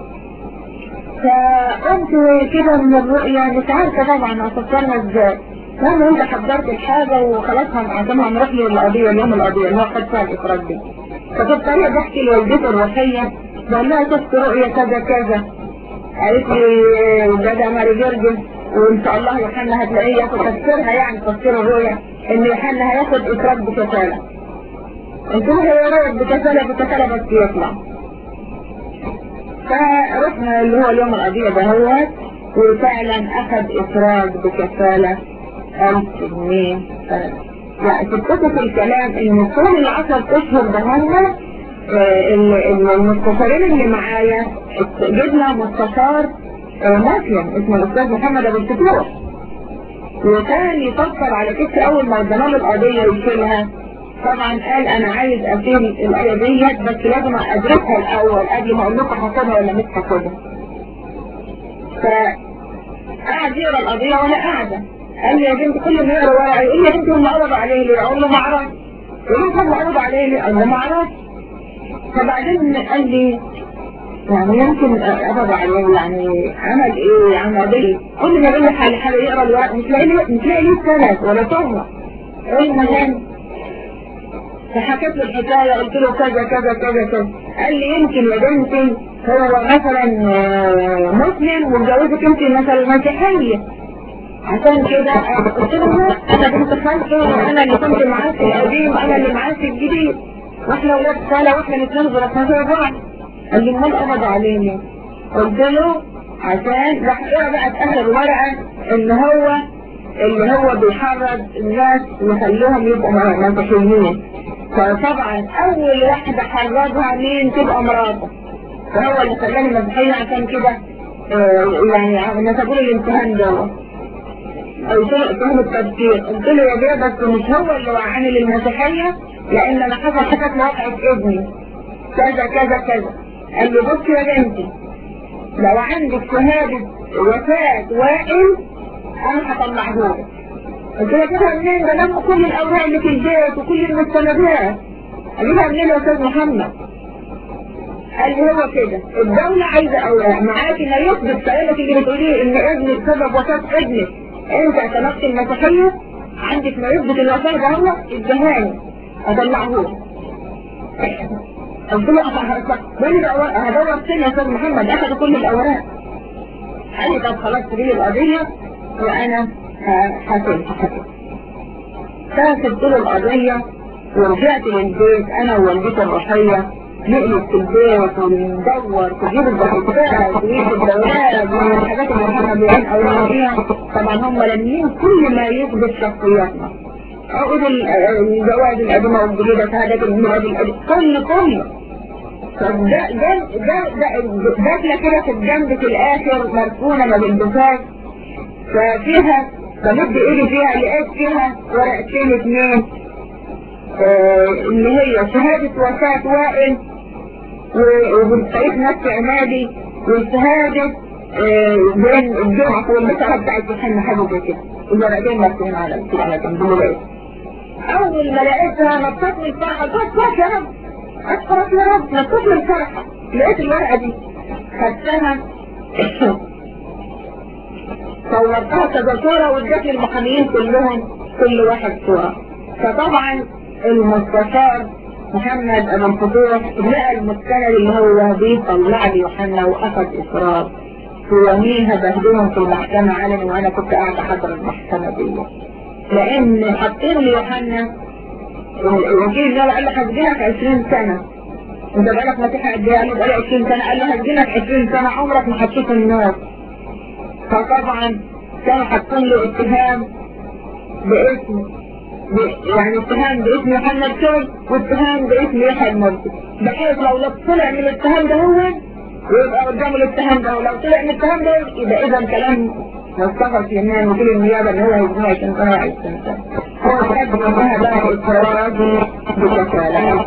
فقمت كده من الرؤية مش عارفة طبعا هتفكرنا ازاي لما انت حضرت الحاجة وخلاص عشان هنروح له القضية اليوم القضية اللي هو خد فيها الإخراج دي ففي الطريق بحكي لوالدتي الروحية بقول لها شفت رؤية كذا كذا قالت لي ده ده ماري جرجل وان شاء الله يوحنا هتلاقيه ياخد تفسيرها يعني تفسير الرؤيا ان يوحنا هياخد افراد بكفاله قلت له هو رؤيا بكفاله بكفاله بس يطلع فرحنا اللي هو اليوم القضية ده هو وفعلا اخذ افراد بكفالة الف جنيه لا تتفق الكلام ان طول العشر اشهر ده هم المستشارين اللي معايا جبنا مستشار مافيا اسمه الاستاذ محمد ابو الفتوح وكان يفكر على كده اول ما ادانا له القضيه يشيلها طبعا قال انا عايز اشيل القضيه ديت بس لازم ادرسها الاول قبل ما اقول لكم هاخدها ولا مش هاخدها فقعد يقرا القضيه وانا قاعده قال لي يا بنت كل ما يقرا ورقه يقول لي يا بنت هم قبضوا عليه ليه؟ اقول له ما اعرفش يقول لي هم قبضوا عليه ليه؟ اقول له ما اعرفش فبعدين قال لي يعني يمكن قبض عليه يعني عمل ايه عمل ايه كل ما يقول لي حال حال يقرا الورق مش لاقي لي مش لاقي لي سند ولا تهمه المهم فحكيت له الحكايه قلت له كذا كذا كذا كذا قال لي يمكن يا بنتي هو مثلا مسلم ومجوزك انت مثلا مسيحيه عشان كده قلت له لا انا بنت خالتي وانا اللي كنت معاه في القديم وانا اللي معاه في الجديد واحنا ولاد خاله واحنا الاثنين ظروفنا زي بعض قال لي امال قبض علينا قلت له عشان راح اقرا بقى في اخر ورقه ان هو اللي هو بيحرض الناس ويخليهم يبقوا مسيحيين فطبعا اول واحده حرضها مين تبقى مراته فهو اللي خلاني مسيحيه عشان كده يعني نسبوا لي الامتحان دوت قلت له اتهم التفكير قلت له يا بيه بس مش هو اللي وعاني للمسيحيه لان انا حصل حاجات مواقعة ابني كذا كذا كذا قال لي بص يا بنتي لو عندك شهادة وفاة وائل انا هطلعهولك قلت له كده منين ده لما كل الاوراق اللي في البيت وكل المستندات اجيبها منين يا استاذ محمد قال لي هو كده الدولة عايزة اوراق معاكي ما يثبت كلامك اللي بتقوليه ان ابنك سبب وفاة ابنك انت اعتنقت المسيحية عندك ما يثبت الوفاة ده هو ادهاني اطلعهولك قلت له وين الاوراق هدور فين يا استاذ محمد اخذوا كل الاوراق قال لي طب خلاص تجيلي القضيه وانا حاسب فسبت له القضيه ورجعت للبيت انا ووالدتي الروحيه نقلب في البيت وندور تجيب الضحكات وتجيب الدورات والحاجات اللي احنا بنعين اولاديها طبعا هم لامين كل ما يثبت شخصياتنا عقود الزواج القديمة والجديدة شهادات الميلاد القديم كل كله ده ده ده ده داخلة كده في الجنب في الآخر مركونة ما بنبساش ففيها بمد ايدي فيها لقيت فيها ورقتين اتنين آه اللي هي شهادة وفاة وائل وبالتاريخ نفس عمادي وشهادة آه بين الجمعة والمسألة بتاعت الحن حاجة زي كده الورقتين مركونين على كده على جنب اول ما لقيتها نطت من الفرحة قلت يا رب اشكرك يا رب نطت من الفرحة لقيت الورقة دي خدتها صورتها كذا صورة واديت للمحاميين كلهم كل واحد صورة فطبعا المستشار محمد ابو الفتوح لقى المستند اللي هو بيطلع لي يوحنا واخذ اصرار ويوميها بهدلهم في المحكمة علني وانا كنت قاعدة حضر المحكمة دي لان حاطين لي يوحنا الوكيل ده قال له هسجنك 20 سنة انت بقالك مسيحة قد ايه؟ قال له بقالي 20 سنة قال له هسجنك 20 سنة عمرك ما هتشوف النار فطبعا كانوا حاطين له اتهام باسم يعني اتهام باسم يوحنا الكوي واتهام باسم يحيى المرسي بحيث لو لو طلع من الاتهام ده هو يبقى قدام الاتهام ده ولو طلع من الاتهام ده يبقى اذا كلام مصطفى سليمان وكيل النيابة ان هو يجمع عشان سنة وعشرين سنة هو تحب انها بقى اضطرارات بكفالة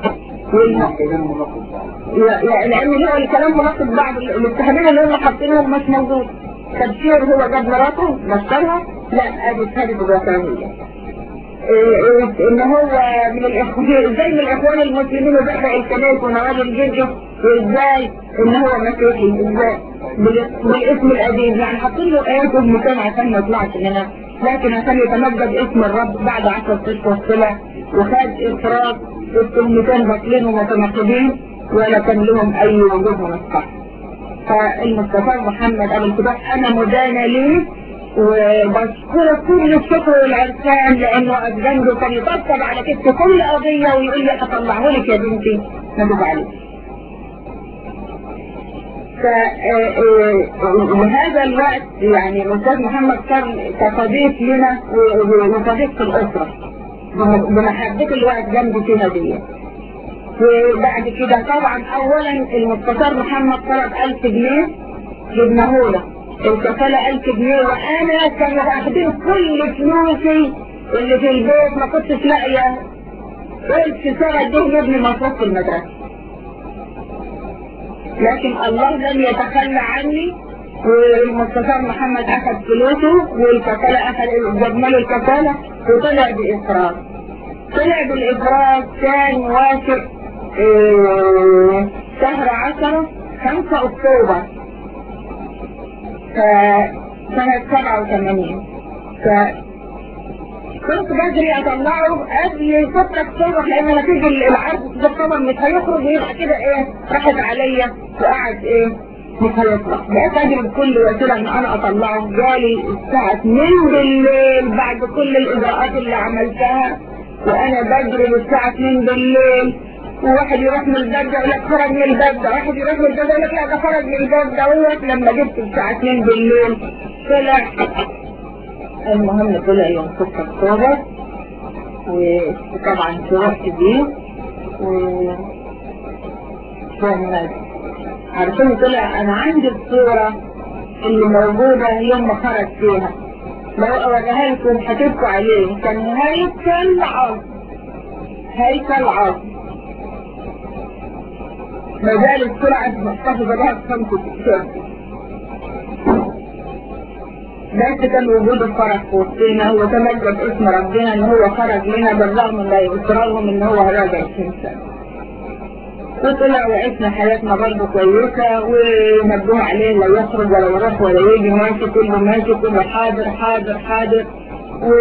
لان هو الكلام مناسب بعض الاتهامين اللي هم حاطينهم مش موجود تبشير هو جاب مراته مشترها لا ادي شهادة الوثانية ان هو من الاخوان ازاي من الاخوان المسلمين وبقى الكنائس ونوادي الجرجة وازاي ان هو مسيحي ازاي بالاسم القديم يعني حاطين له ايات مكان عشان ما يطلعش منها لكن عشان يتمجد اسم الرب بعد 10 اشهر طلع وخد افراد الكلمتين باطلين ومتناقضين ولا كان لهم اي وجود من الصح فالمستشار محمد ابو الفتوح انا مدانة ليه وبشكره كل الشكر والعرفان لانه واقف جنبه كان يطبطب على كتف كل قضيه ويقول لي هطلعه لك يا بنتي مكتوب عليك فلهذا الوقت يعني الأستاذ محمد كان كصديق لنا وصديق في الأسرة بمحبة الوقت جنبي فيها دي وبعد كده طبعا أولا المستشار محمد طلب 1000 جنيه جبناه له الكفالة 1000 جنيه وأنا كانوا واخدين كل فلوسي اللي في البيت ما كنتش لاقية قلت سنة دي نبني مصروف في المدرسة لكن الله لم يتخلى عني والمستشار محمد اخذ فلوسه والكفالة اخذ جبنا له الكفالة وطلع بإفراج طلع بالإفراج كان وافق اه شهر عشرة خمسة أكتوبر سنة سبعة وثمانين كنت بدري اطلعه قبل 6 اكتوبر لان نتيجة العرض ده طبعا مش هيخرج ويبقى كده ايه راحت عليا وقعد ايه مش هيطلع بقيت اجري بكل وسيله ان انا اطلعه جالي الساعة 2 بالليل بعد كل الاجراءات اللي عملتها وانا بجري الساعة 2 بالليل وواحد يروح من الباب ده يقول لك خرج من الباب ده واحد يروح من الباب ده يقول لك لا ده خرج من الباب ده هو لما جبت الساعة 2 بالليل طلع المهم طلع يوم 6 اكتوبر وطبعا فرحت بيه و عارفين طلع انا عندي الصورة اللي موجودة يوم ما خرج فيها لو اوريها لكم هتبقوا عليه كان هيكل عظم هيكل عظم ما زال السرعة محتفظة بها بخمسة الشهر بس كان وجود الفرح في وسطنا وتمجد اسم ربنا ان هو خرج لنا بالرغم من اصرارهم ان هو راجع 20 سنة وطلع وعشنا حياتنا برضه كويسة ونبهوا عليه لا يخرج ولا يروح ولا يجي ماشي كله ماشي كله حاضر حاضر حاضر و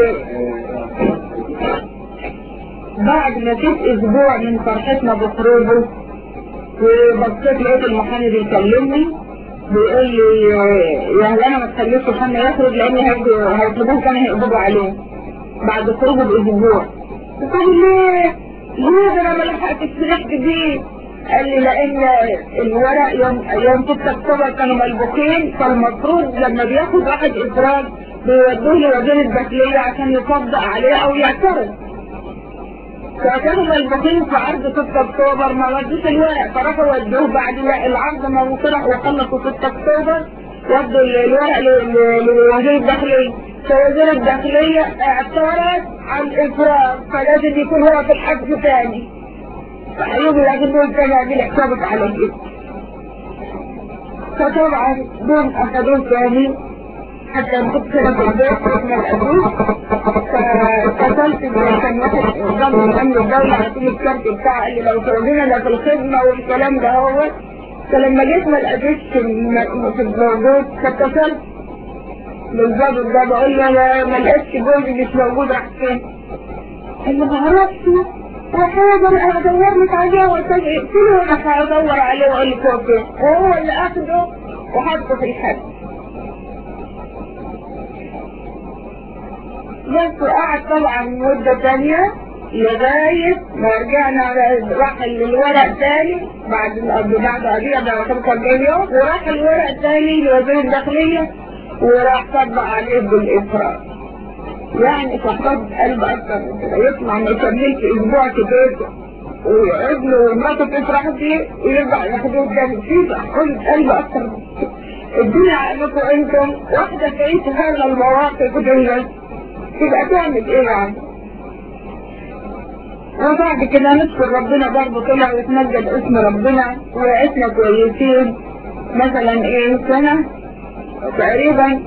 بعد ما فيش اسبوع من فرحتنا بخروجه وبصيت لقيت المحامي بيكلمني بيقول لي يا هل انا ما تخليش محمد يخرج لان هيطلبوه كان هيقبضوا عليه بعد خروجه باسبوع قلت له ليه؟ ليه ده انا ما لحقتش فرحت بيه؟ قال لي لان الورق يوم يوم 6 اكتوبر كانوا ملبوخين فالمفروض لما بياخد واحد افراج بيودوه لوزير الداخليه عشان يصدق عليه او يعترض فكانوا ملبوخين في عرض 6 اكتوبر ما ودوش الورق فراحوا ودوه بعد العرض ما طلع وخلصوا 6 اكتوبر ودوا الورق لوزير الداخلية فوزير الداخلية اعترض على الافراج فلازم يكون هو في الحبس تاني فهيجوا يجيبوا التاني دي حسابك على كده فطبعا دول اخدوه تاني حتى كنت كده في البيت اسمه الأبوس فاتصلت كان واحد ضمن من أمن الدولة عشان الكارت بتاعه قال لي لو فرضينا ده في الخدمة والكلام ده هو فلما جيت ما لقيتش في الموجود فاتصلت بالظابط ده بقول له انا ما لقيتش جوزي مش موجود راح فين؟ قال لي ما اعرفش وحاضر انا ادور لك عليه واتفق قلت له انا هدور عليه واقول لك هو فين وهو اللي اخده وحطه في الحبس بس قعد طبعا مدة تانية لغاية ما رجعنا راح الورق تاني بعد بعد قضية بعد 45 يوم وراح الورق تاني لوزير الداخلية وراح طبق عليه بالإفراج يعني فقد قلب أكتر من كده يطلع ما يكملش أسبوع في بيته ويقعد له ومراته تفرح فيه ويرجع ياخدوه تاني فيه قلب قلب أكتر من كده الدنيا عقلكم انتم واحدة تعيش هذا المواقف دي تبقى تعمل ايه يعني وبعد كده نشكر ربنا برضه طلع ويتمجد اسم ربنا وعشنا كويسين مثلا ايه سنة تقريبا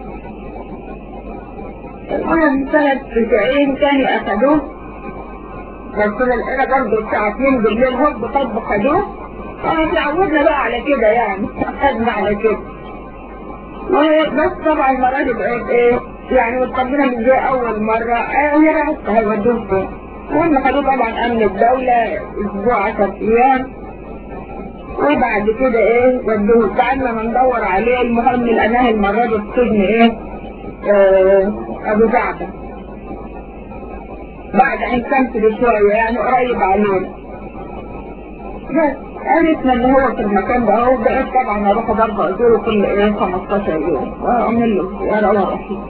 المهم سنة 90 كانوا اخدوه بس العيلة برضه الساعة 2 بالليل هوب طب خدوه اه تعودنا بقى على كده يعني اخدنا على كده بس طبعا المرة دي بقت ايه يعني وطمنا من زي اول مرة اه هي راحت هيودوه فين المهم خدوه طبعا امن الدولة اسبوع 10 ايام وبعد كده ايه ودوه قعدنا ندور عليه المهم لقيناه المرة دي في سجن ايه آه، ابو جعفر بعد عين شمس بشوية يعني قريب علينا بس عرفنا ان هو في المكان ده اهو بقيت طبعا اروح برضه ازوره كل ايه 15 يوم واعمل له زيارة ورحيم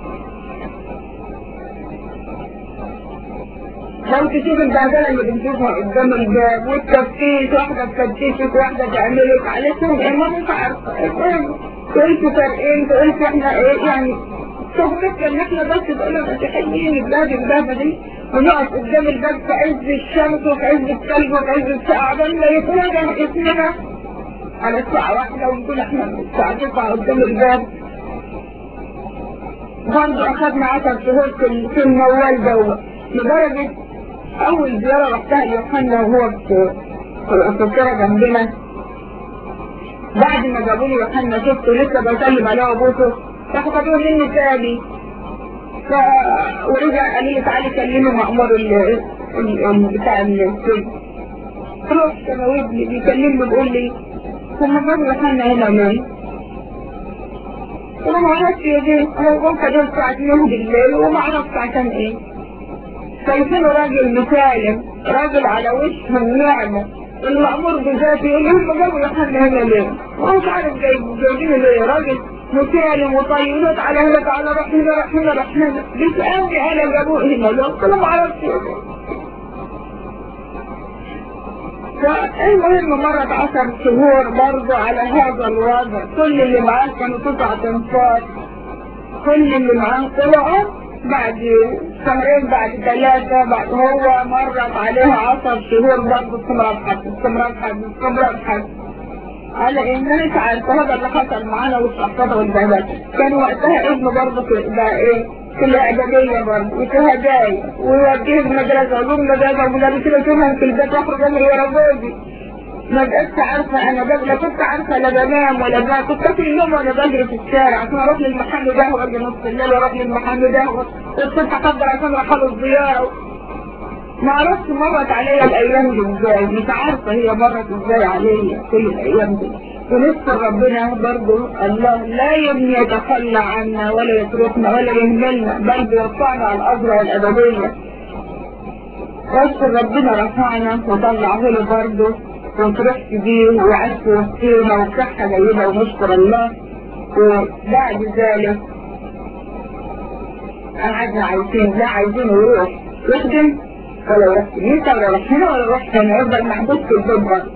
لو تشوف البهدلة اللي بنشوفها قدام الباب والتفتيش واحدة تفتشك واحدة تعملك عليكم ايه ما مش عارفة كنتوا فارقين قلت احنا ايه يعني شغلتنا ان احنا بس تقولوا مسيحيين البلاد البابة دي ونقف قدام الباب في عز الشمس وفي عز الثلج وفي عز الساعة عشان لا يتوجه اسمنا على الساعة واحدة ونكون احنا من الساعة 9 قدام الباب برضه اخدنا 10 شهور في في الموال دوت لدرجة أول زيارة رحتها ليوحنا وهو في في الأساطيرة جنبنا بعد ما جابوا لي يوحنا شفته لسه بسلم عليه وابوسه راحوا خدوه مني تاني ف... ورجع قال لي تعالي كلمي مأمور ال... ال... ال... بتاع السجن رحت انا وابني بيكلمني بيقول لي هم خدوا يوحنا هنا ليه؟ انا ما اعرفش يا بيه انا قلت دول الساعة 2 بالليل وما اعرفش عشان ايه شايفينه راجل مسالم راجل على وشه النعمة المأمور بذاته يقول لهم جابوا يوحنا هنا ليه؟ هو مش عارف جايب جايبينه ليه راجل مسالم وطيب يقول على هنا تعالى روح هنا روح هنا روح هنا بيسألني انا جابوه هنا ليه؟ قلت له ما اعرفش يا بيه. فالمهم مرت عشر شهور برضه على هذا الوضع كل اللي معاه كانوا تسعة انفار كل اللي معاه طلعوا بعد شهرين بعد ثلاثة بعد هو مرت عليها عشر شهور برضه استمرار حد استمرار حد استمرار حد على ان مش عارفة هذا اللي حصل معانا والشحطة والبهدلة كان وقتها ابنه برضه في بقى ايه في الإعدادية برضه وفي هدايا ويوديه المدرسة ويجيب المدرسة ومدرسين يشوفهم في البيت يخرج أجري ورا جوزي ما بقتش عارفة أنا بقى لا كنت عارفة لا بنام ولا بنام كنت كل يوم وأنا بجري في الشارع عشان أروح للمحل ده وأجي نص الليل وأروح للمحل ده والصبح أحضر عشان أروح له الزيارة ما عرفت مرت عليا الأيام دي إزاي مش عارفة هي مرت إزاي عليا كل الأيام دي ونذكر ربنا برضه الله لا يبني يتخلى عنا ولا يتركنا ولا يهملنا بل بيرفعنا على الأجر والأبدية نذكر ربنا رفعنا وطلعه له برضه وفرحت بيه وعشت وسطينا وصحة جيدة ونشكر الله وبعد ذلك قعدنا عايزين لا عايزين يروح يخدم ولا يروح كنيسة ولا يروح هنا ولا يروح هنا يفضل محبوس في البيت برضه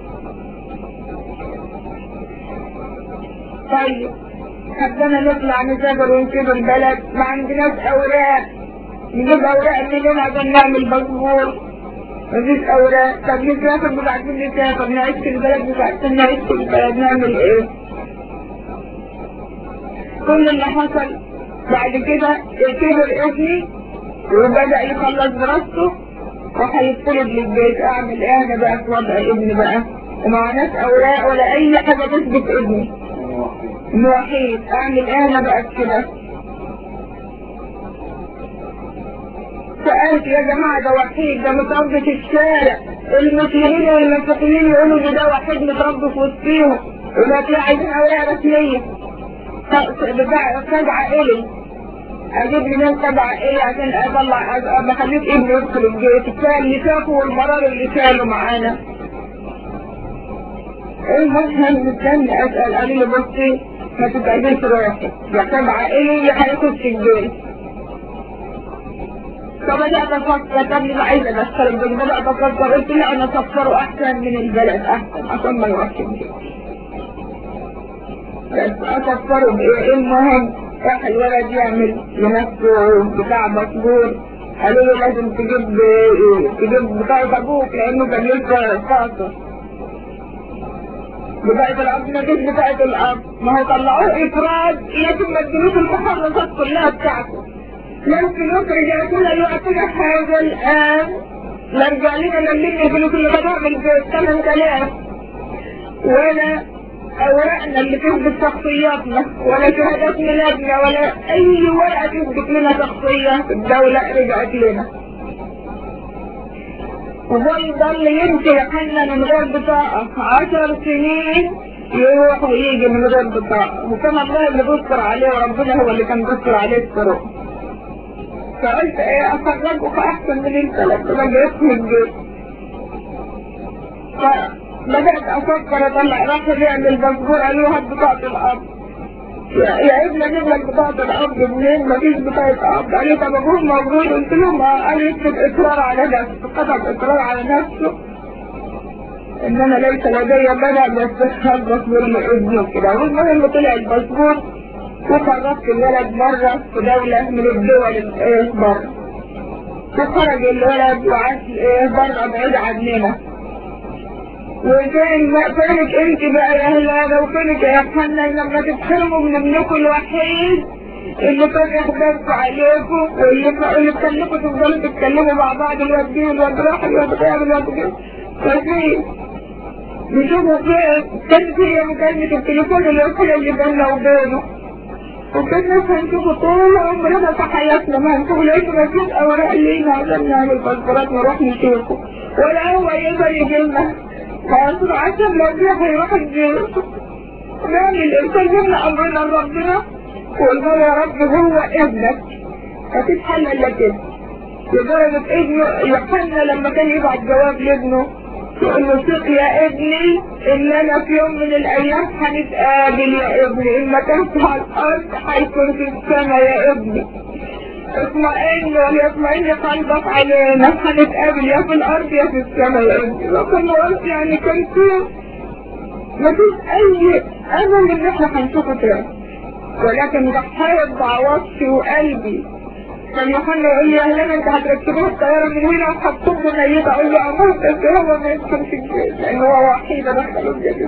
طيب حبنا نطلع نسافر ونسيب البلد ما عندناش اوراق نجيب اوراق منين عشان نعمل باسبور مفيش اوراق طب نسافر مش عارفين نسافر نعيش في البلد مش عارفين نعيش في البلد نعمل ايه كل اللي حصل بعد كده كبر ابني وبدأ يخلص دراسته وهيطلب للبيت اعمل ايه انا بقى في وضع ابني بقى ومعناش اوراق ولا اي حاجة تثبت ابني الوحيد اعمل ايه انا بقى كده سألت يا جماعة ده وحيد ده متربي في الشارع المسلمين والمسيحيين يقولوا ده ده وحيد متربي في وسطيهم ولكن عايزين اوراق رسمية بتاع قد عائلي اجيب لي ناس تبع عائلي عشان اطلع بخليك ابني يدخل الجيش كفايه اللي شافه والمرار اللي شاله معانا المهم مستني اسال قالوا لي بصي ما تتقابلش روحي يا تبع عائلي يا هيخش الجيش فبدأت أفكر طب ليه عايزة أدخل البيت بدأت أفكر قلت لا أنا أسفره أحسن من البلد أحسن عشان ما يروحش البيت بس أسفره بإيه المهم راح الولد يعمل لنفسه بتاع باسبور قالوا له لازم تجيب تجيب بطاقة أبوك لأنه كان لسه فاصل بطاقة الأب ما جيش بطاقة الأب ما هو طلعوه إفراد لكن ما ادلوش المحركات كلها بتاعته ممكن يخرج يقول يعطينا هذا الآن نرجع لنا نملك الفلوس اللي بنعمل في 8000 ولا أوراقنا اللي تثبت شخصياتنا ولا شهادات ميلادنا ولا أي ورقة تثبت لنا شخصية الدولة رجعت لنا وظل ضل يمشي يحنا من غير بطاقة عشر سنين يروح ويجي من غير بطاقة وكان الله اللي بيستر عليه وربنا هو اللي كان بيستر عليه الطرق فقلت ايه افرجه فاحسن من الثلاث فبقى اسم الجيش فبدأت افكر اطلع راح يعمل باسبور قالوا هات بطاقة الاب يا يا ابني اجيب لك بطاقة الاب منين مفيش بطاقة اب قال لي طب ابوه موجود قلت له ما قال يكتب اصرار على نفسه كتب اصرار على نفسه ان انا ليس لدي بدأ بس هل باسبور لابنه كده والمهم طلع الباسبور وخرجت الولد مرة في دولة من الدول الايه بره وخرج الولد وعاش ايه بره بعيد عننا وفين فينك انت بقى يا هلالة وفينك يا حنا لما تتحرموا من ابنكم الوحيد اللي كان يخبركم عليكم واللي اللي تخليكم تفضلوا تتكلموا مع بعض الواد دي والواد راح الواد غير الواد جه ففي نشوفوا فين كان في مكالمة التليفون الوحيدة اللي بيننا وبينه وكنا هنشوفه طول عمرنا في حياتنا ما هنشوف لقيت ما فيش اوراق لينا عشان نعمل باسبورات نروح نشوفه ولا هو يقدر يجي لنا خلاص عشان لو جه هيروح الجيش نعمل سلمنا امرنا لربنا وقلنا يا رب هو ابنك هتتحل الا كده لدرجة ابنه يوحنا لما كان يبعت جواب لابنه يقول له ثق يا ابني ان انا في يوم من الايام هنتقابل يا ابني ان ما كانش على الارض هيكون في السماء يا ابني اطمئن وليطمئن قلبك علينا هنتقابل يا في الارض يا في السماء يا ابني لكن قلت يعني كان في مفيش اي امل ان احنا هنشوفه تاني ولكن ضحيت بعواطفي وقلبي كان يوحنا يقول لي اهلا انت هتركبوه الطيارة من هنا وهتكون ميتة اقول له اموت بس هو ما يدخلش الجيش لان هو وحيد دخله الجيش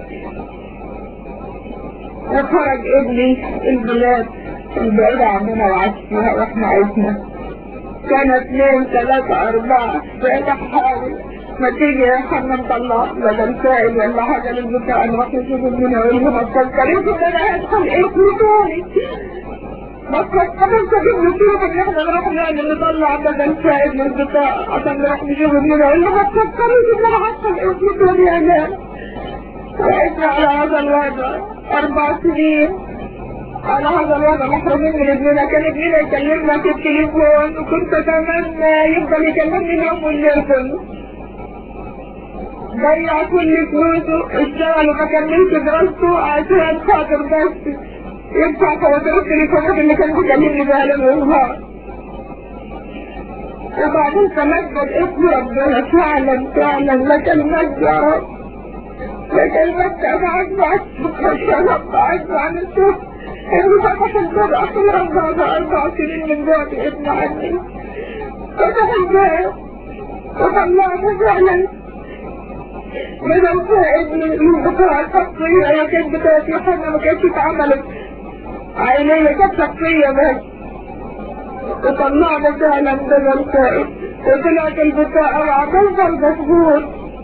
وخرج ابني البلاد البعيدة عننا وعاش فيها واحنا عشنا كان اثنين ثلاثة أربعة بقيت أحاول ما تيجي يا حنا نطلع بدل سائل ولا حاجة للبتاع نروح نشوف ابننا ويقول له ما تفكريش إن أنا هدخل اسمي تاني ما تفكرش تجيب نصيب إن إحنا نروح نعمل نطلع بدل سائل للبتاع عشان نروح نشوف ابننا ويقول له ما تفكريش إن أنا هدخل اسمي تاني يا مان وعشنا على هذا الوضع أربع سنين على هذا الوضع محرومين من ابننا كان ابننا يكلمنا في التليفون وكنت اتمنى يفضل يكلمني اليوم والليل كله ضيع كل فلوسه اشتغل وما كملش دراسته عشان خاطر بس يدفع فواتير التليفونات اللي كان بيكلمني بيها ليل ونهار وبعدين تمجد اسم ربنا فعلا فعلا لك المجد يا رب لك المجد انا عايز اعيش يا رب عايز عن الشغل اللي فتح الباب أخيرا بعد أربع سنين من بعد ابن عمي فتح الباب وطلعنا فعلا من الفائد من بتاع الشخصية هي كانت بتاعتي حاجة ما كانتش اتعملت عينية كانت شخصية بس وطلعنا فعلا من الفائد وطلعت البتاع وعملنا الباسبور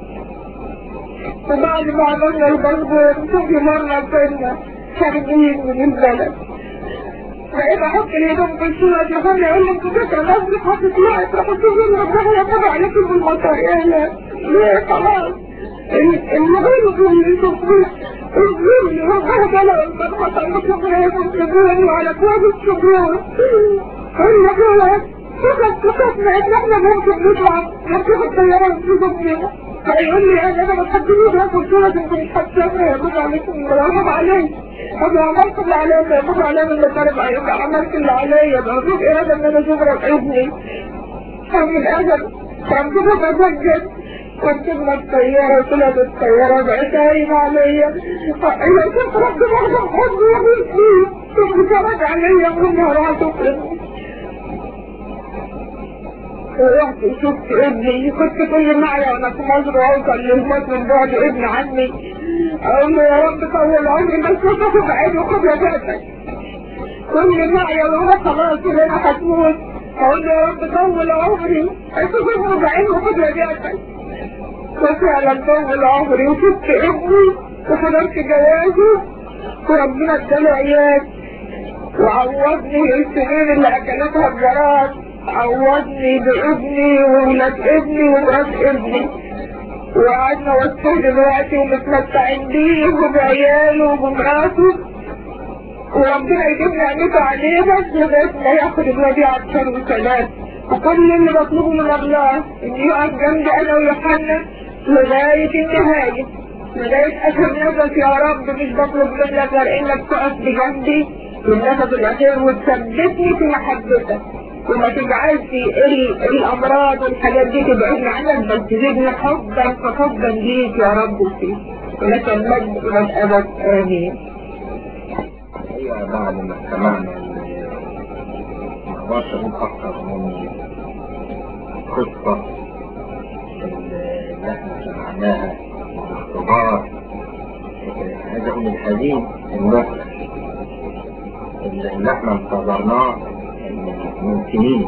وبعد ما عملنا الباسبور شوفي مرة كنا خارجين من البلد بقيت احط الهدوم في الصورة دي خلي يقول لي انت فاكرة نفسك هتطلعي تروحي تشوفي ربنا يتابع عليكم في المطار يا لا ليه خلاص المغرب اللي يشوفوه الظل ربنا طلع الصدقة عندكم ريكم تبوني وعلى كواب الشبور قلنا خلاص فقط فقطنا ان احنا ممكن نطلع نركب الطيارة ونشوف ابننا فيقول لي انا ما بتحدثني بقى في الصورة انت مش حاسة يا بابا عليكم غلط عليا طب عملت اللي عليا يا بابا عليا من اللي طالب عليا عملت اللي عليا بقى مفيش ارادة ان انا اشوف ابني فمن الاجل ربنا تسجل وركبنا الطيارة وطلعت الطيارة بقيت هايمة عليا إذا كنت ربنا أخذ حظي ومسلي كنت بتفرج عليا من وراها تفرق ورحت شفت ابني كنت كل معي وانا في مصر واوصل للموت من بعد ابن عمي اقول له يا رب طول عمري بس وشوفه بعيني وخد وفاتك كل معي وانا خلاص انا هتموت اقول له يا رب طول عمري اشوفه بعيني وخد وفاتك وفعلا طول عمري وشفت ابني وحضرت جوازه وربنا اداله عيال وعوضني السنين اللي اكلتها الجراد عوضني بابني وولاد ابني وولاد ابني وقعدنا وسطه دلوقتي ومتمتعين بيه وبعياله وبمراته وربنا يجيب نعمته علينا لغاية ما ياخد الوادي عطشان وسلام وكل اللي بطلبه من الله ان يقف جنبي انا ويوحنا لغاية النهاية لغاية اخر نفس يا رب مش بطلب منك غير انك تقف بجنبي للنفس الاخير وتثبتني في محبتك وما تجعلش ال- الامراض والحاجات دي تبعدني عنك بل تزيدني حبا فحبا ليك يا رب فيك ولك المجد الى الابد امين هي بعد ما سمعنا ال- ما اقدرش اقول اكتر من قصة اللي احنا سمعناها واختبار عايز اقول الحزين المفرح اللي احنا انتظرناه من سنين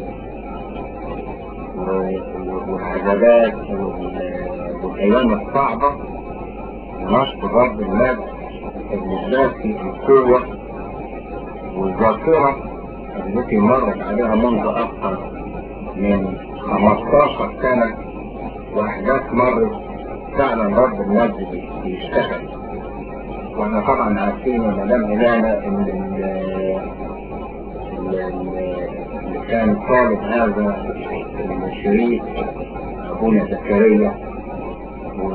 و- والعذابات وال- والايام الصعبة نشكر رب المجد اللي ذاتي القوة والذاكرة التي مرت عليها منذ أكثر من 15 سنة وأحداث مرت فعلا رب المجد بي- بيشتغل واحنا طبعا عارفين ومدام هلانا ان ال- ال- ال- اللي كان طالب هذا الشريك ابونا زكريا و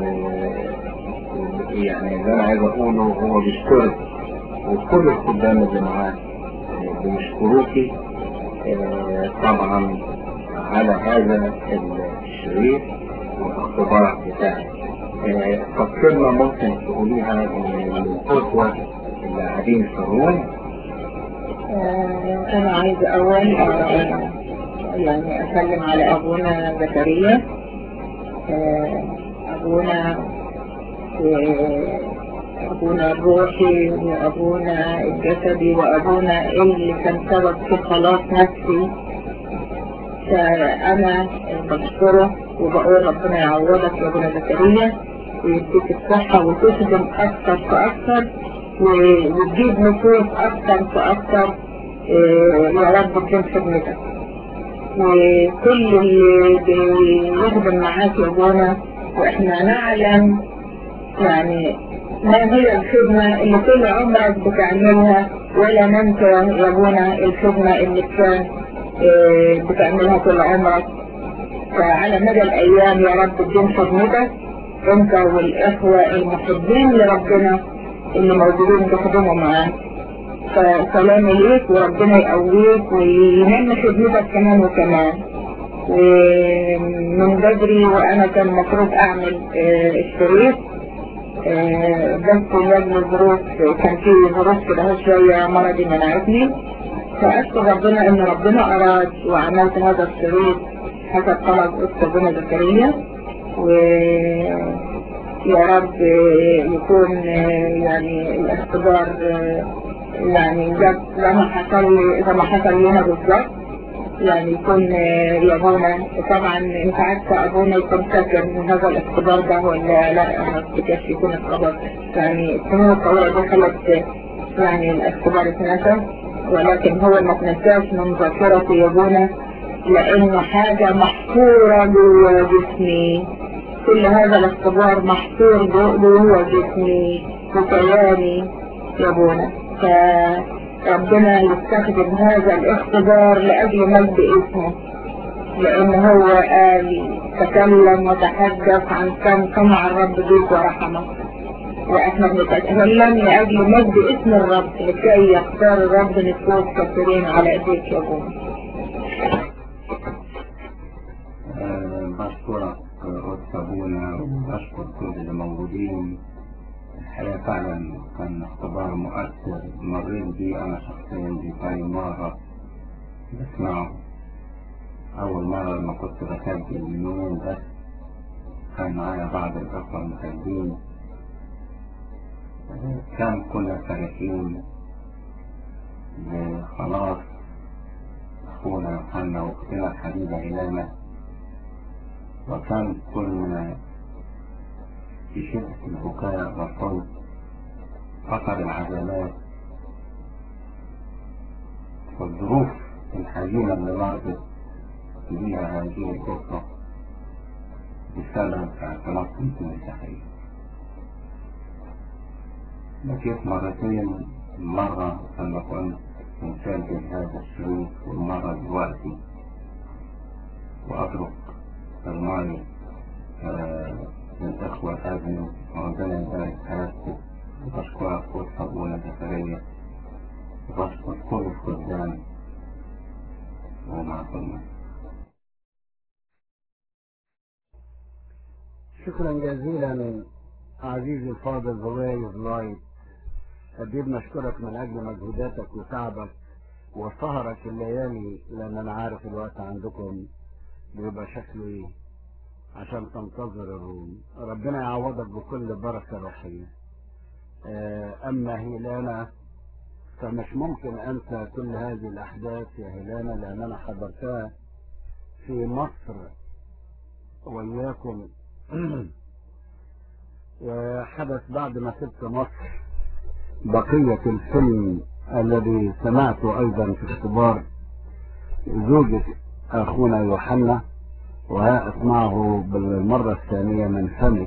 يعني اللي انا عايز اقوله هو بيشكرك وكل الخدام اللي معاه بيشكروكي آه، طبعا على هذا الشريك والاختبار بتاعك آه، طب كلمة ممكن تقوليها للأخوة اللي قاعدين في الروم آه، أنا عايزة أول آه، يعني أسلم على أبونا زكريا آه، أبونا آه، أبونا الروحي وأبونا الجسدي وأبونا اللي كان سبب في خلاص نفسي فأنا بشكره وبقول ربنا يعوضك يا ابونا زكريا ويديك الصحة وتخدم أكثر فأكثر و- وتجيب نفوس أكثر فأكثر آه، يا رب تكون خدمتك وكل اللي بيخدم معاك يا ابونا واحنا نعلم يعني ما هي الخدمة اللي طول عمرك بتعملها ولا ننسى يا ابونا الخدمة اللي كان آه، بتعملها طول عمرك فعلى مدى الايام يا رب تدين خدمتك انت والاخوة المحبين لربنا اللي موجودين بيخدموا معاك فسلام ليك وربنا يقويك وينمي خدمتك كمان وكمان ومن بدري وانا كان المفروض اعمل آه، الشريط آه، بس لاجل ظروف كان في ظروف كده هو شوية مرضي منعتني فأشكر ربنا إن ربنا أراد وعملت هذا الشريط حسب طلب أخت ربنا زكريا و يا رب يكون يعني الاختبار يعني جد زي ما حصل لي زي ما حصل لنا بالظبط يعني يكون يا ابونا طبعا انت عارفه ابونا يكون فاكر ان هذا الاختبار ده ولا لا انا ما افتكرش يكون اختبار يعني السنين الطويله دي خلت يعني الاختبار اتنسى ولكن هو ما اتنساش من ذاكرتي يا ابونا لانه حاجه محفوره جوه جسمي كل هذا الاختبار محصور جوه جسمي وكياني يا ابونا فربنا يستخدم هذا الاختبار لأجل مجد اسمه لأن هو قال تكلم وتحدث عن كم سمع الرب بيك ورحمه وإحنا بنتكلم لأجل مجد اسم الرب لكي يختار الرب نفوس كثيرين على ايديك يا ابونا آه، بشكرك قدس أبونا وبشكر كل اللي موجودين الحقيقة فعلا كان اختبار مؤثر مريت بيه أنا شخصيا دي تاني مرة بسمعه أول مرة لما كنت بسجل من يومين بس كان معايا بعض الأخوة المسجلين كان كنا فرحين خلاص أخونا يوحنا وأختنا الحبيبة إلانا وكان كنا في شدة البكاء والصوت فقد العزلات والظروف الحزينة اللي مرت بها هذه الأسرة بسبب اعتناقهم بالمسيحية بكيت مرتين مرة لما كنت مسجل هذا الشريط والمرة دلوقتي وأترك الماي للإخوة الأبن وربنا يبارك حياتكم وبشكرك فرصة أولى زكريا وبشكر كل الخدام ومعكم شكرا جزيلا عزيزي الفاضل زوايز لايت قدير نشكرك من أجل مجهوداتك وتعبك وسهرك الليالي لأن أنا عارف الوقت عندكم بيبقى شكله إيه عشان تنتظر الروم ربنا يعوضك بكل بركة روحية أما هيلانا فمش ممكن أنسى كل هذه الأحداث يا هيلانا لأن أنا حضرتها في مصر وإياكم وحدث بعد ما سبت مصر بقية الفيلم الذي سمعته أيضا في اختبار زوجة أخونا يوحنا وها أسمعه بالمرة الثانية من فمك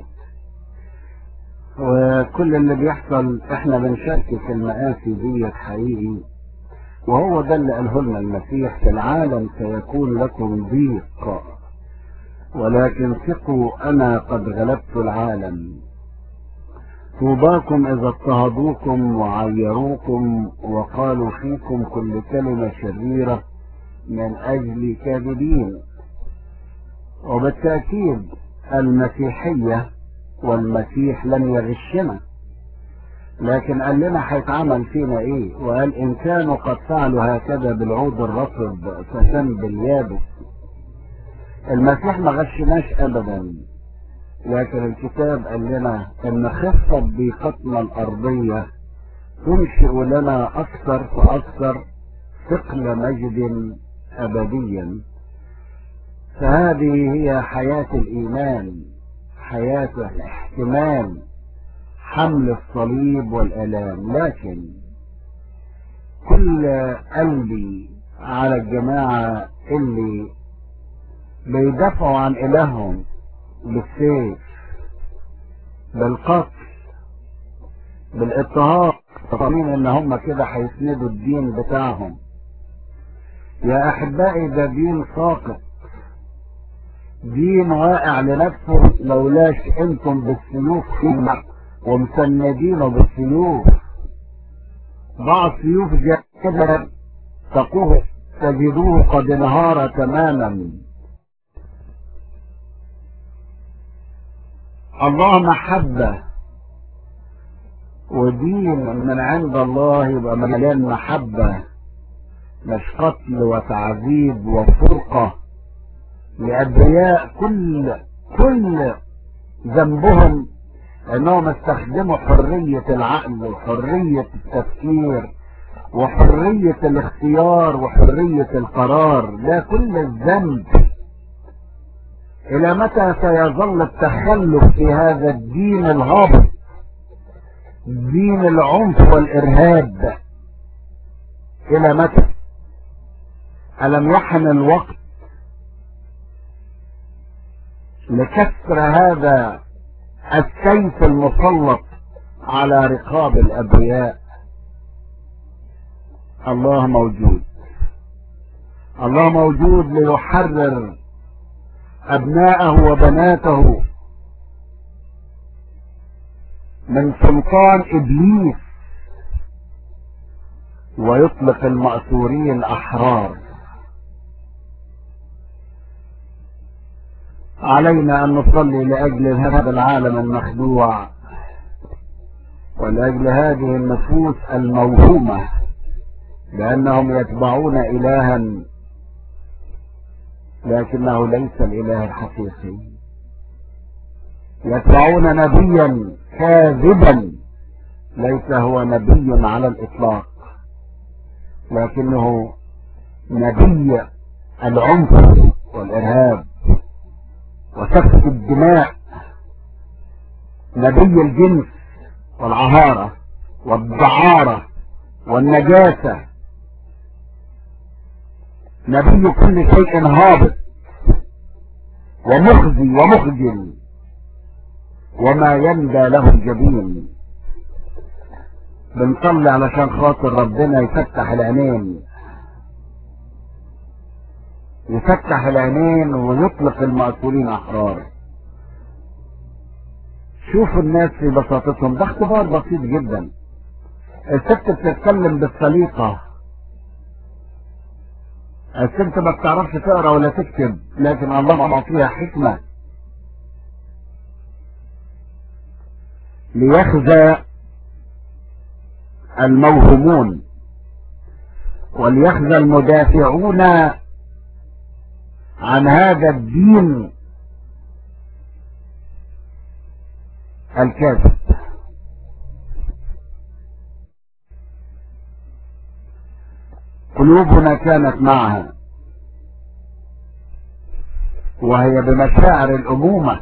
وكل اللي بيحصل احنا بنشارك في المآسي ديت حقيقي وهو ده اللي قاله لنا المسيح في العالم سيكون لكم ضيق ولكن ثقوا أنا قد غلبت العالم طوباكم إذا اضطهدوكم وعيروكم وقالوا فيكم كل كلمة شريرة من أجل كاذبين وبالتأكيد المسيحية والمسيح لم يغشنا لكن قال لنا هيتعمل فينا ايه وقال ان كانوا قد فعلوا هكذا بالعود الرطب فسن باليابس المسيح ما غشناش ابدا لكن الكتاب قال لنا ان خفة ضيقتنا الارضية تنشئ لنا اكثر فاكثر ثقل مجد ابديا فهذه هي حياة الايمان حياة الاحتمال حمل الصليب والالام لكن كل قلبي على الجماعة اللي بيدافعوا عن الههم بالسيف بالقتل بالاضطهاد فاهمين ان هم كده هيسندوا الدين بتاعهم يا احبائي ده دين ساقط دين واقع لنفسه لولاش انتم بالسيوف فينا ومسندينه بالسيوف ضع السيوف جاهزة تقوه تجدوه قد انهار تماما الله محبة ودين من عند الله يبقى مليان محبة مش قتل وتعذيب وفرقة لأبرياء كل كل ذنبهم انهم استخدموا حرية العقل وحرية التفكير وحرية الاختيار وحرية القرار لا كل الذنب الى متى سيظل التخلف في هذا الدين الهابط دين العنف والارهاب الى متى الم يحن الوقت لكسر هذا السيف المسلط على رقاب الابرياء الله موجود الله موجود ليحرر ابناءه وبناته من سلطان ابليس ويطلق المأسورين احرار علينا ان نصلي لاجل هذا العالم المخدوع ولاجل هذه النفوس الموهومة لانهم يتبعون الها لكنه ليس الاله الحقيقي يتبعون نبيا كاذبا ليس هو نبي على الاطلاق لكنه نبي العنف والارهاب وسفك الدماء نبي الجنس والعهارة والدعارة والنجاسة نبي كل شيء هابط ومخزي ومخجل وما يندى له الجبين بنصلي علشان خاطر ربنا يفتح العينين يفتح العينين ويطلق المأسورين أحرار شوفوا الناس في بساطتهم ده اختبار بسيط جدا الست بتتكلم بالسليقة الست ما بتعرفش تقرا ولا تكتب لكن الله معطيها حكمة ليخزى الموهومون وليخزى المدافعون عن هذا الدين الكاذب قلوبنا كانت معها وهي بمشاعر الأمومة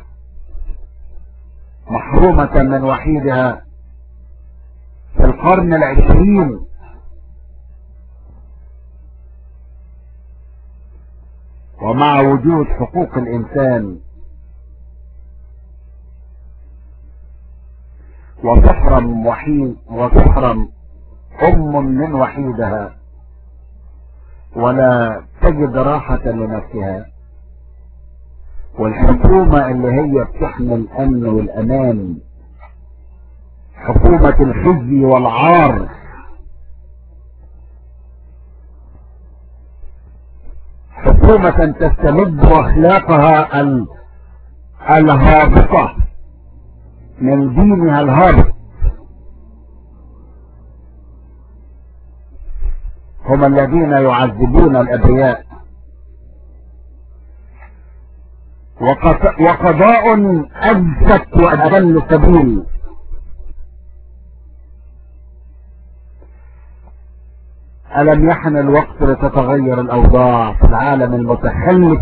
محرومة من وحيدها في القرن العشرين ومع وجود حقوق الإنسان وتحرم وحيد وتحرم أم من وحيدها ولا تجد راحة لنفسها والحكومة اللي هي بتحمي الأمن والأمان حكومة الخزي والعار حكومة تستمد أخلاقها ال- الهابطة من دينها الهابط هم الذين يعذبون الأبرياء وقط- وقضاء أجسد وأدل سبيل ألم يحن الوقت لتتغير الأوضاع في العالم المتخلف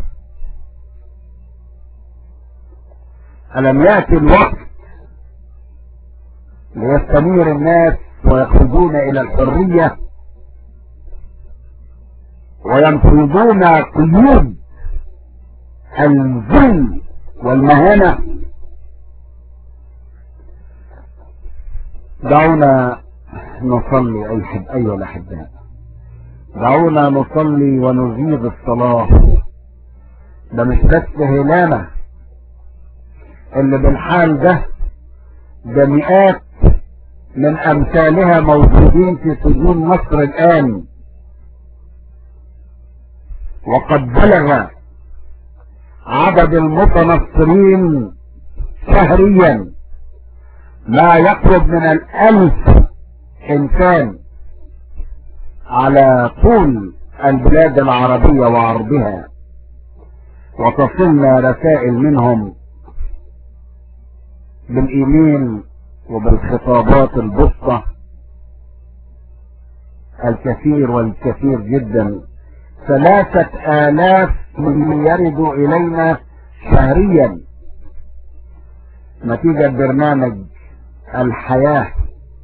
ألم يأتي الوقت ليستنير الناس ويخرجون إلى الحرية وينفضون قيود الذل والمهانة دعونا نصلي أيها أيها الأحباء دعونا نصلي ونزيد الصلاة ده مش بس هلامة اللي بالحال ده ده مئات من أمثالها موجودين في سجون مصر الآن وقد بلغ عدد المتنصرين شهريا ما يقرب من الألف إنسان على طول البلاد العربية وعرضها وتصلنا رسائل منهم بالإيميل وبالخطابات البسطة الكثير والكثير جدا ثلاثة آلاف من يرد إلينا شهريا نتيجة برنامج الحياة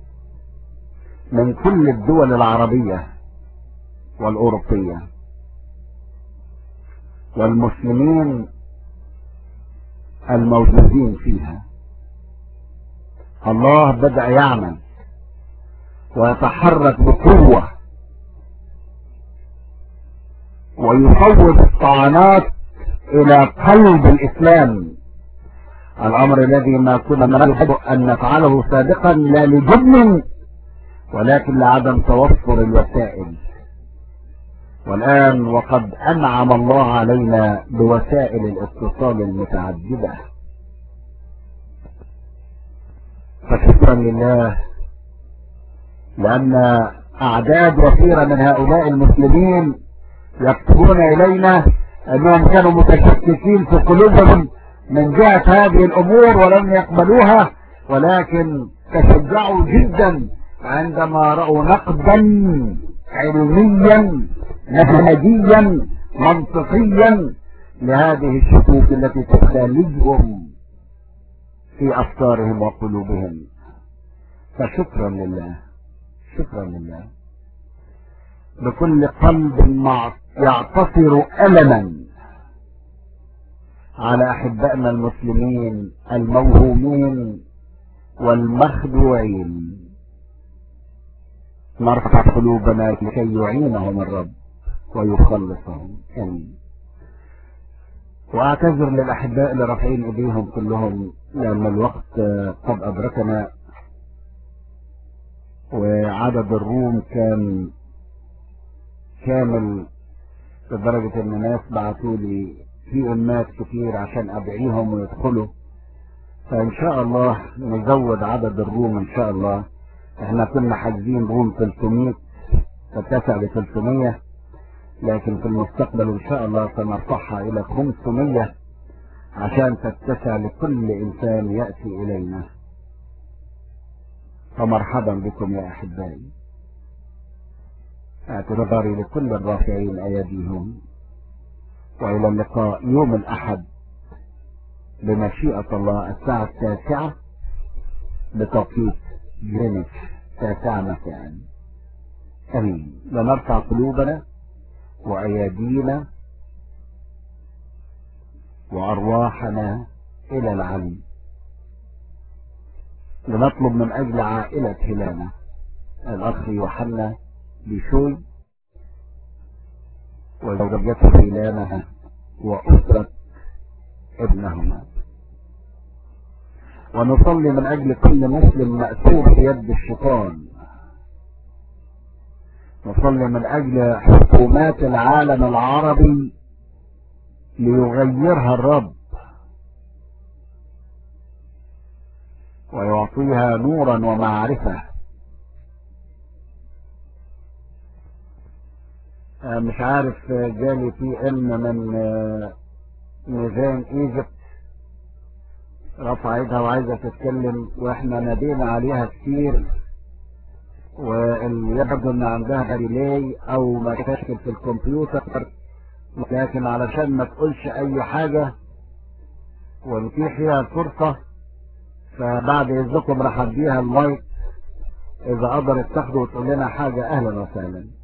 من كل الدول العربية والأوروبية والمسلمين الموجودين فيها الله بدأ يعمل ويتحرك بقوة ويفوض الطعنات إلى قلب الإسلام الأمر الذي ما كنا نرغب أن نفعله سابقا لا لجبن ولكن لعدم توفر الوسائل والآن وقد أنعم الله علينا بوسائل الاتصال المتعددة فشكرا لله لأن أعداد وفيرة من هؤلاء المسلمين يكتبون إلينا أنهم كانوا متشككين في قلوبهم من جهة هذه الأمور ولم يقبلوها ولكن تشجعوا جدا عندما رأوا نقدا علميا نهجيا منطقيا لهذه الشكوك التي تخالجهم في أفكارهم وقلوبهم فشكرا لله شكرا لله بكل قلب مع يعتصر ألما على أحبائنا المسلمين الموهومين والمخدوعين نرفع قلوبنا لكي يعينهم الرب ويخلصهم آمين واعتذر للأحباء اللي رافعين ايديهم كلهم لأن الوقت قد أدركنا وعدد الروم كان كامل لدرجة ان ناس بعتوا لي في امات كتير عشان ادعيهم ويدخلوا فان شاء الله نزود عدد الروم ان شاء الله احنا كنا حاجزين روم 300 تتسع ل 300 لكن في المستقبل ان شاء الله سنرفعها الى 500 عشان تتسع لكل انسان يأتي الينا فمرحبا بكم يا احبائي اعتذاري لكل الرافعين ايديهم والى اللقاء يوم الاحد بمشيئة الله الساعة التاسعة بتوقيت جرينتش تاسعة مساء امين لنرفع قلوبنا وايادينا وارواحنا الى العلي لنطلب من اجل عائلة هلانة الاخ يوحنا بشوي وزوجته هلانة واسرة ابنهما ونصلي من اجل كل مسلم مأسور في يد الشيطان نصلي من اجل حكومات العالم العربي ليغيرها الرب ويعطيها نورا ومعرفة مش عارف جالي في ان من ميزان ايجيبت رفع ايدها وعايزة تتكلم واحنا نادينا عليها كتير واللي يبدو ان عندها ريلاي او مشاكل في الكمبيوتر لكن علشان ما تقولش اي حاجة ونتيح فيها الفرصة فبعد اذنكم راح اديها المايك اذا قدرت تاخده وتقول لنا حاجة اهلا وسهلا